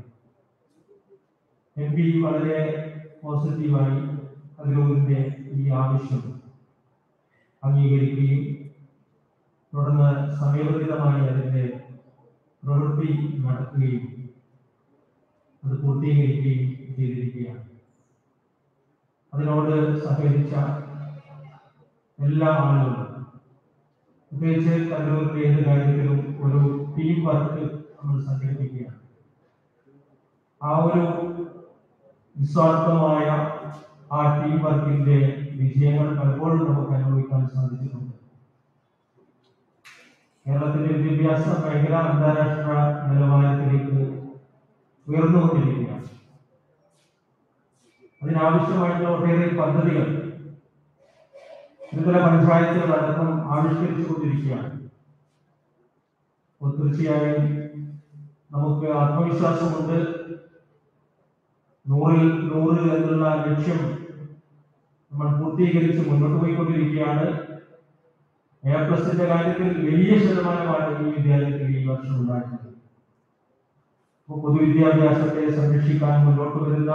എം പി വളരെ പോസിറ്റീവായി അതിലൂരിൻ്റെ ഈ ആവശ്യം അംഗീകരിക്കുകയും തുടർന്ന് സമയബന്ധിതമായി അതിൻ്റെ പ്രവൃത്തി നടത്തുകയും അത് പൂർത്തീകരിക്കുകയും ചെയ്തിരിക്കുകയാണ് അതിനോട് സഹകരിച്ച എല്ലാ ആളുകളും പ്രത്യേകിച്ച് കല്ലൂരിന്റെ ഏത് കാര്യത്തിലും ഒരു ടീം വർക്ക് നമ്മൾ സംഘടിപ്പിക്കുകയാണ് ആ ഒരു നിസ്വാർത്ഥമായ ആ ടീം വർക്കിന്റെ വിജയങ്ങൾ പലപ്പോഴും നമുക്ക് അനുഭവിക്കാൻ സാധിച്ചിട്ടുണ്ട് കേരളത്തിന്റെ വിദ്യാഭ്യാസ മേഖല അന്താരാഷ്ട്ര നിലവാരത്തിലേക്ക് ഉയർന്നുകൊണ്ടിരിക്കുകയാണ് അതിനാവശ്യമായിട്ടുള്ള ഒട്ടേറെ പദ്ധതികൾ ത്രിതല പഞ്ചായത്തുകളടക്കം ആവിഷ്കരിച്ചുകൊണ്ടിരിക്കുകയാണ് അപ്പോൾ തീർച്ചയായും നമുക്ക് ആത്മവിശ്വാസമുണ്ട് നൂറിൽ നൂറ് എന്നുള്ള ലക്ഷ്യം നമ്മൾ പൂർത്തീകരിച്ച് മുന്നോട്ട് പോയിക്കൊണ്ടിരിക്കുകയാണ് എ പ്ലസിന്റെ കാര്യത്തിൽ വലിയ ശതമാനമാണ് ഈ വിദ്യാലയത്തിൽ ഈ വർഷം ഉണ്ടായിട്ടുള്ളത് അപ്പോൾ പൊതുവിദ്യാഭ്യാസത്തെ സംരക്ഷിക്കാൻ മുന്നോട്ട് വരുന്ന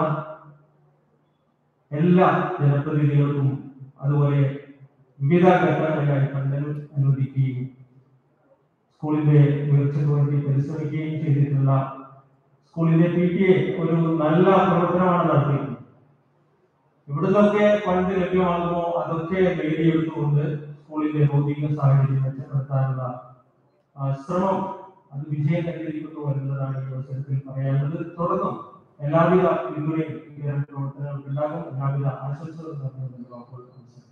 എല്ലാ ജനപ്രതിനിധികൾക്കും അതുപോലെ വിവിധ ഘട്ടങ്ങളിലായി ഫണ്ടുകൾ അനുവദിക്കുകയും സ്കൂളിന്റെ ഉയർച്ചയ്ക്ക് വേണ്ടി പരിശ്രമിക്കുകയും ചെയ്തിട്ടുള്ള സ്കൂളിന്റെ പി ടി എ ഒരു നല്ല പ്രവർത്തനമാണ് നടത്തിയിട്ടുള്ളത് എവിടുന്നൊക്കെ ഫണ്ട് ലഭ്യമാകുമോ അതൊക്കെ നേടിയെടുത്തുകൊണ്ട് സ്കൂളിന്റെ ഭൗതിക സാഹചര്യം മെച്ചപ്പെടുത്താനുള്ള ആ, ശ്രമം അത് വിജയം കൈവരിക്കുന്നു എന്നതാണ് ഈ അവസരത്തിൽ പറയാനുള്ളത് തുടർന്നും എല്ലാവിധ പിന്തുണയും ഇത്തരം പ്രവർത്തനങ്ങൾക്ക് ഉണ്ടാകും എല്ലാവിധ ആശംസകളും നൽകുന്നു വാക്കുകൾ അവസാനിപ്പിക്കുന്നു.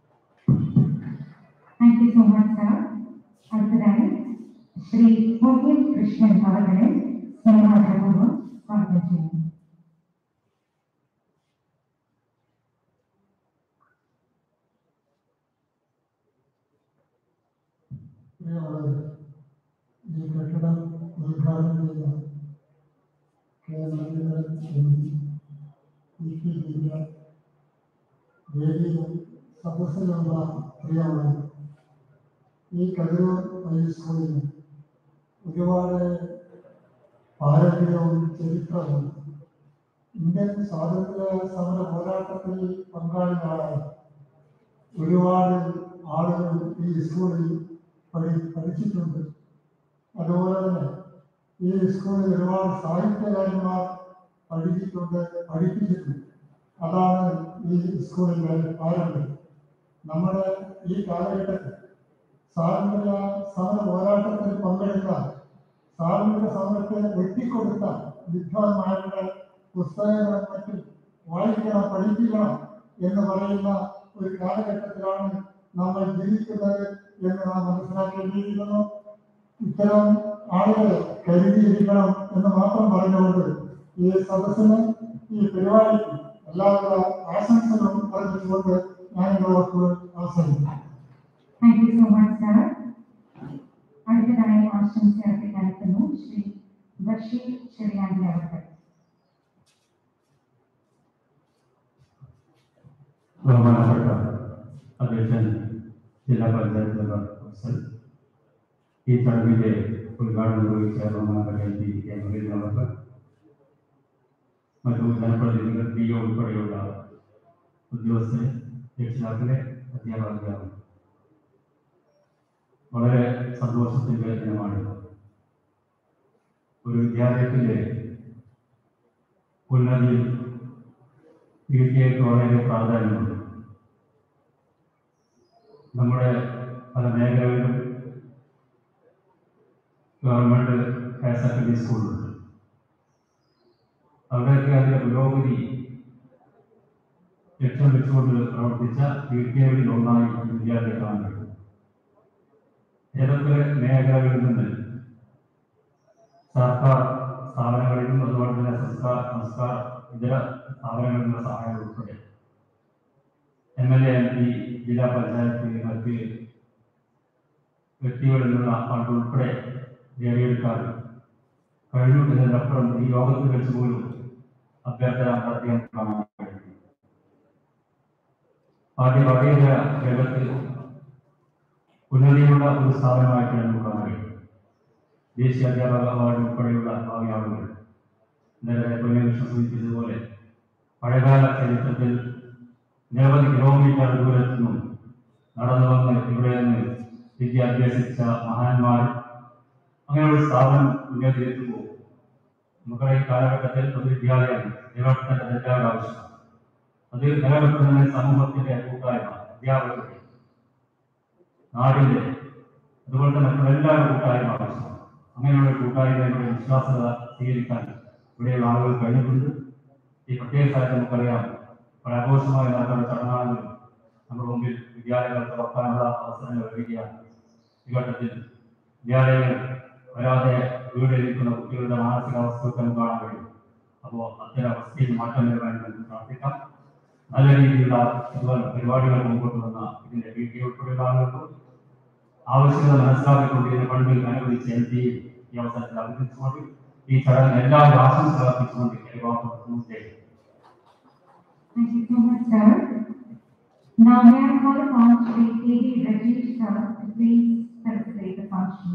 Thank you so much, sir. അടുത്തതായി ശ്രീ ഭോഗ്യം കൃഷ്ണൻ അവരുടെ സ്നേഹാദരപൂർവ്വം സ്വാഗതം ചെയ്യുന്നു പ്രിയമുള്ളവരെ, ഈ കെട്ടിടം ഉദ്ഘാടനം ചെയ്ത കേരളത്തിലെ M P P T Divya വേദിയിലും സദസ്സിലുള്ള പ്രിയമുള്ളവർ ഈ കതിരൂർ ഹൈസ്കൂളിന് ഒരുപാട് പാരമ്പര്യവും ചരിത്രവും ഇന്ത്യൻ സ്വാതന്ത്ര്യ സമര പോരാട്ടത്തിൽ പങ്കാളികളായ ഒരുപാട് ആളുകൾ ഈ സ്കൂളിൽ പഠി പഠിച്ചിട്ടുണ്ട് അതുപോലെ തന്നെ ഈ സ്കൂളിൽ ഒരുപാട് സാഹിത്യകാരന്മാർ പഠിച്ചിട്ടുണ്ട് പഠിപ്പിച്ചിട്ടുണ്ട് അതാണ് ഈ സ്കൂളിൻ്റെ പാരമ്പര്യം നമ്മുടെ ഈ കാലഘട്ടത്തിൽ സ്വാതന്ത്ര്യ സമര പോരാട്ടത്തിൽ പങ്കെടുത്ത സ്വാതന്ത്ര്യ സമരത്തെ വെട്ടിക്കൊടുത്ത വിദ്വാൻമാരുടെ പുസ്തകങ്ങളും മറ്റും വായിക്കണം പഠിപ്പിക്കണം എന്ന് പറയുന്ന ഒരു കാലഘട്ടത്തിലാണ് നമ്മൾ ജീവിക്കുന്നത് എന്ന് നാം മനസ്സിലാക്കേണ്ടിയിരിക്കുന്നു ഇത്തരം ആളുകളെ കരുതിയിരിക്കണം എന്ന് മാത്രം പറഞ്ഞുകൊണ്ട് ഈ സദസ്സിന് ഈ പരിപാടിക്ക് എല്ലാവിധ ആശംസകളും അറിയിച്ചുകൊണ്ട് ഞാൻ എൻ്റെ വാക്കുകൾ അവസാനിക്കുന്നു Thank you so much, sir. അടുത്തതായി ആശംസ അർപ്പിക്കാനെത്തുന്നു ശ്രീ ബഷീർ ചെറിയാണ്ടി അവർക്ക് ബഹുമാനപ്പെട്ട അധ്യക്ഷൻ ജില്ലാ പഞ്ചായത്ത് മെമ്പർ അഫ്സൽ ഈ ചടങ്ങിന്റെ ഉദ്ഘാടനം നിർവഹിച്ച ബഹുമാനപ്പെട്ട എം പി കെ മുരളീധരനവർക്ക് മറ്റു ജനപ്രതിനിധികൾ ഡി ഒ ഉൾപ്പെടെയുള്ള ഉദ്യോഗസ്ഥരെ രക്ഷിതാക്കളെ അധ്യാപകരാണ് വളരെ സന്തോഷത്തിന്റെ ദിനമാണ് ഒരു വിദ്യാലയത്തിന്റെ ഉന്നതിയിൽ പി ടി എക്ക് വളരെ പ്രാധാന്യമുണ്ട് നമ്മുടെ പല മേഖലകളിലും ഗവൺമെന്റ് ഹയർ സെക്കൻഡറി സ്കൂളുണ്ട് അവിടെയൊക്കെ അതിന്റെ പുരോഗതി ലക്ഷ്യം വെച്ചുകൊണ്ട് പ്രവർത്തിച്ച പി ടി എകളിൽ ഒന്നായി ഈ വിദ്യാലയം കാണാൻ കഴിയും ഏതൊക്കെ മേഖലകളിൽ നിന്ന് സർക്കാർ സ്ഥാപനങ്ങളിൽ നിന്നും അതുപോലെ തന്നെ സംസ്കാര സംസ്കാര ഇതര സ്ഥാപനങ്ങളിൽ നിന്നുള്ള സഹായം ഉൾപ്പെടെ M L A M P ജില്ലാ പഞ്ചായത്ത് മറ്റ് വ്യക്തികളിൽ നിന്നുള്ള ഫണ്ട് ഉൾപ്പെടെ നേടിയെടുക്കാൻ കഴിഞ്ഞു എന്നതിനപ്പുറം ഈ ലോകത്ത് വെച്ച് പോലും അഭ്യർത്ഥന നടത്തിയാൽ കാണാൻ കഴിയും ആദ്യ വകേതര രംഗത്ത് ഉന്നതിയുള്ള ഒരു സ്ഥാപനമായിട്ട് നമുക്ക് കാണാൻ കഴിയും ദേശീയ അധ്യാപക അവാർഡ് ഉൾപ്പെടെയുള്ള ഭാവി ആളുകൾ നേരത്തെ പൊന്നകൃഷ്ണൻ സൂചിപ്പിച്ചതുപോലെ പഴയകാല ചരിത്രത്തിൽ നിരവധി കിലോമീറ്റർ ദൂരത്തു നിന്നും നടന്നു വന്ന് ഇവിടെ നിന്ന് വിദ്യ അഭ്യസിച്ച മഹാന്മാർ അങ്ങനെ ഒരു സ്ഥാപനം ഉന്നതിയിലെത്തുമ്പോൾ നമ്മുടെ ഈ കാലഘട്ടത്തിൽ പൊതുവിദ്യാലയം നിലനിർത്തേണ്ട എല്ലാവരുടെ ആവശ്യമാണ് അത് നിലനിർത്തുന്നതിന് സമൂഹത്തിന്റെ കൂട്ടായ്മ അധ്യാപകരുടെ നാടിന്റെ അതുപോലെ തന്നെ മറ്റുള്ള എല്ലാവരുടെ കൂട്ടായ്മ ആവശ്യമാണ് അങ്ങനെയുള്ള ഒരു കൂട്ടായ്മയുടെ വിശ്വാസത സ്വീകരിക്കാൻ ഇവിടെയുള്ള ആളുകൾ കഴിഞ്ഞിട്ടുണ്ട് ഈ പ്രത്യേക സ്ഥലത്ത് നമുക്കറിയാം വളരെ ആഘോഷമായി നടക്കുന്ന ചടങ്ങാണെങ്കിലും നമ്മുടെ മുമ്പിൽ വിദ്യാലയങ്ങൾ തുറക്കാനുള്ള അവസരങ്ങൾ വരികയാണ് ഈ ഘട്ടത്തിൽ വിദ്യാലയങ്ങൾ വരാതെ വീടിലിരിക്കുന്ന കുട്ടികളുടെ മാനസികാവസ്ഥയൊക്കെ നമുക്ക് കാണാൻ കഴിയും അപ്പോൾ അത്തരം അവസ്ഥയിൽ മാറ്റം വരുവാൻ നമുക്ക് പ്രാർത്ഥിക്കാം നല്ല രീതിയിലുള്ള ഇതുപോലെ പരിപാടികൾ മുമ്പോട്ട് വന്ന ഇതിന്റെ പി ടി ഉൾപ്പെടെയുള്ള ആളുകൾക്ക് ആവശ്യകത മനസ്സിലാക്കിക്കൊണ്ട് ഇതിന്റെ ഫണ്ടിൽ അനുവദിച്ച എം പി ഈ അവസരത്തിൽ അഭിനന്ദിച്ചുകൊണ്ട് ഈ ചടങ്ങ് എല്ലാവരും ആശംസകൾ അർപ്പിച്ചുകൊണ്ട് എന്റെ വാക്കുകൾ പൂർത്തിയായി Thank you so much, sir. Now may I call upon Shri K.D. Rajesh sir to please celebrate the function.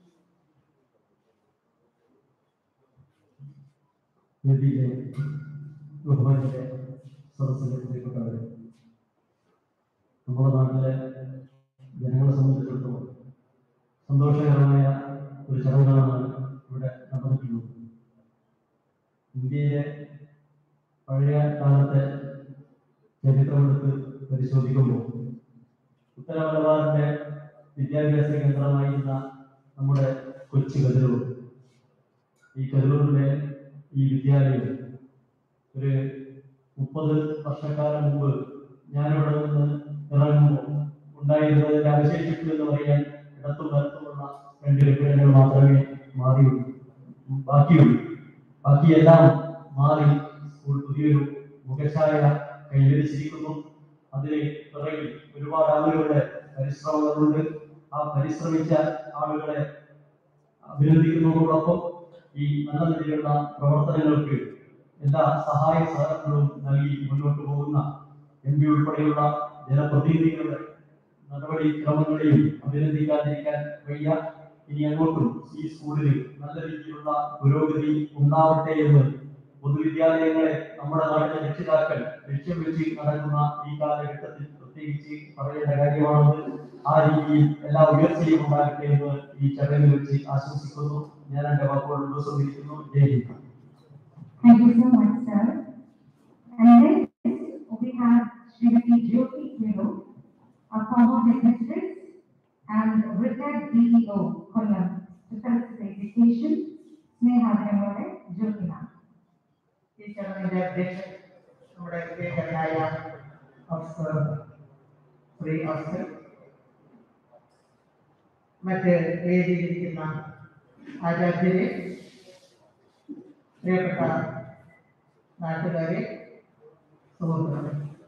വേദിയിലെ ബഹുമാനിയുടെ സദസ്സിലെ പ്രിയപ്പെട്ടവരെ നമ്മുടെ നാട്ടിലെ ജനങ്ങളെ സംബന്ധിച്ചിടത്തോളം സന്തോഷകരമായ ഒരു ചടങ്ങാണ് ഇവിടെ നടന്നിട്ടുള്ളത് ഇന്ത്യയിലെ പഴയ കാലത്തെ ചരിത്രമെടുത്ത് പരിശോധിക്കുമ്പോൾ ഉത്തര മലബാറിന്റെ വിദ്യാഭ്യാസ കേന്ദ്രമായിരുന്ന നമ്മുടെ കൊച്ചി കതിരൂർ ഈ കതിരൂരിലെ ഈ വിദ്യാലയം ഒരു മുപ്പത് വർഷക്കാലം മുമ്പ് ഞാനിവിടെ നിന്ന് ഇറങ്ങുമ്പോൾ ഉണ്ടായിരുന്നതിന്റെ അവശേഷിപ്പ് എന്ന് പറയാൻ ഇടത്തും വലത്തുമുള്ള രണ്ട് കെട്ടിടങ്ങൾ മാത്രമേ മാറിയുള്ളൂ ബാക്കിയുള്ളൂ ബാക്കിയെല്ലാം മാറി സ്കൂൾ പുതിയൊരു മുഖച്ഛായ കൈവരിച്ചിരിക്കുന്നു അതിന് പിറകിൽ ഒരുപാട് ആളുകളുടെ പരിശ്രമങ്ങളുണ്ട് ആ പരിശ്രമിച്ച ആളുകളെ അഭിനന്ദിക്കുന്നതോടൊപ്പം ഈ നല്ല നിലയിലുള്ള പ്രവർത്തനങ്ങൾക്ക് എല്ലാ സഹായ സഹകരണങ്ങളും നൽകി മുന്നോട്ട് പോകുന്ന എം പി ഉൾപ്പെടെയുള്ള ജനപ്രതിനിധികളുടെ നടപടിക്രമങ്ങളെയും അഭിനന്ദിക്കാതിരിക്കാൻ വയ്യ ഇനി അങ്ങോട്ടും ഈ സ്കൂളിൽ നല്ല രീതിയിലുള്ള പുരോഗതി ഉണ്ടാവട്ടെ എന്ന് പൊതുവിദ്യാലയങ്ങളെ നമ്മുടെ നാട്ടിലെ രക്ഷിതാക്കൾ ലക്ഷ്യം വെച്ച് നടക്കുന്ന ഈ കാലഘട്ടത്തിൽ പ്രത്യേകിച്ച് പറയേണ്ട കാര്യമാണത് ആ രീതിയിൽ എല്ലാ ഉയർച്ചയും ഉണ്ടാകട്ടെ എന്ന് ഈ ചടങ്ങിൽ വെച്ച് ആശംസിക്കുന്നു ഞാൻ എന്റെ വാക്കുകൾ ഉപസംഹരിക്കുന്നു ജയ് Hind Thank you so much, sir. And next, we have Srimati Jyoti Kero, a former headmistress and retired DEO, Kollam, to felicitate education. Sneha Demore, Jyoti ma'am. ഈ ചടങ്ങിന്റെ അധ്യക്ഷൻ നമ്മുടെ പ്രിയങ്കരനായ അഫ്സർ ശ്രീ അഫ്സർ മറ്റ് വേദിയിലിരിക്കുന്ന ആചാര്യരെ പ്രിയപ്പെട്ട നാട്ടുകാരെ സുഹൃത്തുക്കളെ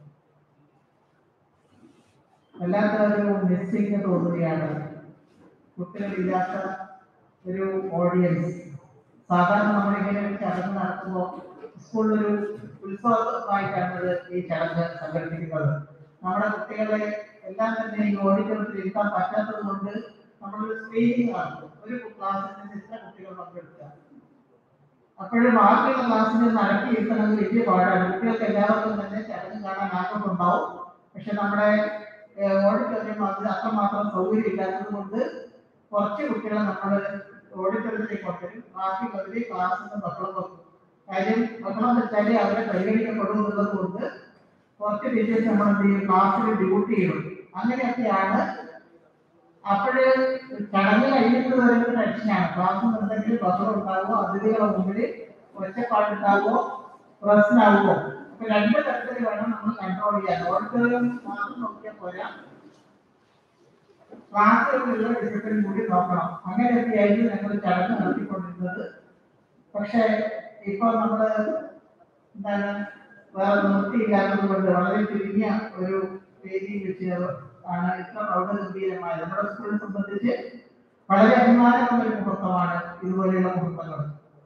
വല്ലാത്ത ഒരു മിസ്സിങ് തോന്നുകയാണ് കുട്ടികളില്ലാത്ത ഒരു ഓഡിയൻസ് സാധാരണ നമ്മളിങ്ങനെ ഒരു ചടങ്ങ് നടത്തുമ്പോൾ സ്കൂളിലൊരു ഉത്സവമായിട്ടാണ് ഇത് ഈ ചടങ്ങ് സംഘടിപ്പിക്കുന്നത് നമ്മുടെ കുട്ടികളെ എല്ലാം തന്നെ ഈ ഓഡിറ്റോറിയത്തിൽ ഇരുത്താൻ പറ്റാത്തത് കൊണ്ട് നമ്മളൊരു സ്ക്രീനിങ് നടത്തും ഒരു ക്ലാസ്സിൽ എത്ര കുട്ടികൾ പങ്കെടുക്കുക അപ്പോഴും ബാക്കിയുള്ള ക്ലാസ്സിൽ നടത്തി ഇരുത്തണമെങ്കിൽ വലിയ പാടാണ് കുട്ടികൾക്ക് എല്ലാവർക്കും തന്നെ ചടങ്ങ് കാണാൻ ആഗ്രഹമുണ്ടാവും പക്ഷെ നമ്മുടെ ഓഡിറ്റോറിയം അത് അത്രമാത്രം സൗകര്യം ഇല്ലാത്തത് കൊണ്ട് കുറച്ച് കുട്ടികളെ നമ്മൾ ഓഡിറ്റോറിയത്തിലേക്ക് കൊണ്ടുവരും ബാക്കിയുള്ളവര് ക്ലാസ്സിൽ നിന്ന് ബഹളം വെക്കും കാര്യം ബഹളം വെച്ചാൽ അവരെ പരിഗണിക്കപ്പെടും എന്നുള്ളത് കൊണ്ട് കുറച്ച് ടീച്ചേഴ്സ് നമ്മൾ എന്ത് ചെയ്യും ക്ലാസ്സിൽ ഡ്യൂട്ടി ചെയ്യും അങ്ങനെയൊക്കെയാണ് അപ്പോഴ് ചടങ്ങ് കഴിഞ്ഞിട്ട് വരുന്ന ടെൻഷനാണ് ക്ലാസ്സിൽ എന്തെങ്കിലും ബഹളം ഉണ്ടാകുമോ അതിഥികളുടെ മുമ്പിൽ ഒച്ചപ്പാടുണ്ടാകുമോ പ്രശ്നമാകുമോ അപ്പൊ രണ്ട് തരത്തിൽ വേണം നമ്മൾ കൺട്രോൾ ചെയ്യാൻ ഓഡിറ്റോറിയം മാത്രം നോക്കിയാൽ പോരാ ക്ലാസ്സുകളിലുള്ള ഡിസിപ്ലിൻ കൂടി നോക്കണം അങ്ങനെയൊക്കെയായിരുന്നു ഞങ്ങൾ ചടങ്ങ് നടത്തിക്കൊണ്ടിരുന്നത് പക്ഷേ ഇപ്പൊ നമ്മള് എന്താണ് വേറെ നിവൃത്തിയില്ലാത്തത് കൊണ്ട് വളരെ ചുരുങ്ങിയ ഒരു വേദി വെച്ച് ആണ് ഇത്ര പ്രൗഢഗംഭീരമായ നമ്മുടെ സ്കൂളിനെ സംബന്ധിച്ച് വളരെ അഭിമാനമുള്ള ഒരു മുഹൂർത്തമാണ് ഇതുപോലെയുള്ള മുഹൂർത്തങ്ങൾ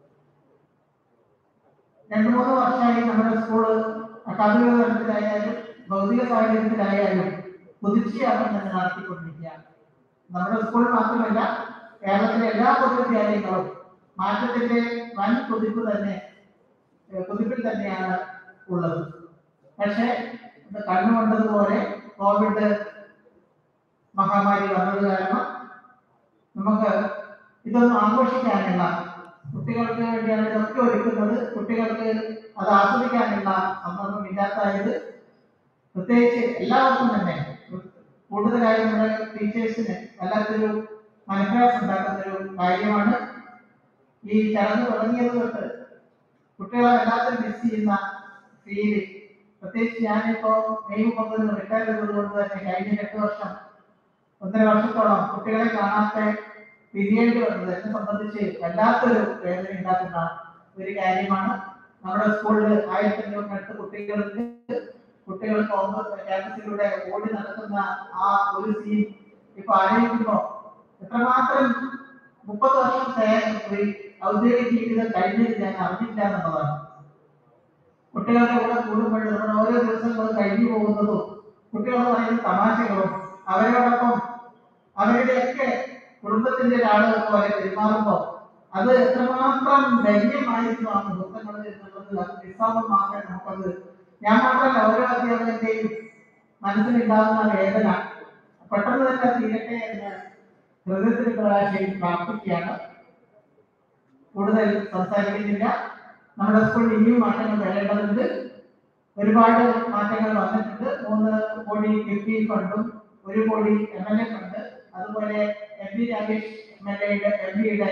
രണ്ടു മൂന്ന് വർഷമായി നമ്മുടെ സ്കൂള് അക്കാദമിക തലത്തിലായാലും ഭൗതിക സാഹചര്യത്തിലായാലും കുതിച്ചുയാത്ര തന്നെ നടത്തിക്കൊണ്ടിരിക്കുകയാണ് നമ്മുടെ സ്കൂൾ മാത്രമല്ല കേരളത്തിലെ എല്ലാ പൊതുവിദ്യാലയങ്ങളും മാറ്റത്തിന്റെ വൻ കുതിപ്പ് തന്നെ ഏഹ് കുതിപ്പിൽ തന്നെയാണ് ഉള്ളത് പക്ഷേ ഇത് കണ്ണുകൊണ്ടതുപോലെ കോവിഡ് മഹാമാരി വന്നത് കാരണം നമുക്ക് ഇതൊന്നും ആഘോഷിക്കാനുള്ള കുട്ടികൾക്ക് വേണ്ടിയാണ് ഇതൊക്കെ ഒരുക്കുന്നത് കുട്ടികൾക്ക് അത് ആസ്വദിക്കാനുള്ള സന്ദർഭം ഇല്ലാത്തതായത് പ്രത്യേകിച്ച് എല്ലാവർക്കും തന്നെ കൂടുതലായി നമ്മുടെ ടീച്ചേഴ്സിന് വല്ലാത്തൊരു മനപ്രയാസം ഉണ്ടാക്കുന്ന ഒരു കാര്യമാണ് ഈ ചടങ്ങ് തുടങ്ങിയത് തൊട്ട് കുട്ടികളെ വല്ലാത്തൊരു മിസ് ചെയ്യുന്ന ഫീല് പ്രത്യേകിച്ച് ഞാനിപ്പോ മെയ് മുപ്പതിന് റിട്ടയർ ചെയ്തത് കൊണ്ട് തന്നെ കഴിഞ്ഞ എട്ട് വർഷം ഒന്നര വർഷത്തോളം കുട്ടികളെ കാണാത്ത പിരിയേണ്ടി വന്നത് എന്നെ സംബന്ധിച്ച് വല്ലാത്തൊരു വേദന ഉണ്ടാക്കുന്ന ഒരു കാര്യമാണ് നമ്മുടെ സ്കൂളിൽ ആയിരത്തി അഞ്ഞൂറിനടുത്ത് കുട്ടികൾക്ക് കുട്ടികൾക്ക് ഒന്ന് ക്യാമ്പസിലൂടെ ഓടി നടക്കുന്ന ആ ഒരു സീൻ ഇപ്പൊ ആലോചിക്കുമ്പോ എത്രമാത്രം മുപ്പത് വർഷം സേ- ഈ ഔദ്യോഗിക ജീവിതം കഴിഞ്ഞത് ഞാൻ അറിഞ്ഞില്ല എന്നുള്ളതാണ് കുട്ടികളുടെ കൂടെ കൂടുമ്പോൾ നമ്മൾ ഓരോ ദിവസങ്ങളും കഴിഞ്ഞു പോകുന്നതും കുട്ടികൾ പറയുന്ന തമാശകളും അവരോടൊപ്പം അവരുടെയൊക്കെ കുടുംബത്തിന്റെ ഒരാളുകൾ പോലെ പെരുമാറുമ്പോൾ അത് എത്രമാത്രം ധൈര്യമായിരുന്നു ആ മുഹൂർത്തങ്ങൾ എന്നുള്ളത് അത് നിസ്സാമം മാത്രമേ നമുക്കത് ഞാൻ മാത്രമല്ല ഓരോ അധ്യാപകന്റെയും മനസ്സിലുണ്ടാകുന്ന വേദന പെട്ടെന്ന് തന്നെ അത് തീരട്ടെ എന്ന് ഹൃദയത്തിൽ പ്രകാശയും പ്രാർത്ഥിക്കുകയാണ് കൂടുതൽ സംസാരിക്കുന്നില്ല നമ്മുടെ സ്കൂളിൽ ഇനിയും മാറ്റങ്ങൾ വരേണ്ടതുണ്ട് ഒരുപാട് മാറ്റങ്ങൾ വന്നിട്ടുണ്ട് മൂന്ന് കോടി കിഫ്ബി ഫണ്ടും ഒരു കോടി എം എൽ എ ഫണ്ട് അതുപോലെ M P Rakesh M L എയുടെ എം പിയുടെ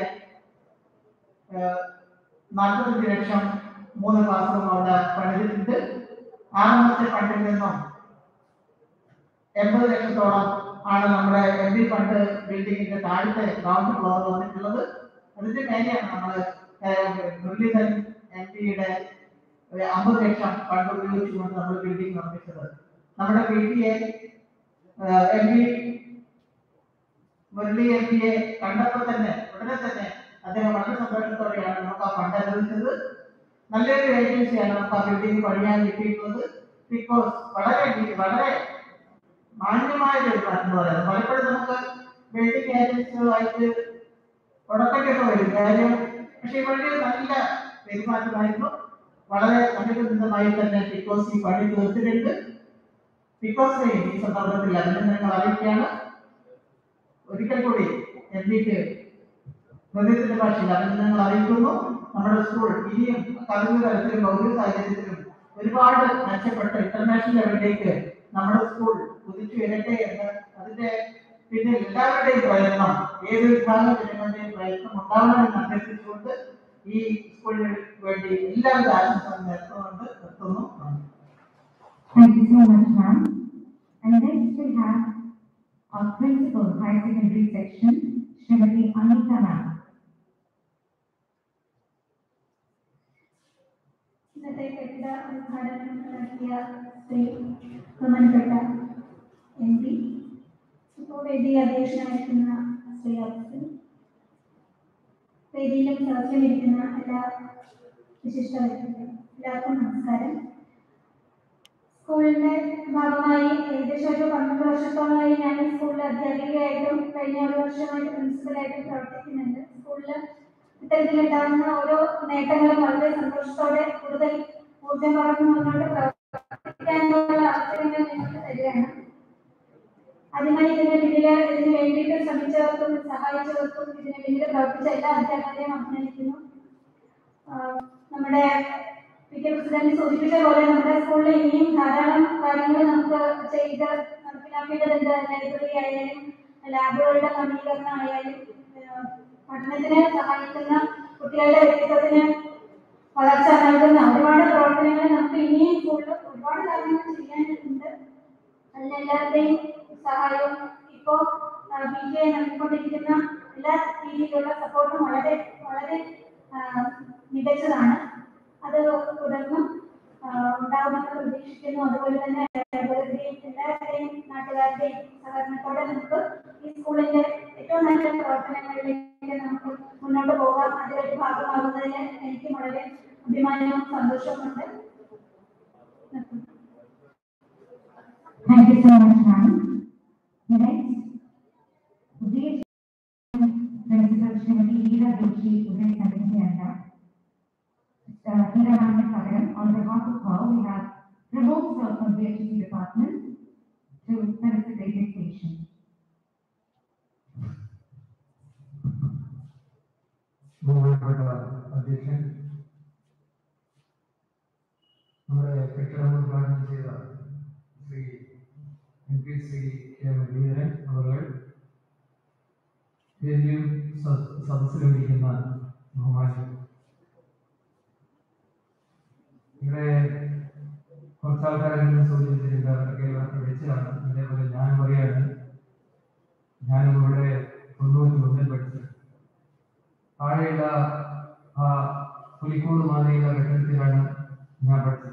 നാൽപ്പത്തഞ്ച് ലക്ഷം മൂന്ന് ക്ലാസ് റൂം അവിടെ പണിതിട്ടുണ്ട് ആറാമത്തെ ഫണ്ടിൽ നിന്നും എൺപത് ലക്ഷത്തോളം ആണ് നമ്മുടെ എം പി ഫണ്ട് ബിൽഡിങ്ങിന്റെ താഴത്തെ ഗ്രൗണ്ട് ഫ്ലോർ വന്നിട്ടുള്ളത് അതിന്റെ മേലെയാണ് നമ്മൾ മുരളീധരൻ എം പിയുടെ അമ്പത് ലക്ഷം ഫണ്ട് ഉപയോഗിച്ചുകൊണ്ട് നമ്മൾ ബിൽഡിംഗ് നിർമ്മിച്ചത് നമ്മുടെ P T A M P Murali M പിയെ കണ്ടപ്പോൾ തന്നെ ഉടനെ തന്നെ അദ്ദേഹം വളരെ സന്തോഷത്തോടെയാണ് നമുക്ക് ആ ഫണ്ട് അനുവദിച്ചത് നല്ലൊരു ഏജൻസിയാണ് നമുക്ക് ആ ബിൽഡിംഗ് പണിയാൻ കിട്ടിയിട്ടുള്ളത് ബിക്കോസ് വളരെ ഡി- വളരെ മാന്യമായ പെരുമാറ്റം എന്ന് പറയുന്നത് പലപ്പോഴും നമുക്ക് ബിൽഡിംഗ് ഏജൻസികളുമായിട്ട് ഉടക്കട്ടൊക്കെ വരും കാര്യം പക്ഷേ ഇവിടെ നല്ല പെരുമാറ്റമായിരുന്നു വളരെ സന്നിഗ്ധമായി തന്നെ ബിക്കോസ് ഈ പണി തീർത്തിട്ടുണ്ട് ബിക്കോസ് ഈ സന്ദർഭത്തിൽ അഭിനന്ദനങ്ങൾ അറിയിക്കുകയാണ് ഒരിക്കൽ കൂടി എം പിക്ക് ഹൃദയത്തിന്റെ ഭാഷയിൽ അഭിനന്ദനങ്ങൾ അറിയിക്കുന്നു നമ്മുടെ സ്കൂൾ ഇനിയും കവിഞ്ഞ തലത്തിലും ഭൗതിക സാഹചര്യത്തിലും ഒരുപാട് മെച്ചപ്പെട്ട ഇന്റർനാഷണൽ ലെവലിലേക്ക് നമ്മുടെ സ്കൂൾ കുതിച്ചു വരട്ടെ എന്ന് അതിന്റെ പിന്നിൽ എല്ലാവരുടെയും പ്രയത്നം ഏത് വിഭാഗം ജനങ്ങളുടെയും പ്രയത്നം ഉണ്ടാവണമെന്ന് അഭ്യർത്ഥിച്ചുകൊണ്ട് ഈ സ്കൂളിന് വേണ്ടി എല്ലാവിധ ആശംസകളും നേർന്നുകൊണ്ട് നിർത്തുന്നു നന്ദി. Thank you so much, ma'am. And next we have our principal, higher secondary section, Srimati Anita ma'am. ഇന്നത്തെ കെട്ടിട ഉദ്ഘാടനം നടത്തിയ ശ്രീ ബഹുമാനപ്പെട്ട എം പി ഇപ്പോൾ വേദി അധ്യക്ഷനായിരിക്കുന്ന ശ്രീ അഫ്സൽ വേദിയിലും സദസ്സിലും ഇരിക്കുന്ന എല്ലാ വിശിഷ്ട വ്യക്തികളും എല്ലാവർക്കും നമസ്കാരം സ്കൂളിന്റെ ഭാഗമായി ഏകദേശം ഒരു പന്ത്രണ്ട് വർഷത്തോളമായി ഞാൻ ഈ സ്കൂളിൽ അധ്യാപികയായിട്ടും കഴിഞ്ഞ ഒരു വർഷമായിട്ട് പ്രിൻസിപ്പലായിട്ടും പ്രവർത്തിക്കുന്നുണ്ട് സ്കൂളിൽ ഇത്തരത്തിലുണ്ടാകുന്ന ഓരോ നേട്ടങ്ങളും വളരെ സന്തോഷത്തോടെ കൂടുതൽ ഊർജം പകർന്നു വന്നുകൊണ്ട് പ്രവർത്തിക്കാനുള്ള അവസരങ്ങൾ നിങ്ങൾക്ക് തരികയാണ് ആദ്യമായി ഇതിന് പിന്നില് ഇതിന് വേണ്ടിയിട്ട് ശ്രമിച്ചവർക്കും സഹായിച്ചവർക്കും ഇതിന് പിന്നിൽ പ്രവർത്തിച്ച എല്ലാ അധ്യാപകരെയും അഭിനന്ദിക്കുന്നു ആഹ് നമ്മുടെ പി കെ പ്രസിഡന്റ് സൂചിപ്പിച്ച പോലെ നമ്മുടെ സ്കൂളിൽ ഇനിയും ധാരാളം കാര്യങ്ങൾ നമുക്ക് ചെയ്ത് നടപ്പിലാക്കേണ്ടതുണ്ട് ലൈബ്രറി ആയാലും ലാബുകളുടെ ക്രമീകരണം ആയാലും ആഹ് പഠനത്തിന് സഹായിക്കുന്ന കുട്ടികളുടെ വ്യക്തിത്വത്തിന് വളർച്ച നൽകുന്ന ഒരുപാട് പ്രവർത്തനങ്ങൾ നമുക്ക് ഇനിയും സ്കൂളിൽ ഒരുപാട് കാര്യങ്ങൾ ചെയ്യാനുണ്ട് അതിലെല്ലാവരുടെയും സഹായവും ഇപ്പോ ബി ജെ നൽകിക്കൊണ്ടിരിക്കുന്ന എല്ലാ രീതിയിലുള്ള സപ്പോർട്ടും വളരെ വളരെ ആ, മികച്ചതാണ് അത് തുടർന്നും ആ, ഉണ്ടാകുമെന്ന് പ്രതീക്ഷിക്കുന്നു അതുപോലെ തന്നെ എല്ലാവരുടെയും എല്ലാവരുടെയും നാട്ടുകാരുടെയും സഹകരണത്തോടെ നമുക്ക് ഈ സ്കൂളിന്റെ ഏറ്റവും നല്ല പ്രവർത്തനങ്ങളിലേക്ക് നമുക്ക് മുന്നോട്ട് പോകാം അതിലൊരു ഭാഗമാകുന്നതിൽ എനിക്ക് വളരെ അഭിമാനവും സന്തോഷവുമുണ്ട് നിർത്തുന്നു. Thank you so much, ma'am. Next, VH Principal Srimati Veera Doshi Uday Sanidhyanda. Uh, Veera ma'am is Sagaram. On behalf of her, we have removed her from the HEC department to benefit the station. ബഹുമാനപ്പെട്ട അധ്യക്ഷൻ നമ്മുടെ കെട്ടിടം ഉദ്ഘാടനം ചെയ്ത Shri M P Shri K Muraleedharan അവർ വേദിയും സ- സദസ്സിലുമിരിക്കുന്ന ബഹുമാനം ഇവിടെ കുറച്ചാൾക്കാരെങ്കിലും സൂചിപ്പിച്ചിട്ടുണ്ട് അവരൊക്കെ ഇവർക്ക് വിളിച്ചതാണ് അതേപോലെ ഞാൻ പറയാണ് ഞാനും ഇവിടെ തൊണ്ണൂറ്റി ഒന്നിൽ പഠിച്ചത് താഴെയുള്ള ആ പുലിക്കൂട് മാതിരിയുള്ള കെട്ടിടത്തിലാണ് ഞാൻ പഠിച്ചത്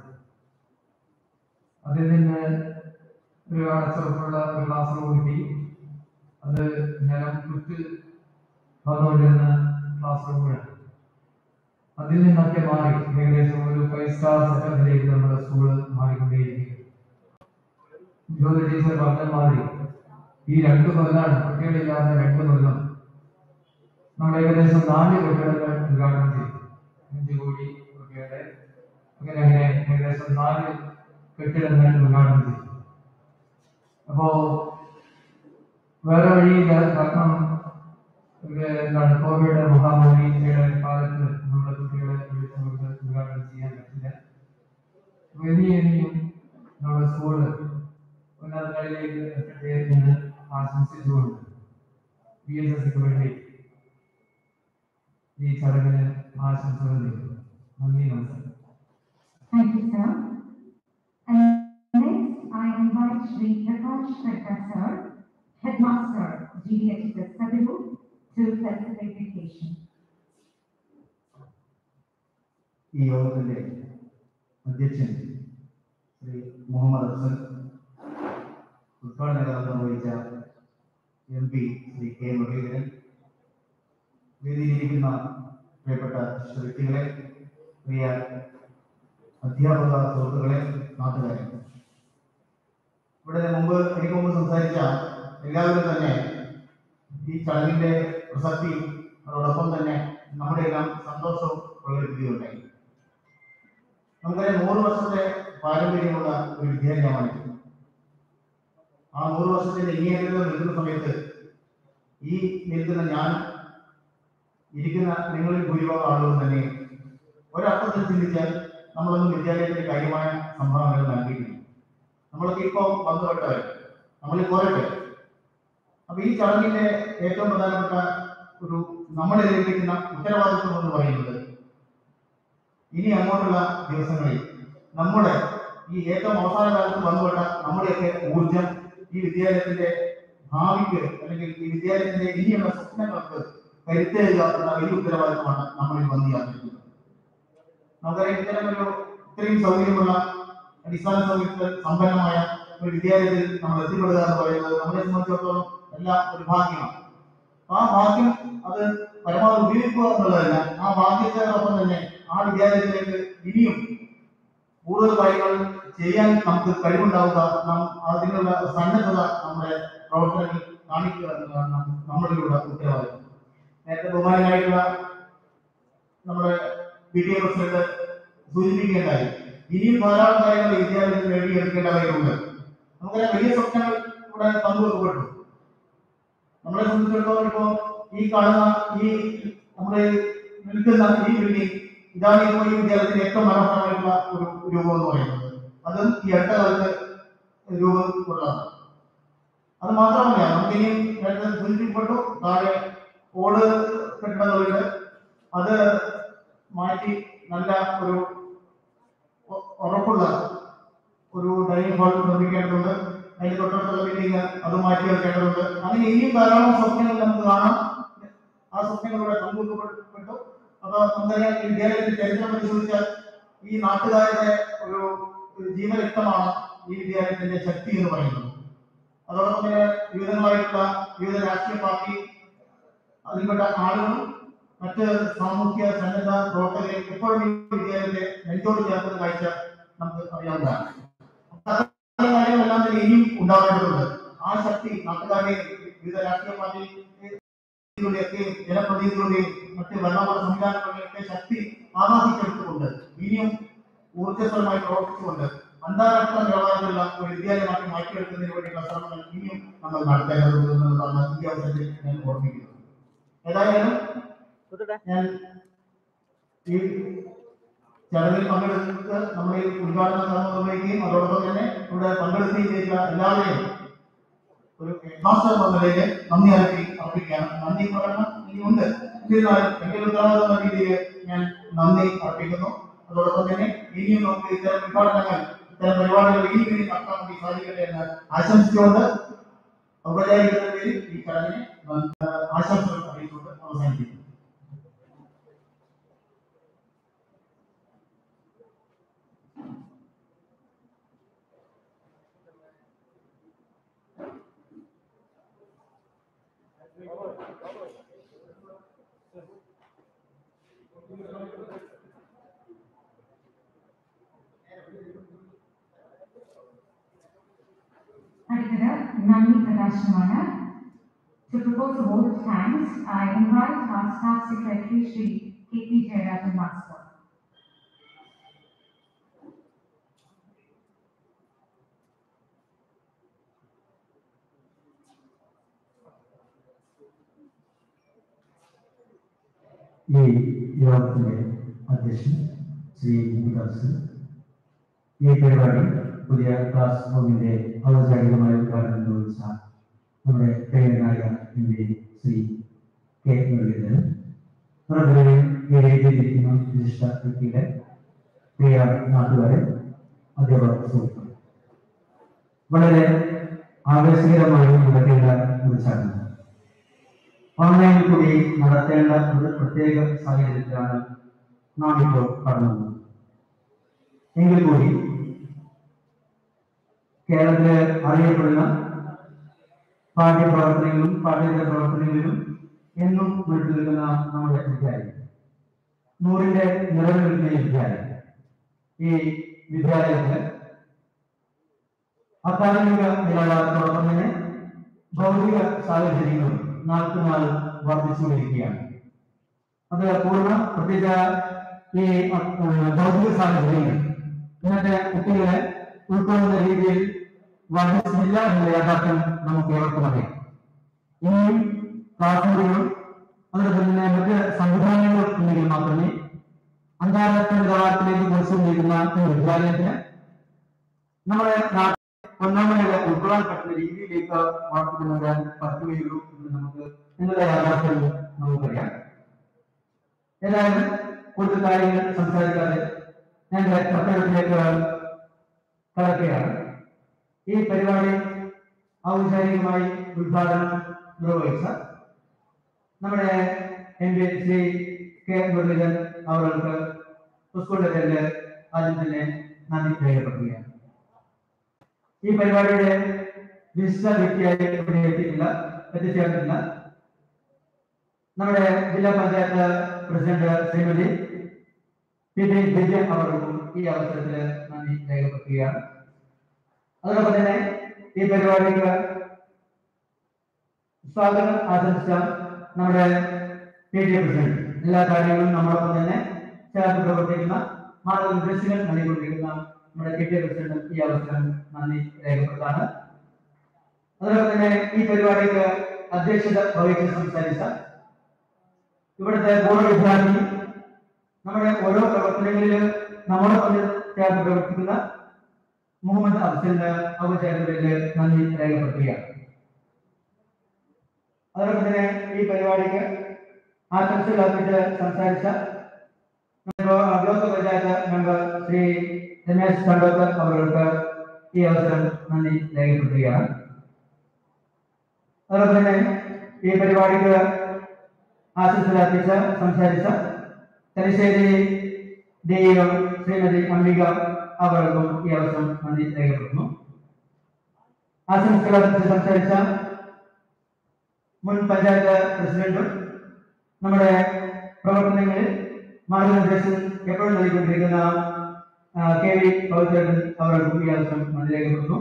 അതിൽ നിന്ന് ഒരു അടച്ചുറപ്പുള്ള ഒരു ക്ലാസ് റൂം കിട്ടി അത് നിലം ചുറ്റ് വന്നുകൊണ്ടിരുന്ന ക്ലാസ് റൂമുകളാണ് അതിൽ നിന്നൊക്കെ മാറി ഏകദേശം ഒരു ഫൈവ് സ്റ്റാർ സെറ്റപ്പിലേക്ക് നമ്മുടെ സ്കൂള് മാറിക്കൊണ്ടേയിരിക്കും ജ്യോതി ടീച്ചർ പറഞ്ഞ മാതിരി ഈ രണ്ട് കൊല്ലാണ് കുട്ടികളില്ലാത്ത രണ്ട് കൊല്ലം നമ്മൾ ഏകദേശം നാല് കെട്ടിടങ്ങൾ ഉദ്ഘാടനം ചെയ്തു അഞ്ച് കോടി രൂപയുടെ അങ്ങനെ അങ്ങനെ ഏകദേശം നാല് കെട്ടിടങ്ങൾ ഉദ്ഘാടനം ചെയ്തു അപ്പോ വേറെ വഴിയില്ല കാരണം ഇവിടെ എന്താണ് കോവിഡ് മഹാമാരിയുടെ കാലത്ത് നമ്മുടെ കുട്ടികളെ വിളിച്ചു നമുക്ക് ഉദ്ഘാടനം ചെയ്യാൻ പറ്റില്ല അപ്പൊ ഇനി ഇനിയും നമ്മുടെ സ്കൂള് ഉന്നതങ്ങളിലേക്ക് എത്തട്ടെ എന്ന് ആശംസിച്ചുകൊണ്ട് ബി എസ് എസ് സിക്ക് വേണ്ടി ഈ ചടങ്ങിന് ആശംസകൾ നേരുന്നു നന്ദി നമസ്കാരം Thank you, sir. And next, I invite Shri Prakash Shrekar, sir, Headmaster, GDHS Sabiru, to facilitate the occasion. ഈ യോഗത്തിന്റെ അധ്യക്ഷൻ ശ്രീ മുഹമ്മദ് അഫ്സൽ ഉദ്ഘാടന കർമ്മം വഹിച്ച M P Shri K Muraleedharan വേദിയിലിരിക്കുന്ന പ്രിയപ്പെട്ട വ്യക്തികളെ പ്രിയ അധ്യാപക സുഹൃത്തുക്കളെ നാട്ടുകാരെ ഇവിടെ മുമ്പ് എനിക്ക് മുമ്പ് സംസാരിച്ച എല്ലാവരും തന്നെ ഈ ചടങ്ങിന്റെ പ്രസക്തിയും അതോടൊപ്പം തന്നെ നമ്മുടെ എല്ലാം സന്തോഷവും പ്രകടിപ്പിക്കുകയുണ്ടായി നമുക്കറിയാം നൂറ് വർഷത്തെ പാരമ്പര്യമുള്ള ഒരു വിദ്യാലയമാണ് ഇത്. ആ നൂറ് വർഷത്തിന്റെ ഇങ്ങേറ്റത്തിൽ നിൽക്കുന്ന സമയത്ത് ഈ നിൽക്കുന്ന ഞാൻ ഇരിക്കുന്ന നിങ്ങളിൽ ഭൂരിഭാഗം ആളുകളും തന്നെ ഒരർത്ഥത്തിൽ ചിന്തിച്ചാൽ നമ്മളൊന്നും വിദ്യാലയത്തിന് കാര്യമായ സംഭാവനകൾ നൽകിയിട്ടില്ല നമ്മളൊക്കെ ഇപ്പോൾ വന്നുപെട്ടവർ നമ്മളിൽ പോരട്ടെ അപ്പൊ ഈ ചടങ്ങിന്റെ ഏറ്റവും പ്രധാനപ്പെട്ട ഒരു നമ്മളെ ഏൽപ്പിക്കുന്ന ഉത്തരവാദിത്വം എന്ന് പറയുന്നത് ഇനി അങ്ങോട്ടുള്ള ദിവസങ്ങളിൽ നമ്മുടെ ഈ ഏറ്റവും അവസാന കാലത്ത് വന്നുപെട്ട നമ്മുടെയൊക്കെ ഊർജം ഈ വിദ്യാലയത്തിന്റെ ഭാവിക്ക് അല്ലെങ്കിൽ ഈ വിദ്യാലയത്തിന്റെ ഇനിയുള്ള സ്വപ്നങ്ങൾക്ക് കരുത്തേകുക എന്ന വലിയ ഉത്തരവാദിത്വമാണ് നമ്മളിൽ വന്ന് യാത്രക്കുന്നത് നമുക്കറിയാം ഇത്തരം ഒരു ഇത്രയും സൗകര്യമുള്ള അടിസ്ഥാന സൗകര്യത്തിൽ സമ്പന്നമായ ഒരു വിദ്യാലയത്തിൽ നമ്മൾ എത്തിപ്പെടുക എന്ന് പറയുന്നത് നമ്മളെ സംബന്ധിച്ചിടത്തോളം എല്ലാം ഒരു ഭാഗ്യമാണ് ആ ഭാഗ്യം അത് പരമാവധി ഉപയോഗിക്കുക എന്നുള്ളതല്ല ആ ഭാഗ്യത്തോടൊപ്പം തന്നെ ആ വിദ്യാലയത്തിലേക്ക് ഇനിയും കൂടുതൽ കാര്യങ്ങൾ ചെയ്യാൻ നമുക്ക് കഴിവുണ്ടാവുക നാം അതിനുള്ള സന്നദ്ധത നമ്മുടെ പ്രവർത്തനങ്ങൾ കാണിക്കുക എന്നതാണ് നം- നമ്മളിലുള്ള ഉത്തരവാദിത്വം നേരത്തെ ബഹുമാനായിട്ടുള്ള നമ്മുടെ പി ടി എ പ്രസിഡന്റ് സൂചിപ്പിക്കേണ്ടായി ഇനിയും ധാരാളം കാര്യങ്ങൾ ഈ വിദ്യാലയത്തിൽ നേടിയെടുക്കേണ്ടതായിട്ടുണ്ട് നമുക്കറിയാം വലിയ സ്വപ്നങ്ങൾ ഇവിടെ പങ്കുവെക്കപ്പെട്ടു നമ്മളെ സംബന്ധിച്ചിടത്തോളം ഇപ്പോ ഈ കാണുന്ന ഈ നമ്മുടെ നിൽക്കുന്ന ഈ ബിൽഡിംഗ് ഇതാണ് ഇപ്പോൾ ഈ വിദ്യാലയത്തിന്റെ ഏറ്റവും മനോഹരമായിട്ടുള്ള ഒരു രൂപം എന്ന് പറയുന്നത് അതും ഈ അടുത്ത കാലത്ത് രൂപം കൊള്ളാം അത് മാത്രമല്ല നമുക്കിനിയും നേരത്തെ സൂചിപ്പിക്കപ്പെട്ടു താഴെ ഓട് കെട്ടിടങ്ങളുണ്ട് അത് മാറ്റി നല്ല ഒരു ഉ- ഉറപ്പുള്ള ഒരു ഡൈനിങ് ഹാൾ നിർമ്മിക്കേണ്ടതുണ്ട് അതിന് തൊട്ടടുത്തുള്ള ബിൽഡിംഗ് അത് മാറ്റി വെക്കേണ്ടതുണ്ട് അങ്ങനെ ഇനിയും ധാരാളം സ്വപ്നങ്ങൾ നമുക്ക് കാണാം ആ സ്വപ്നങ്ങളിലൂടെ പങ്കുവെക്കപ്പെട്ടു അപ്പൊ നമുക്കറിയാം ഈ വിദ്യാലയത്തിന്റെ ചരിത്രം പരിശോധിച്ചാൽ ഈ നാട്ടുകാരുടെ ഒരു ഒരു ജീവരക്തമാണ് ഈ വിദ്യാലയത്തിന്റെ ശക്തി എന്ന് പറയുന്നത് അതോടൊപ്പം തന്നെ വിവിധങ്ങളായിട്ടുള്ള വിവിധ രാഷ്ട്രീയ പാർട്ടി അതിൽപ്പെട്ട ആളുകളും മറ്റ് സാമൂഹ്യ സന്നദ്ധ പ്രവർത്തകരെയും എപ്പോഴും ഈ വിദ്യാലയത്തെ നെഞ്ചോട് ചേർക്കുന്ന കാഴ്ച നമുക്ക് അറിയാവുന്നതാണ് അത്തരം കാര്യങ്ങളെല്ലാം തന്നെ ഇനിയും ഉണ്ടാവേണ്ടതുണ്ട് ആ ശക്തി നാട്ടുകാരുടെയും വിവിധ രാഷ്ട്രീയ പാർട്ടികളുടെയൊക്കെയും ജനപ്രതിനിധികളുടെയും മറ്റ് ഭരണകൂട സംവിധാനങ്ങളുടെയൊക്കെ ശക്തി ആവാഹിച്ചെടുത്തുകൊണ്ട് ഇനിയും ഊർജ്ജസ്വലമായി പ്രവർത്തിച്ചുകൊണ്ട് അന്താരാഷ്ട്ര നിലവാരത്തിലുള്ള ഒരു വിദ്യാലയമാക്കി മാറ്റിയെടുക്കുന്നതിന് വേണ്ടിയുള്ള ശ്രമങ്ങൾ ഇനിയും നമ്മൾ നടത്തേണ്ടതുണ്ട് എന്നുള്ളതാണ് ഈ അവസരത്തിൽ ഞാൻ ഓർമ്മിക്കുന്നത് ഏതായാലും ഞാൻ ഈ ചടങ്ങിൽ പങ്കെടുത്ത് നമ്മുടെ ഈ ഉദ്ഘാടന കർമ്മം നിർവഹിക്കുകയും അതോടൊപ്പം തന്നെ ഇവിടെ പങ്കെടുക്കുകയും ചെയ്ത എല്ലാവരെയും ഒരു മാസ്റ്റർ എന്ന നിലയിൽ നന്ദി അറിയിപ്പി അർപ്പിക്കുകയാണ് നന്ദി പ്രകടനം ഇനിയുണ്ട് എന്നിരുന്നാലും എന്റെ ഉത്തരവാദിത്വം എന്ന രീതിയിൽ ഞാൻ നന്ദി അർപ്പിക്കുന്നു അതോടൊപ്പം തന്നെ ഇനിയും നമുക്ക് ഇത്തരം ഉദ്ഘാടനങ്ങൾ ഇത്തരം പരിപാടികൾ ഇനിയും ഇനി നടത്താൻ വേണ്ടി സാധിക്കട്ടെ എന്ന് ആശംസിച്ചുകൊണ്ട് ഔപചാരികതയുടെ പേരിൽ ഈ ചടങ്ങിനെ നന്ദി- ആശംസകൾ അറിയിച്ചുകൊണ്ട് അവസാനിപ്പിക്കുന്നു അടുത്തത് നന്ദി പ്രകാശനമാണ് To propose a vote of thanks, I invite our staff secretary, Shri K.P. Jayarajan Master. ഈ യോഗത്തിന്റെ അധ്യക്ഷൻ ശ്രീ മുഖദാസ് ഈ പരിപാടി പുതിയ ക്ലാസ് റൂമിന്റെ ഔപചാരികമായ ഉദ്ഘാടനം നിർവഹിച്ച നമ്മുടെ പ്രിയനായ M P Shri K Muraleedharan നമ്മുടെ ഈ വേദിയിലിരിക്കുന്ന വിശിഷ്ട വ്യക്തിയുടെ പ്രിയ നാട്ടുകാരെ അധ്യാപക സുഹൃത്തുക്കൾ വളരെ ആവേശകരമായി നടക്കേണ്ട ഒരു ചടങ്ങ് ഓൺലൈനിൽ കൂടി നടത്തേണ്ട ഒരു പ്രത്യേക സാഹചര്യത്തിലാണ് നാം ഇപ്പോൾ കടന്നത് എങ്കിൽ കൂടി കേരളത്തിലെ അറിയപ്പെടുന്ന പാഠ്യപ്രവർത്തനങ്ങളും പാഠ്യേതര പ്രവർത്തനങ്ങളിലും എന്നും വീട്ടിൽ നിൽക്കുന്ന നമ്മുടെ വിദ്യാലയം നൂറിന്റെ നിലവിൽ നിൽക്കുന്ന ഈ വിദ്യാലയം ഈ വിദ്യാലയത്തിന് അക്കാദമിക നിലവാരത്തോടൊപ്പം തന്നെ ഭൗതിക സാഹചര്യങ്ങളും നാൾക്ക് നാൾ വർദ്ധിച്ചുകൊണ്ടിരിക്കുകയാണ് അത് പൂർണ്ണ പ്രത്യേക ഈ അഹ്, ഭൗതിക സാഹചര്യങ്ങൾ ഇന്നത്തെ കുട്ടികളെ ഉൾക്കൊള്ളുന്ന രീതിയിൽ വർദ്ധിച്ചില്ല എന്ന യാഥാർത്ഥ്യം നമുക്ക് ഏവർക്കും അറിയാം ഇനിയും ക്ലാസ് മുറികളും അതോടൊപ്പം തന്നെ മറ്റ് സംവിധാനങ്ങളും ഉണ്ടെങ്കിൽ മാത്രമേ അന്താരാഷ്ട്ര നിലവാരത്തിലേക്ക് കുറിച്ചുകൊണ്ടിരിക്കുന്ന ഈ വിദ്യാലയത്തിന് നമ്മുടെ നാട്ടിൽ ഒന്നാമത് ഉൾക്കൊള്ളാൻ പറ്റുന്ന രീതിയിലേക്ക് വളർത്തിക്കൊണ്ടുവരാൻ പറ്റുകയുള്ളൂ എന്ന് നമുക്ക് എന്നുള്ള യാഥാർത്ഥ്യം നമുക്കറിയാം ഏതായാലും കൂടുതൽ കാര്യങ്ങൾ സംസാരിക്കാതെ ഞാൻ പ്രത്യേകത്തിലേക്ക് കടക്കുകയാണ് ഈ പരിപാടി ഔപചാരികമായി ഉദ്ഘാടനം നിർവഹിച്ച നമ്മുടെ M P Shri K Muraleedharan അവർക്ക് സ്കൂളിന്റെ പേരിൽ ആദ്യം തന്നെ നന്ദി രേഖപ്പെടുത്തുകയാണ് ഈ പരിപാടിയുടെ വിശിഷ്ട വ്യക്തിയായി ഇവിടെ എത്തിയിട്ടില്ല എത്തിച്ചേർന്നിട്ടില്ല നമ്മുടെ ജില്ലാ panchayat president Shrimati P T Vijaya അവർക്കും ഈ അവസരത്തിൽ നന്ദി രേഖപ്പെടുത്തുകയാണ് അതോടൊപ്പം തന്നെ ഈ പരിപാടിക്ക് സ്വാഗതം ആശംസിച്ച നമ്മുടെ പി ടി എ പ്രസിഡന്റ് എല്ലാ കാര്യങ്ങളും നമ്മളൊപ്പം തന്നെ ചേർത്ത് പ്രവർത്തിക്കുന്ന മാർഗനിർദ്ദേശങ്ങൾ നൽകിക്കൊണ്ടിരിക്കുന്ന നമ്മുടെ പി ടി എ പ്രസിഡന്റ് ഈ അവസരം നന്ദി രേഖപ്പെടുത്താണ് അതോടൊപ്പം തന്നെ ഈ പരിപാടിക്ക് അധ്യക്ഷത വഹിച്ച് സംസാരിച്ച ഇവിടുത്തെ പൂർവ്വ വിദ്യാർത്ഥി നമ്മുടെ ഓരോ പ്രവർത്തനങ്ങളിലും നമ്മളൊപ്പം ചേർത്ത് പ്രവർത്തിക്കുന്ന മുഹമ്മദ് അഫ്സലിന് ഔപചാരികതയിൽ നന്ദി രേഖപ്പെടുത്തുകയാണ് അതോടൊപ്പം തന്നെ ഈ പരിപാടിക്ക് ആശംസകൾ അർപ്പിച്ച് സംസാരിച്ച നമ്മുടെ ബ്ലോക്ക് പഞ്ചായത്ത് മെമ്പർ ശ്രീ രമേശ് കണ്ടോക്കർ അവർക്ക് ഈ അവസരം നന്ദി രേഖപ്പെടുത്തുകയാണ് അതോടൊപ്പം തന്നെ ഈ പരിപാടിക്ക് ആശംസകൾ അർപ്പിച്ച് സംസാരിച്ച തലശ്ശേരി ഡിഇഒ ശ്രീമതി അംബിക അവർക്കും ഈ അവസരം നന്ദി രേഖപ്പെടുത്തുന്നു ആശംസകൾ അർപ്പിച്ച് സംസാരിച്ച മുൻ പഞ്ചായത്ത് പ്രസിഡന്റും നമ്മുടെ പ്രവർത്തനങ്ങളിൽ മാർഗനിർദ്ദേശം എപ്പോഴും നൽകിക്കൊണ്ടിരിക്കുന്ന ആ, കെ വി പൗത്രൻ അവർക്കും ഈ അവസരം നന്ദി രേഖപ്പെടുത്തുന്നു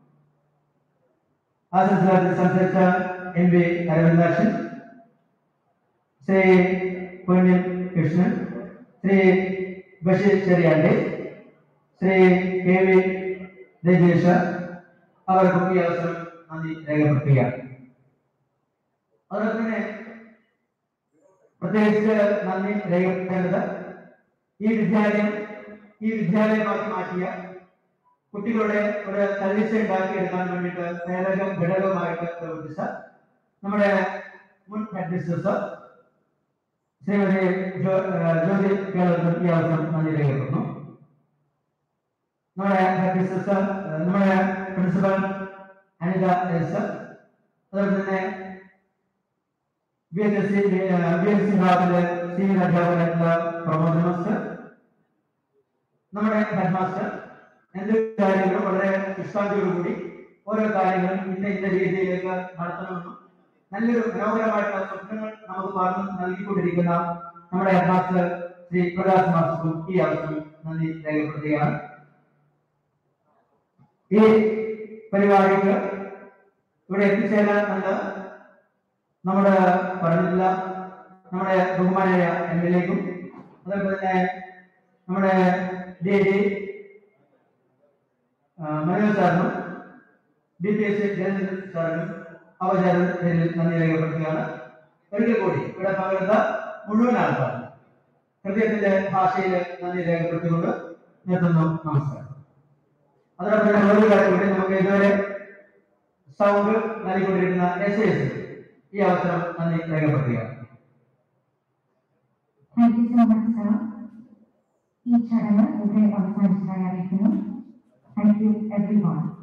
ആശംസകൾ അർപ്പിച്ച് സംസാരിച്ച M P Aravindakshan Shri Ponnin Krishnan Shri Basheer Cheriyandi Shri K V Rajesh അവർക്കും ഈ അവസരം നന്ദി രേഖപ്പെടുത്തുകയാണ് അതോടൊപ്പം തന്നെ പ്രത്യേകിച്ച് നന്ദി രേഖപ്പെടുത്തേണ്ടത് ഈ വിദ്യാലയം ഈ വിദ്യാലയമാക്കി മാറ്റിയ കുട്ടികളുടെ ഒരു തല്ലിച്ച ഉണ്ടാക്കിയെടുക്കാൻ വേണ്ടിയിട്ട് പ്രേരക ഘടകമായിട്ട് പ്രവർത്തിച്ച നമ്മുടെ മുൻ ഹെഡ് മിസ്റ്റർ ശ്രീമതി ജോ- ഏഹ് ജ്യോതി കേരളത്തിൽ ഈ അവസരം നന്ദി രേഖപ്പെടുന്നു നമ്മുടെ ഹെഡ് മിസ്റ്റർ നമ്മുടെ പ്രിൻസിപ്പൽ അനിത എസ് അതുപോലെ തന്നെ B H S C B S C വിഭാഗത്തിലെ സീനിയർ അധ്യാപകനായിട്ടുള്ള പ്രമോദ് മാസ്റ്റർ നമ്മുടെ ഹെഡ് മാസ്റ്റർ എന്ത് കാര്യങ്ങളും വളരെ വിശ്വാസത്തോടുകൂടി ഓരോ കാര്യങ്ങളും ഇന്ന ഇന്ന രീതിയിലേക്ക് നടത്തണമെന്നും നല്ലൊരു മനോഹരമായിട്ടുള്ള സ്വപ്നങ്ങൾ നമുക്ക് പറഞ്ഞു നൽകിക്കൊണ്ടിരിക്കുന്ന നമ്മുടെ ഹെഡ് മാസ്റ്റർ ശ്രീ പ്രകാശ് മാസ്റ്റർക്കും ഈ അവസരം നന്ദി രേഖപ്പെടുത്തുകയാണ് ഈ പരിപാടിക്ക് ഇവിടെ എത്തിച്ചേരാൻ നല്ല നമ്മുടെ പറഞ്ഞില്ല നമ്മുടെ ബഹുമാനായ എം എൽ എക്കും അതേപോലെ തന്നെ നമ്മുടെ ഡി ഡി മനോജ് സാറിനും ഡി പി എസ് ജനറൽ സാറിനും അവചാരം പേരിൽ നന്ദി രേഖപ്പെടുത്തുകയാണ് ഒരിക്കൽ കൂടി ഇവിടെ പങ്കെടുത്ത മുഴുവൻ ആൾക്കാരും ഹൃദയത്തിന്റെ ഭാഷയിൽ നന്ദി രേഖപ്പെടുത്തിക്കൊണ്ട് നിർത്തുന്നു നമസ്കാരം അതോടൊപ്പം തന്നെ വേറൊരു കാര്യം കൂടി നമുക്ക് ഇതുവരെ സൗണ്ട് നൽകിക്കൊണ്ടിരിക്കുന്ന എസ് എസ് ഈ അവസരം നന്ദി രേഖപ്പെടുത്തുക thank you so much sir ഈ ചടങ്ങ് ഇവിടെ അവസാനിച്ചതായി അറിയിക്കുന്നു താങ്ക് യു എവ്രി വൺ